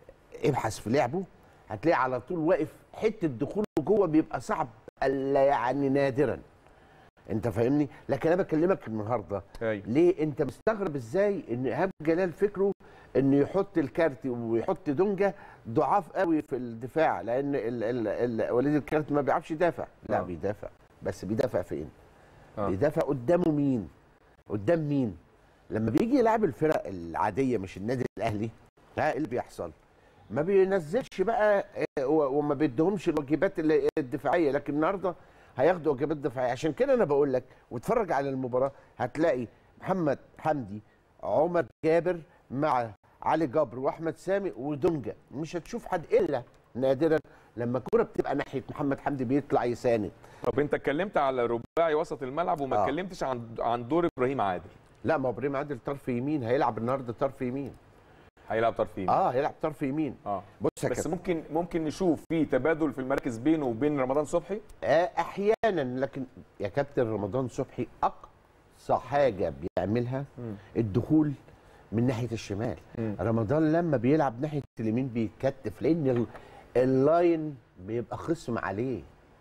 ابحث في لعبه هتلاقي على طول واقف حته دخوله جوه بيبقى صعب الا يعني نادرا انت فاهمني لكن انا بكلمك النهارده
ايوه
ليه انت مستغرب ازاي ان ايهاب جلال فكره انه يحط الكارت ويحط دونجا ضعاف قوي في الدفاع لان ال ال ال وليد الكارت ما بيعرفش يدافع لا
آه.
بيدافع بس بيدافع فين
آه.
بيدافع قدامه مين قدام مين لما بيجي يلعب الفرق العاديه مش النادي الاهلي ها ايه اللي بيحصل ما بينزلش بقى آه، و- وما بيديهمش الواجبات اللي- الدفاعيه لكن النهارده هياخدوا واجبات دفاعيه عشان كده انا بقول لك واتفرج على المباراه هتلاقي محمد حمدي عمر جابر مع علي جبر واحمد سامي ودونجا مش هتشوف حد الا نادرا لما الكوره بتبقى ناحيه محمد حمدي بيطلع يساند
طب انت اتكلمت على رباعي وسط الملعب وما
آه.
اتكلمتش عن عن دور ابراهيم عادل
لا ما هو ابراهيم عادل طرف يمين هيلعب النهارده طرف يمين
هيلعب طرف يمين
اه هيلعب طرف يمين
اه
بص يا
بس
كابتن
ممكن ممكن نشوف في تبادل في المراكز بينه وبين رمضان صبحي
آه احيانا لكن يا كابتن رمضان صبحي اقصى حاجه بيعملها
مم.
الدخول من ناحيه الشمال
مم.
رمضان لما بيلعب ناحيه اليمين بيتكتف لان ال- اللاين بيبقى خصم عليه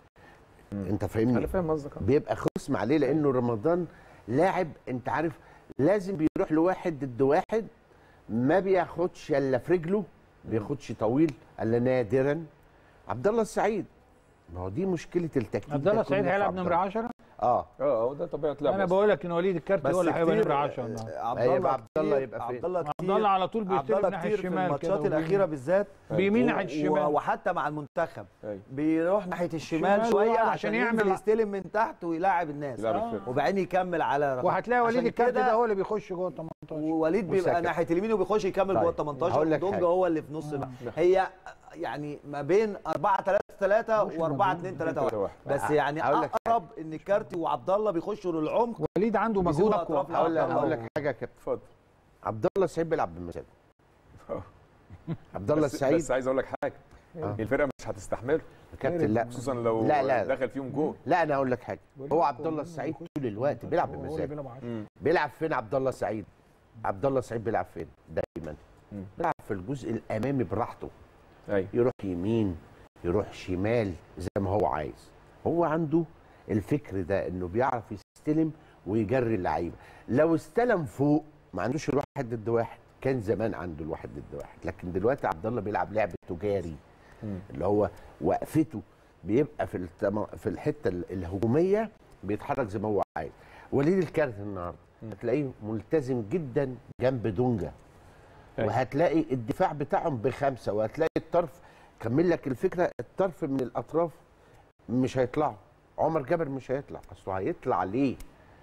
انت فاهمني
انا فاهم قصدك آه.
بيبقى خصم عليه لانه رمضان لاعب انت عارف لازم بيروح لواحد ضد واحد ما بياخدش الا في رجله بياخدش طويل الا نادرا عبد الله السعيد ما هو دي مشكله التكتيك
عبد
ده
الله سعيد
كله في
هيلعب
عبد
نمره
الله.
10
اه
اه هو ده طبيعه لعبه
انا
أصلاً.
بقول لك ان وليد الكارت
بس
هو اللي هيبقى
كتير
نمره 10
آه،
النهارده
عبد
هيبقى
الله
عبد الله
كتير-
يبقى فين؟
عبد الله
عبد
كتير
الله على طول
عبد
بيستلم
الله
ناحيه
كتير في
الشمال
الماتشات
كده
الاخيره بالذات
بيمين
و-
ناحيه الشمال
و- وحتى مع المنتخب
أيوة.
بيروح ناحيه الشمال
شمال
شويه
وعلى
عشان
عشان
يعمل
يعمل-
يستلم من تحت ويلاعب الناس
يلعب
آه.
الفرقة.
وبعدين يكمل على رقم.
وهتلاقي وليد
عشان
الكارت
كده
ده هو اللي بيخش جوه ال 18
ووليد
بص يا
بيبقى
كابتن.
ناحيه اليمين وبيخش يكمل
طيب.
جوه ال 18
هقول لك
ودونجا
حاجة.
هو اللي في نص الملعب هي يعني ما بين 4 3 3
مش
و4
موجود.
2 3 1
واحد.
بس يعني
هقول لك
اقرب ان الكارتي وعبد الله بيخشوا للعمق
وليد عنده مجهود
بيسيبوا
اقوى
أطراف
هقول لك
عبد الله.
هقول لك حاجه يا كابتن
اتفضل
عبد الله السعيد بيلعب بمزاج
آه.
عبد الله
بس,
السعيد
بس عايز اقول لك حاجه
آه.
الفرقه مش هتستحمله
يا كابتن لا
خصوصا لو
لا، لا.
دخل فيهم جول
لا انا اقول لك حاجه هو عبد الله السعيد طول الوقت بيلعب
هو اللي
بمزاج
بيلعب 10
مم.
بيلعب فين عبد الله السعيد عبد الله السعيد بيلعب فين دايما
مم.
بيلعب في الجزء الامامي براحته
ايوه
يروح يمين يروح شمال زي ما هو عايز هو عنده الفكر ده انه بيعرف يستلم ويجري اللعيبه لو استلم فوق ما عندوش الواحد ضد واحد كان زمان عنده الواحد ضد واحد لكن دلوقتي عبد الله بيلعب لعب تجاري
مم.
اللي هو وقفته بيبقى في التم... في الحته ال- الهجوميه بيتحرك زي ما هو عايز وليد الكارت النهارده هتلاقيه ملتزم جدا جنب دونجا
أيوة.
وهتلاقي الدفاع بتاعهم بخمسه وهتلاقي الطرف كمل لك الفكره الطرف من الاطراف مش هيطلعوا عمر جابر مش هيطلع اصله هيطلع ليه؟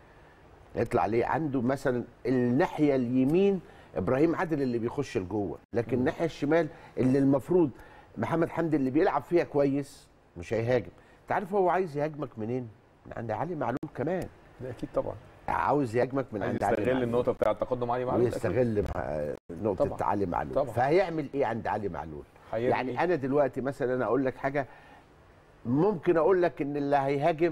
هيطلع ليه؟ عنده مثلا الناحيه اليمين ابراهيم عادل اللي بيخش لجوه لكن الناحيه الشمال اللي المفروض محمد حمدي اللي بيلعب فيها كويس مش هيهاجم انت عارف هو عايز يهاجمك منين؟ من عند علي معلول كمان
ده اكيد طبعا
عاوز يهاجمك من
عايز
عند علي
يستغل
معلول.
النقطه بتاعه التقدم علي معلول أكيد.
ويستغل مع نقطه
طبعا.
علي معلول
طبعا.
فهيعمل ايه عند علي معلول
هيرمي.
يعني انا دلوقتي مثلا انا اقول لك حاجه ممكن اقول لك ان اللي هيهاجم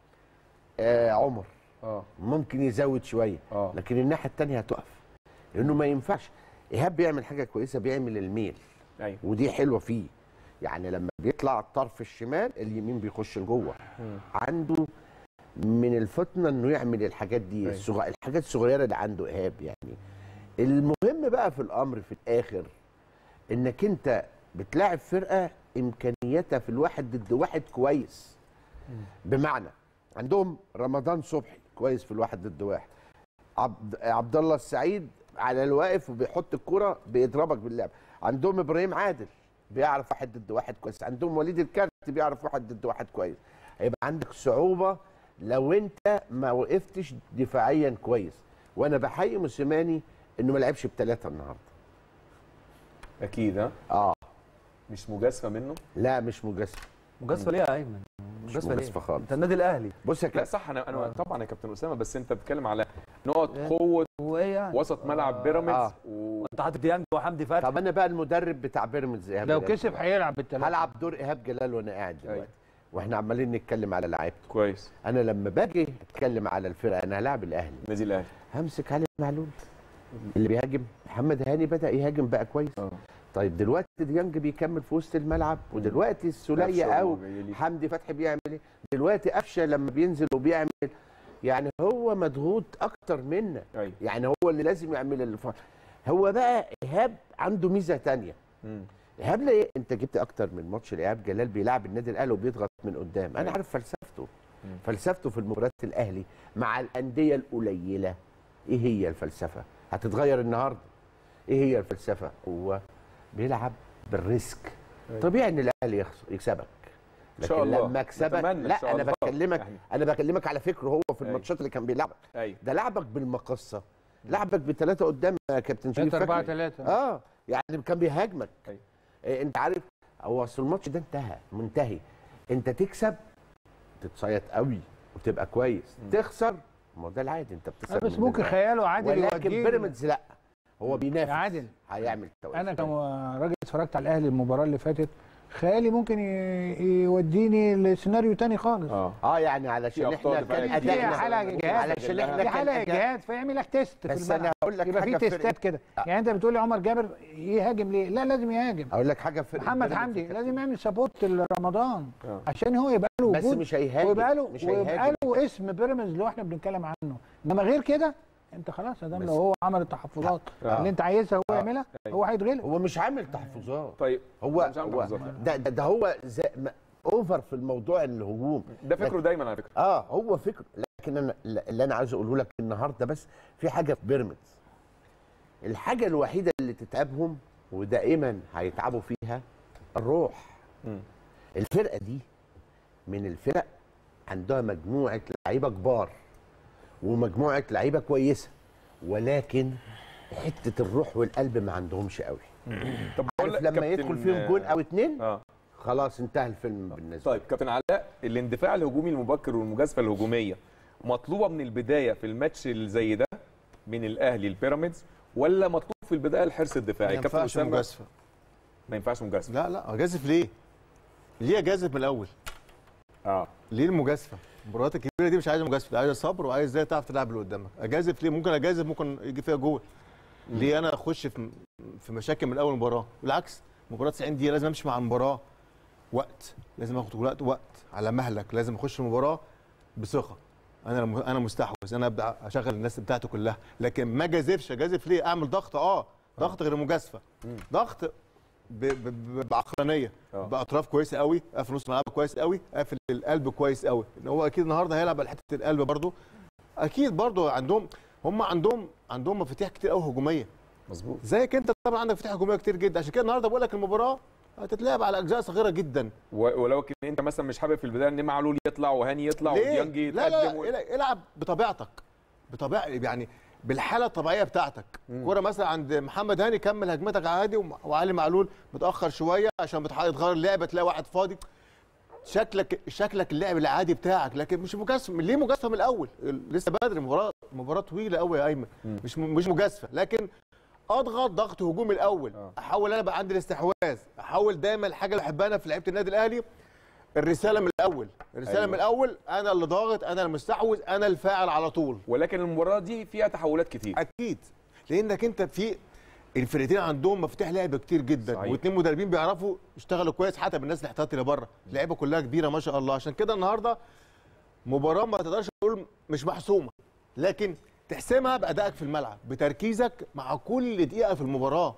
آه عمر
اه
ممكن يزود شويه
اه
لكن الناحيه الثانيه هتقف لانه ما ينفعش ايهاب بيعمل حاجه كويسه بيعمل الميل
ايوه
ودي حلوه فيه يعني لما بيطلع الطرف الشمال اليمين بيخش لجوه
مم.
عنده من الفطنه انه يعمل الحاجات دي
أيوة.
الصغ... الحاجات الصغيره اللي عنده ايهاب يعني المهم بقى في الامر في الاخر انك انت بتلاعب فرقه امكانياتها في الواحد ضد واحد كويس بمعنى عندهم رمضان صبحي كويس في الواحد ضد واحد عبد عبد الله السعيد على الواقف وبيحط الكرة بيضربك باللعب عندهم ابراهيم عادل بيعرف واحد ضد واحد كويس عندهم وليد الكارت بيعرف واحد ضد واحد كويس هيبقى عندك صعوبة لو انت ما وقفتش دفاعيا كويس وانا بحيي موسيماني انه ما لعبش بثلاثة النهارده
اكيد ها
اه
مش مجازفه منه
لا مش مجازفة
مجازفه ليه يا ايمن؟
مش
مجازفه ليه؟
مجازفة خالص
انت النادي الاهلي
بص يا
لا
كابتن
صح انا انا طبعا يا كابتن اسامه بس انت بتتكلم على نقط
إيه؟
قوه
هو ايه يعني؟
وسط ملعب بيراميدز
آه.
و...
انت حاطط ديانج وحمدي فتحي
طب انا بقى المدرب بتاع بيراميدز ايهاب
لو
جلال.
كسب هيلعب بالثلاثه
هلعب دور ايهاب جلال وانا قاعد
أيوة.
دلوقتي واحنا عمالين نتكلم على لعيبته
كويس
انا لما باجي اتكلم على الفرقه انا هلاعب الاهلي
النادي الاهلي
همسك علي معلول اللي بيهاجم محمد هاني بدا يهاجم بقى كويس
اه
طيب دلوقتي ديانج بيكمل في وسط الملعب ودلوقتي السوليه
قفشة
او
وجاي لي.
حمدي فتحي بيعمل ايه دلوقتي قفشه لما بينزل وبيعمل يعني هو مضغوط اكتر منا
ايوه
يعني هو اللي لازم يعمل الف... هو بقى ايهاب عنده ميزه تانية
مم.
ايهاب ليه انت جبت اكتر من ماتش لايهاب جلال بيلعب النادي الاهلي وبيضغط من قدام انا
أيوة.
عارف فلسفته
مم.
فلسفته في المباريات الاهلي مع الانديه القليله ايه هي الفلسفه هتتغير النهارده ايه هي الفلسفه هو بيلعب بالريسك
أيوة.
طبيعي ان الاهلي يخس- يكسبك
إن شاء
لكن
الله.
لما اكسبك
نتمنى إن
لا
شاء
انا
الله.
بكلمك
يعني.
انا بكلمك على فكره هو في
أيوة.
الماتشات اللي كان بيلعبها
ايوه
ده لعبك بالمقصه لعبك بثلاثه قدام يا كابتن شريف
3 4
فاكر؟
3
اه يعني كان بيهاجمك
أيوة.
إيه انت عارف هو اصل الماتش ده انتهى منتهي انت تكسب تتصيد قوي وتبقى كويس تخسر ما هو ده العادي انت بتكسب
بس
من
ممكن
النادي.
خياله عادل
ولكن
يوديه
بيراميدز لا هو بينافس
يا عادل
هيعمل توازن
انا كراجل اتفرجت على الاهلي المباراه اللي فاتت خيالي ممكن ي- يوديني لسيناريو تاني خالص
اه
اه يعني علشان
في أبطال
احنا كان
دفاعية كتير.
دي
ادائنا
حاله جهاد
علشان احنا
دي
كان
حاله
أداء-
جهاد فيعمل لك تيست في
بس انا
الملعب
هقول لك
يبقى في
حاجه في
تيستات
فرقة-
كده يعني انت بتقول لي عمر جابر يهاجم ليه لا لازم يهاجم
اقول لك حاجه في
محمد حمدي لازم يعمل سبوت لرمضان
آه.
عشان هو يبقى له
بس
وجود
مش هيهاجم
ويبقى له
مش
ويبقى
هيهاجم
له اسم بيراميدز اللي احنا بنتكلم عنه انما غير كده انت خلاص يا دام
بس-
لو هو عمل التحفظات
آه.
اللي انت عايزها هو
آه.
يعملها
أيوة.
هو هيتغلب
هو مش عامل تحفظات
طيب
هو
مش عامل
هو
تحفظات، لا.
ده, ده, ده هو زي ما اوفر في الموضوع الهجوم
ده فكره دايما على فكره
اه هو فكر لكن انا اللي انا عايز اقوله لك النهارده بس في حاجه في بيراميدز الحاجه الوحيده اللي تتعبهم ودائما هيتعبوا فيها الروح
مم.
الفرقه دي من الفرق عندها مجموعه لعيبه كبار ومجموعه لعيبه كويسه ولكن حته الروح والقلب ما عندهمش قوي
طب بقول
عارف
لك
لما
كابتن-
يدخل فيهم جول او اتنين
اه
خلاص انتهى الفيلم بالنسبه
طيب كابتن علاء الاندفاع الهجومي المبكر والمجازفه الهجوميه مطلوبه من البدايه في الماتش اللي زي ده من الاهلي البيراميدز ولا مطلوب في البدايه الحرص
ما
الدفاعي كابتن
ينفعش
اسامه
مجازفه
ما ينفعش مجازفه
لا لا اجازف ليه؟ ليه اجازف من الاول؟
اه
ليه المجازفه؟ المباريات الكبيره دي مش عايزه مجازفه عايزه صبر وعايز ازاي تعرف تلعب اللي قدامك اجازف ليه ممكن اجازف ممكن يجي فيها جول ليه انا اخش في في مشاكل من اول مباراه بالعكس مباراه 90 دقيقه لازم امشي مع المباراه وقت لازم اخد وقت وقت على مهلك لازم اخش المباراه بثقه انا انا مستحوذ انا ابدا اشغل الناس بتاعتي كلها لكن ما جازفش اجازف ليه اعمل ضغط اه ضغط غير مجازفه ضغط ب- ب- ب- بعقلانيه
آه.
باطراف كويسه قوي اقفل نص ملعب كويس قوي اقفل القلب كويس قوي ان هو اكيد النهارده هيلعب على حته القلب برضو اكيد برضو عندهم هم عندهم عندهم مفاتيح كتير قوي هجوميه
مظبوط
زيك انت طبعا عندك مفاتيح هجوميه كتير جدا عشان كده النهارده بقول لك المباراه هتتلعب على اجزاء صغيره جدا
و- ولو كان انت مثلا مش حابب في البدايه ان معلول يطلع وهاني يطلع
ليه؟
وديانج
لا لا,
يتقدم و-
لا العب بطبيعتك بطبيعه يعني بالحاله الطبيعيه بتاعتك كوره مثلا عند محمد هاني كمل هجمتك عادي وم- وعلي معلول متاخر شويه عشان بتح- يتغير اللعبه تلاقي واحد فاضي شكلك شكلك اللعب العادي بتاعك لكن مش مجازفه ليه مجازفه من الاول لسه بدري مباراه مباراه طويله قوي يا ايمن مش م- مش مجازفه لكن اضغط ضغط هجومي الاول
آه.
احاول انا بقى عندي الاستحواذ احاول دايما الحاجه اللي بحبها انا في لعيبه النادي الاهلي الرساله من الاول الرساله
أيوة.
أيوة. من الاول انا اللي ضاغط انا المستحوذ انا الفاعل على طول
ولكن المباراه دي فيها تحولات كتير
اكيد لانك انت في الفرقتين عندهم مفتاح لعب كتير جدا
صحيح.
واثنين مدربين بيعرفوا يشتغلوا كويس حتى بالناس الاحتياطي اللي بره اللعيبه كلها كبيره ما شاء الله عشان كده النهارده مباراه ما تقدرش تقول مش محسومه لكن تحسمها بادائك في الملعب بتركيزك مع كل دقيقه في المباراه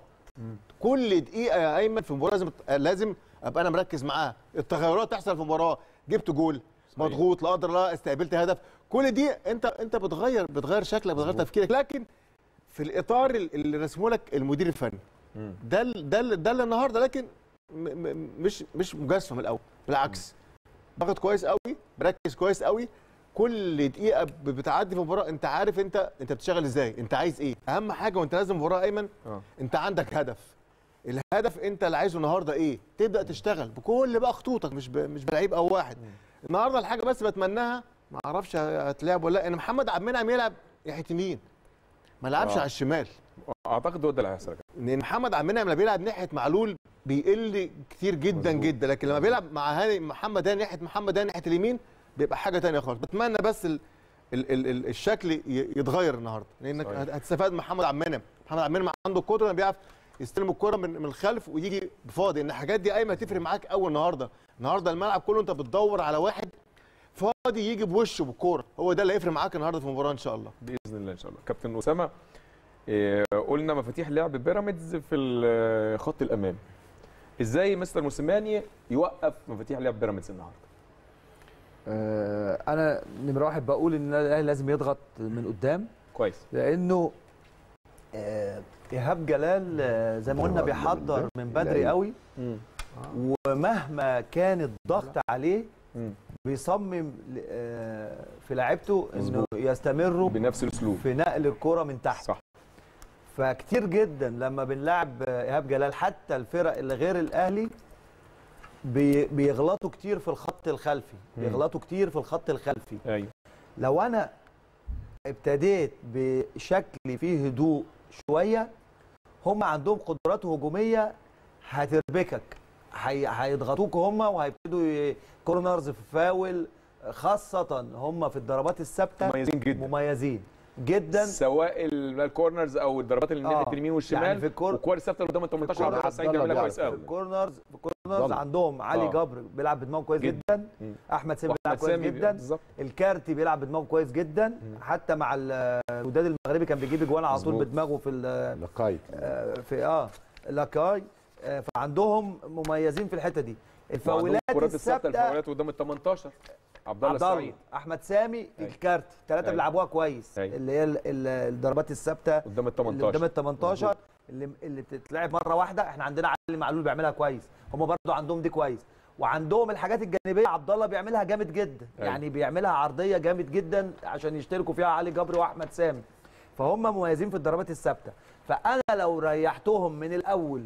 كل دقيقه يا ايمن في المباراه لازم لازم ابقى انا مركز معاها التغيرات تحصل في المباراه جبت جول مضغوط لا قدر الله استقبلت هدف كل دي انت انت بتغير بتغير شكلك بتغير تفكيرك لكن في الاطار اللي رسمه لك المدير الفني ده ال- ده ال- ده اللي النهارده لكن م م مش مش مجازفه من الاول بالعكس ضغط كويس قوي مركز كويس قوي كل دقيقه ب- بتعدي في المباراه انت عارف انت انت بتشتغل ازاي انت عايز ايه اهم حاجه وانت نازل المباراه ايمن
آه.
انت عندك هدف الهدف انت اللي عايزه النهارده ايه تبدا تشتغل بكل بقى خطوطك مش ب... مش بلعيب او واحد النهارده الحاجه بس بتمناها ما اعرفش هتلعب ولا لا ان محمد عبد المنعم يلعب ناحيه يمين ما لعبش
آه.
على الشمال
اعتقد هو ده اللي هيحصل
لان محمد عبد المنعم لما بيلعب ناحيه معلول بيقل كتير جدا
مظبوط.
جدا لكن لما بيلعب مع هاني محمد هاني ناحيه محمد هاني ناحيه اليمين بيبقى حاجه تانية خالص بتمنى بس ال ال ال ال الشكل ي- يتغير النهارده لانك
صحيح.
هت- هتستفاد من محمد عبد المنعم محمد عبد المنعم عنده القدره انه بيعرف يستلم الكره من من الخلف ويجي بفاضي ان الحاجات دي ايمن هتفرق معاك قوي النهارده النهارده الملعب كله انت بتدور على واحد فاضي يجي بوشه بالكوره هو ده اللي هيفرق معاك النهارده في المباراه ان شاء الله
باذن الله ان شاء الله كابتن اسامه إيه، قلنا مفاتيح لعب بيراميدز في الخط الامامي ازاي مستر موسيماني يوقف مفاتيح لعب بيراميدز النهارده
آه، انا نمره واحد بقول ان النادي الاهلي لازم يضغط من قدام
كويس
لانه آه، ايهاب جلال آه، زي ما قلنا
طبعاً
بيحضر
من
من
بدري.
بدري قوي
مم.
ومهما كان الضغط عليه
مم.
بيصمم ل- آه، في لعيبته انه
مظبوط.
يستمروا
بنفس الاسلوب
في نقل الكرة من تحت
صح
فكتير جدا لما بنلعب ايهاب جلال حتى الفرق اللي غير الاهلي بي- بيغلطوا كتير في الخط الخلفي
مم.
بيغلطوا كتير في الخط الخلفي
ايوه
لو انا ابتديت بشكل فيه هدوء شويه هم عندهم قدرات هجوميه هتربكك هي- هيضغطوك هم وهيبتدوا ي- كورنرز في فاول خاصه هم في الضربات الثابته
مميزين جدا
مميزين جدا
سواء ال- الكورنرز او الضربات اللي من ناحيه
آه.
اليمين والشمال
يعني في الكور-
والكور الثابته اللي قدام ال 18
الكور-
عبد الله السعيد
عبد الله
بيعملها
بيعرف
كويس قوي
في الكورنرز في الكورنرز
ضل.
عندهم علي
آه.
جبر بيلعب بدماغه كويس
جدا.
جدا
مم.
احمد سامي بيلعب
واحمد
كويس
سامي
جدا
بالظبط
الكارتي بيلعب بدماغه كويس جدا حتى مع ال- الوداد المغربي كان بيجيب اجوان على طول
مظبوط.
بدماغه في ال-
لقاي
آه، في اه لاكاي آه، فعندهم مميزين في الحته دي الفاولات
وعندهم الكرات الثابته
الثابته
الفاولات قدام ال 18 عبد الله
عبد الله
السعيد
احمد سامي الكارتي ثلاثه
أيوة.
بيلعبوها كويس
أيوة.
اللي هي ال- ال- الضربات الثابته
قدام ال
اللي قدام
18
ال 18 اللي اللي بتتلعب مره واحده احنا عندنا علي معلول بيعملها كويس هم برضو عندهم دي كويس وعندهم الحاجات الجانبيه عبد الله بيعملها جامد جدا
أيوة.
يعني بيعملها عرضيه جامد جدا عشان يشتركوا فيها علي جبر واحمد سامي فهم مميزين في الضربات الثابته فانا لو ريحتهم من الاول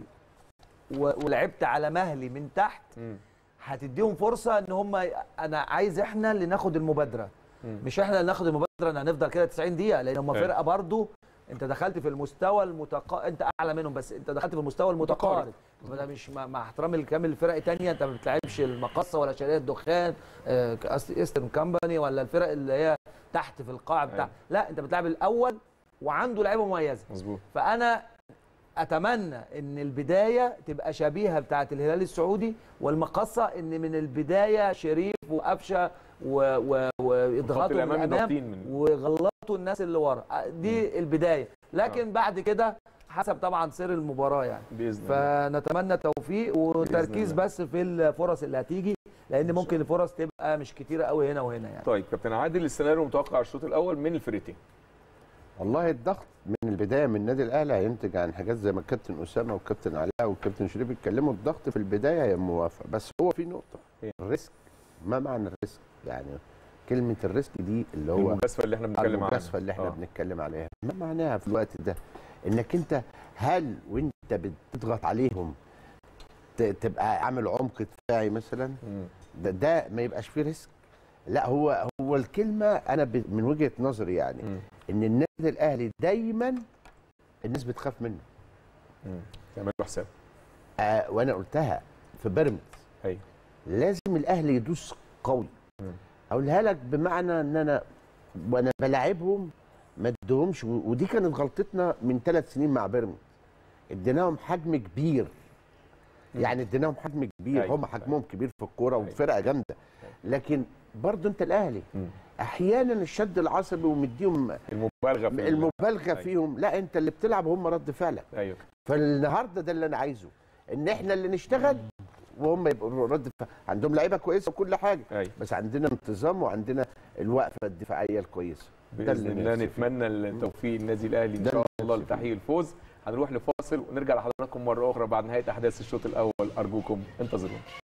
و- ولعبت على مهلي من تحت
مم.
هتديهم فرصه ان هم انا عايز احنا اللي ناخد المبادره
مم.
مش احنا اللي ناخد المبادره ان هنفضل كده 90 دقيقه لان هم
أيوة.
فرقه برضو انت دخلت في المستوى المتقا انت اعلى منهم بس انت دخلت في المستوى المتقارب ده مش مع, مع احترامي لكامل الفرق الثانيه انت ما بتلعبش المقصه ولا شركه الدخان آه، ايسترن كامباني ولا الفرق اللي هي تحت في القاع بتاع
أيوة.
لا انت بتلعب الاول وعنده لعيبه مميزه
مظبوط
فانا اتمنى ان البدايه تبقى شبيهه بتاعه الهلال السعودي والمقصه ان من البدايه شريف وقفشه و- و- ويضغطوا من
الأمامي
الامام
ضاغطين من-
ويغلطوا الناس اللي ورا دي البدايه لكن بعد كده حسب طبعا سير المباراه يعني
باذن الله
فنتمنى التوفيق وتركيز
الله.
بس في الفرص اللي هتيجي لان ممكن الفرص تبقى مش كتيره قوي هنا وهنا يعني
طيب كابتن عادل السيناريو المتوقع على الشوط الاول من الفرقتين
والله الضغط من البدايه من النادي الاهلي هينتج عن حاجات زي ما الكابتن اسامه والكابتن علاء والكابتن شريف اتكلموا الضغط في البدايه هي موافق بس هو في نقطه
إيه؟
الريسك ما معنى الريسك يعني كلمه الريسك دي اللي هو
المجازفه اللي احنا بنتكلم عنها
المجازفه اللي احنا
آه.
بنتكلم عليها ما معناها في الوقت ده انك انت هل وانت بتضغط عليهم ت- تبقى عامل عمق دفاعي مثلا
مم.
ده, ده ما يبقاش فيه ريسك لا هو هو الكلمه انا ب- من وجهه نظري يعني
مم.
ان النادي الاهلي دايما الناس بتخاف منه
مم. تعملوا حساب
آه وانا قلتها في بيراميدز
ايوه
لازم الاهلي يدوس قوي
مم.
اقولها لك بمعنى ان انا وانا بلاعبهم ما ادهمش و- ودي كانت غلطتنا من ثلاث سنين مع بيراميدز اديناهم حجم كبير يعني اديناهم حجم كبير
أيوة.
هم حجمهم كبير في الكوره وفرقه جامده لكن برضو انت الاهلي
مم.
احيانا الشد العصبي ومديهم
المبالغه في
المبالغه
أيوة.
فيهم لا انت اللي بتلعب هم رد فعلك
ايوه
فالنهارده ده اللي انا عايزه ان احنا اللي نشتغل وهم يبقوا رد فعل عندهم لعيبه كويسه وكل حاجه
ايوه
بس عندنا انتظام وعندنا الوقفه الدفاعيه الكويسه ده
باذن
اللي
الله
نفسي فيه.
نتمنى التوفيق النادي الاهلي ان
ده
شاء
اللي
الله
نفسي فيه.
لتحقيق الفوز هنروح لفاصل ونرجع لحضراتكم مره اخرى بعد نهايه احداث الشوط الاول ارجوكم انتظرونا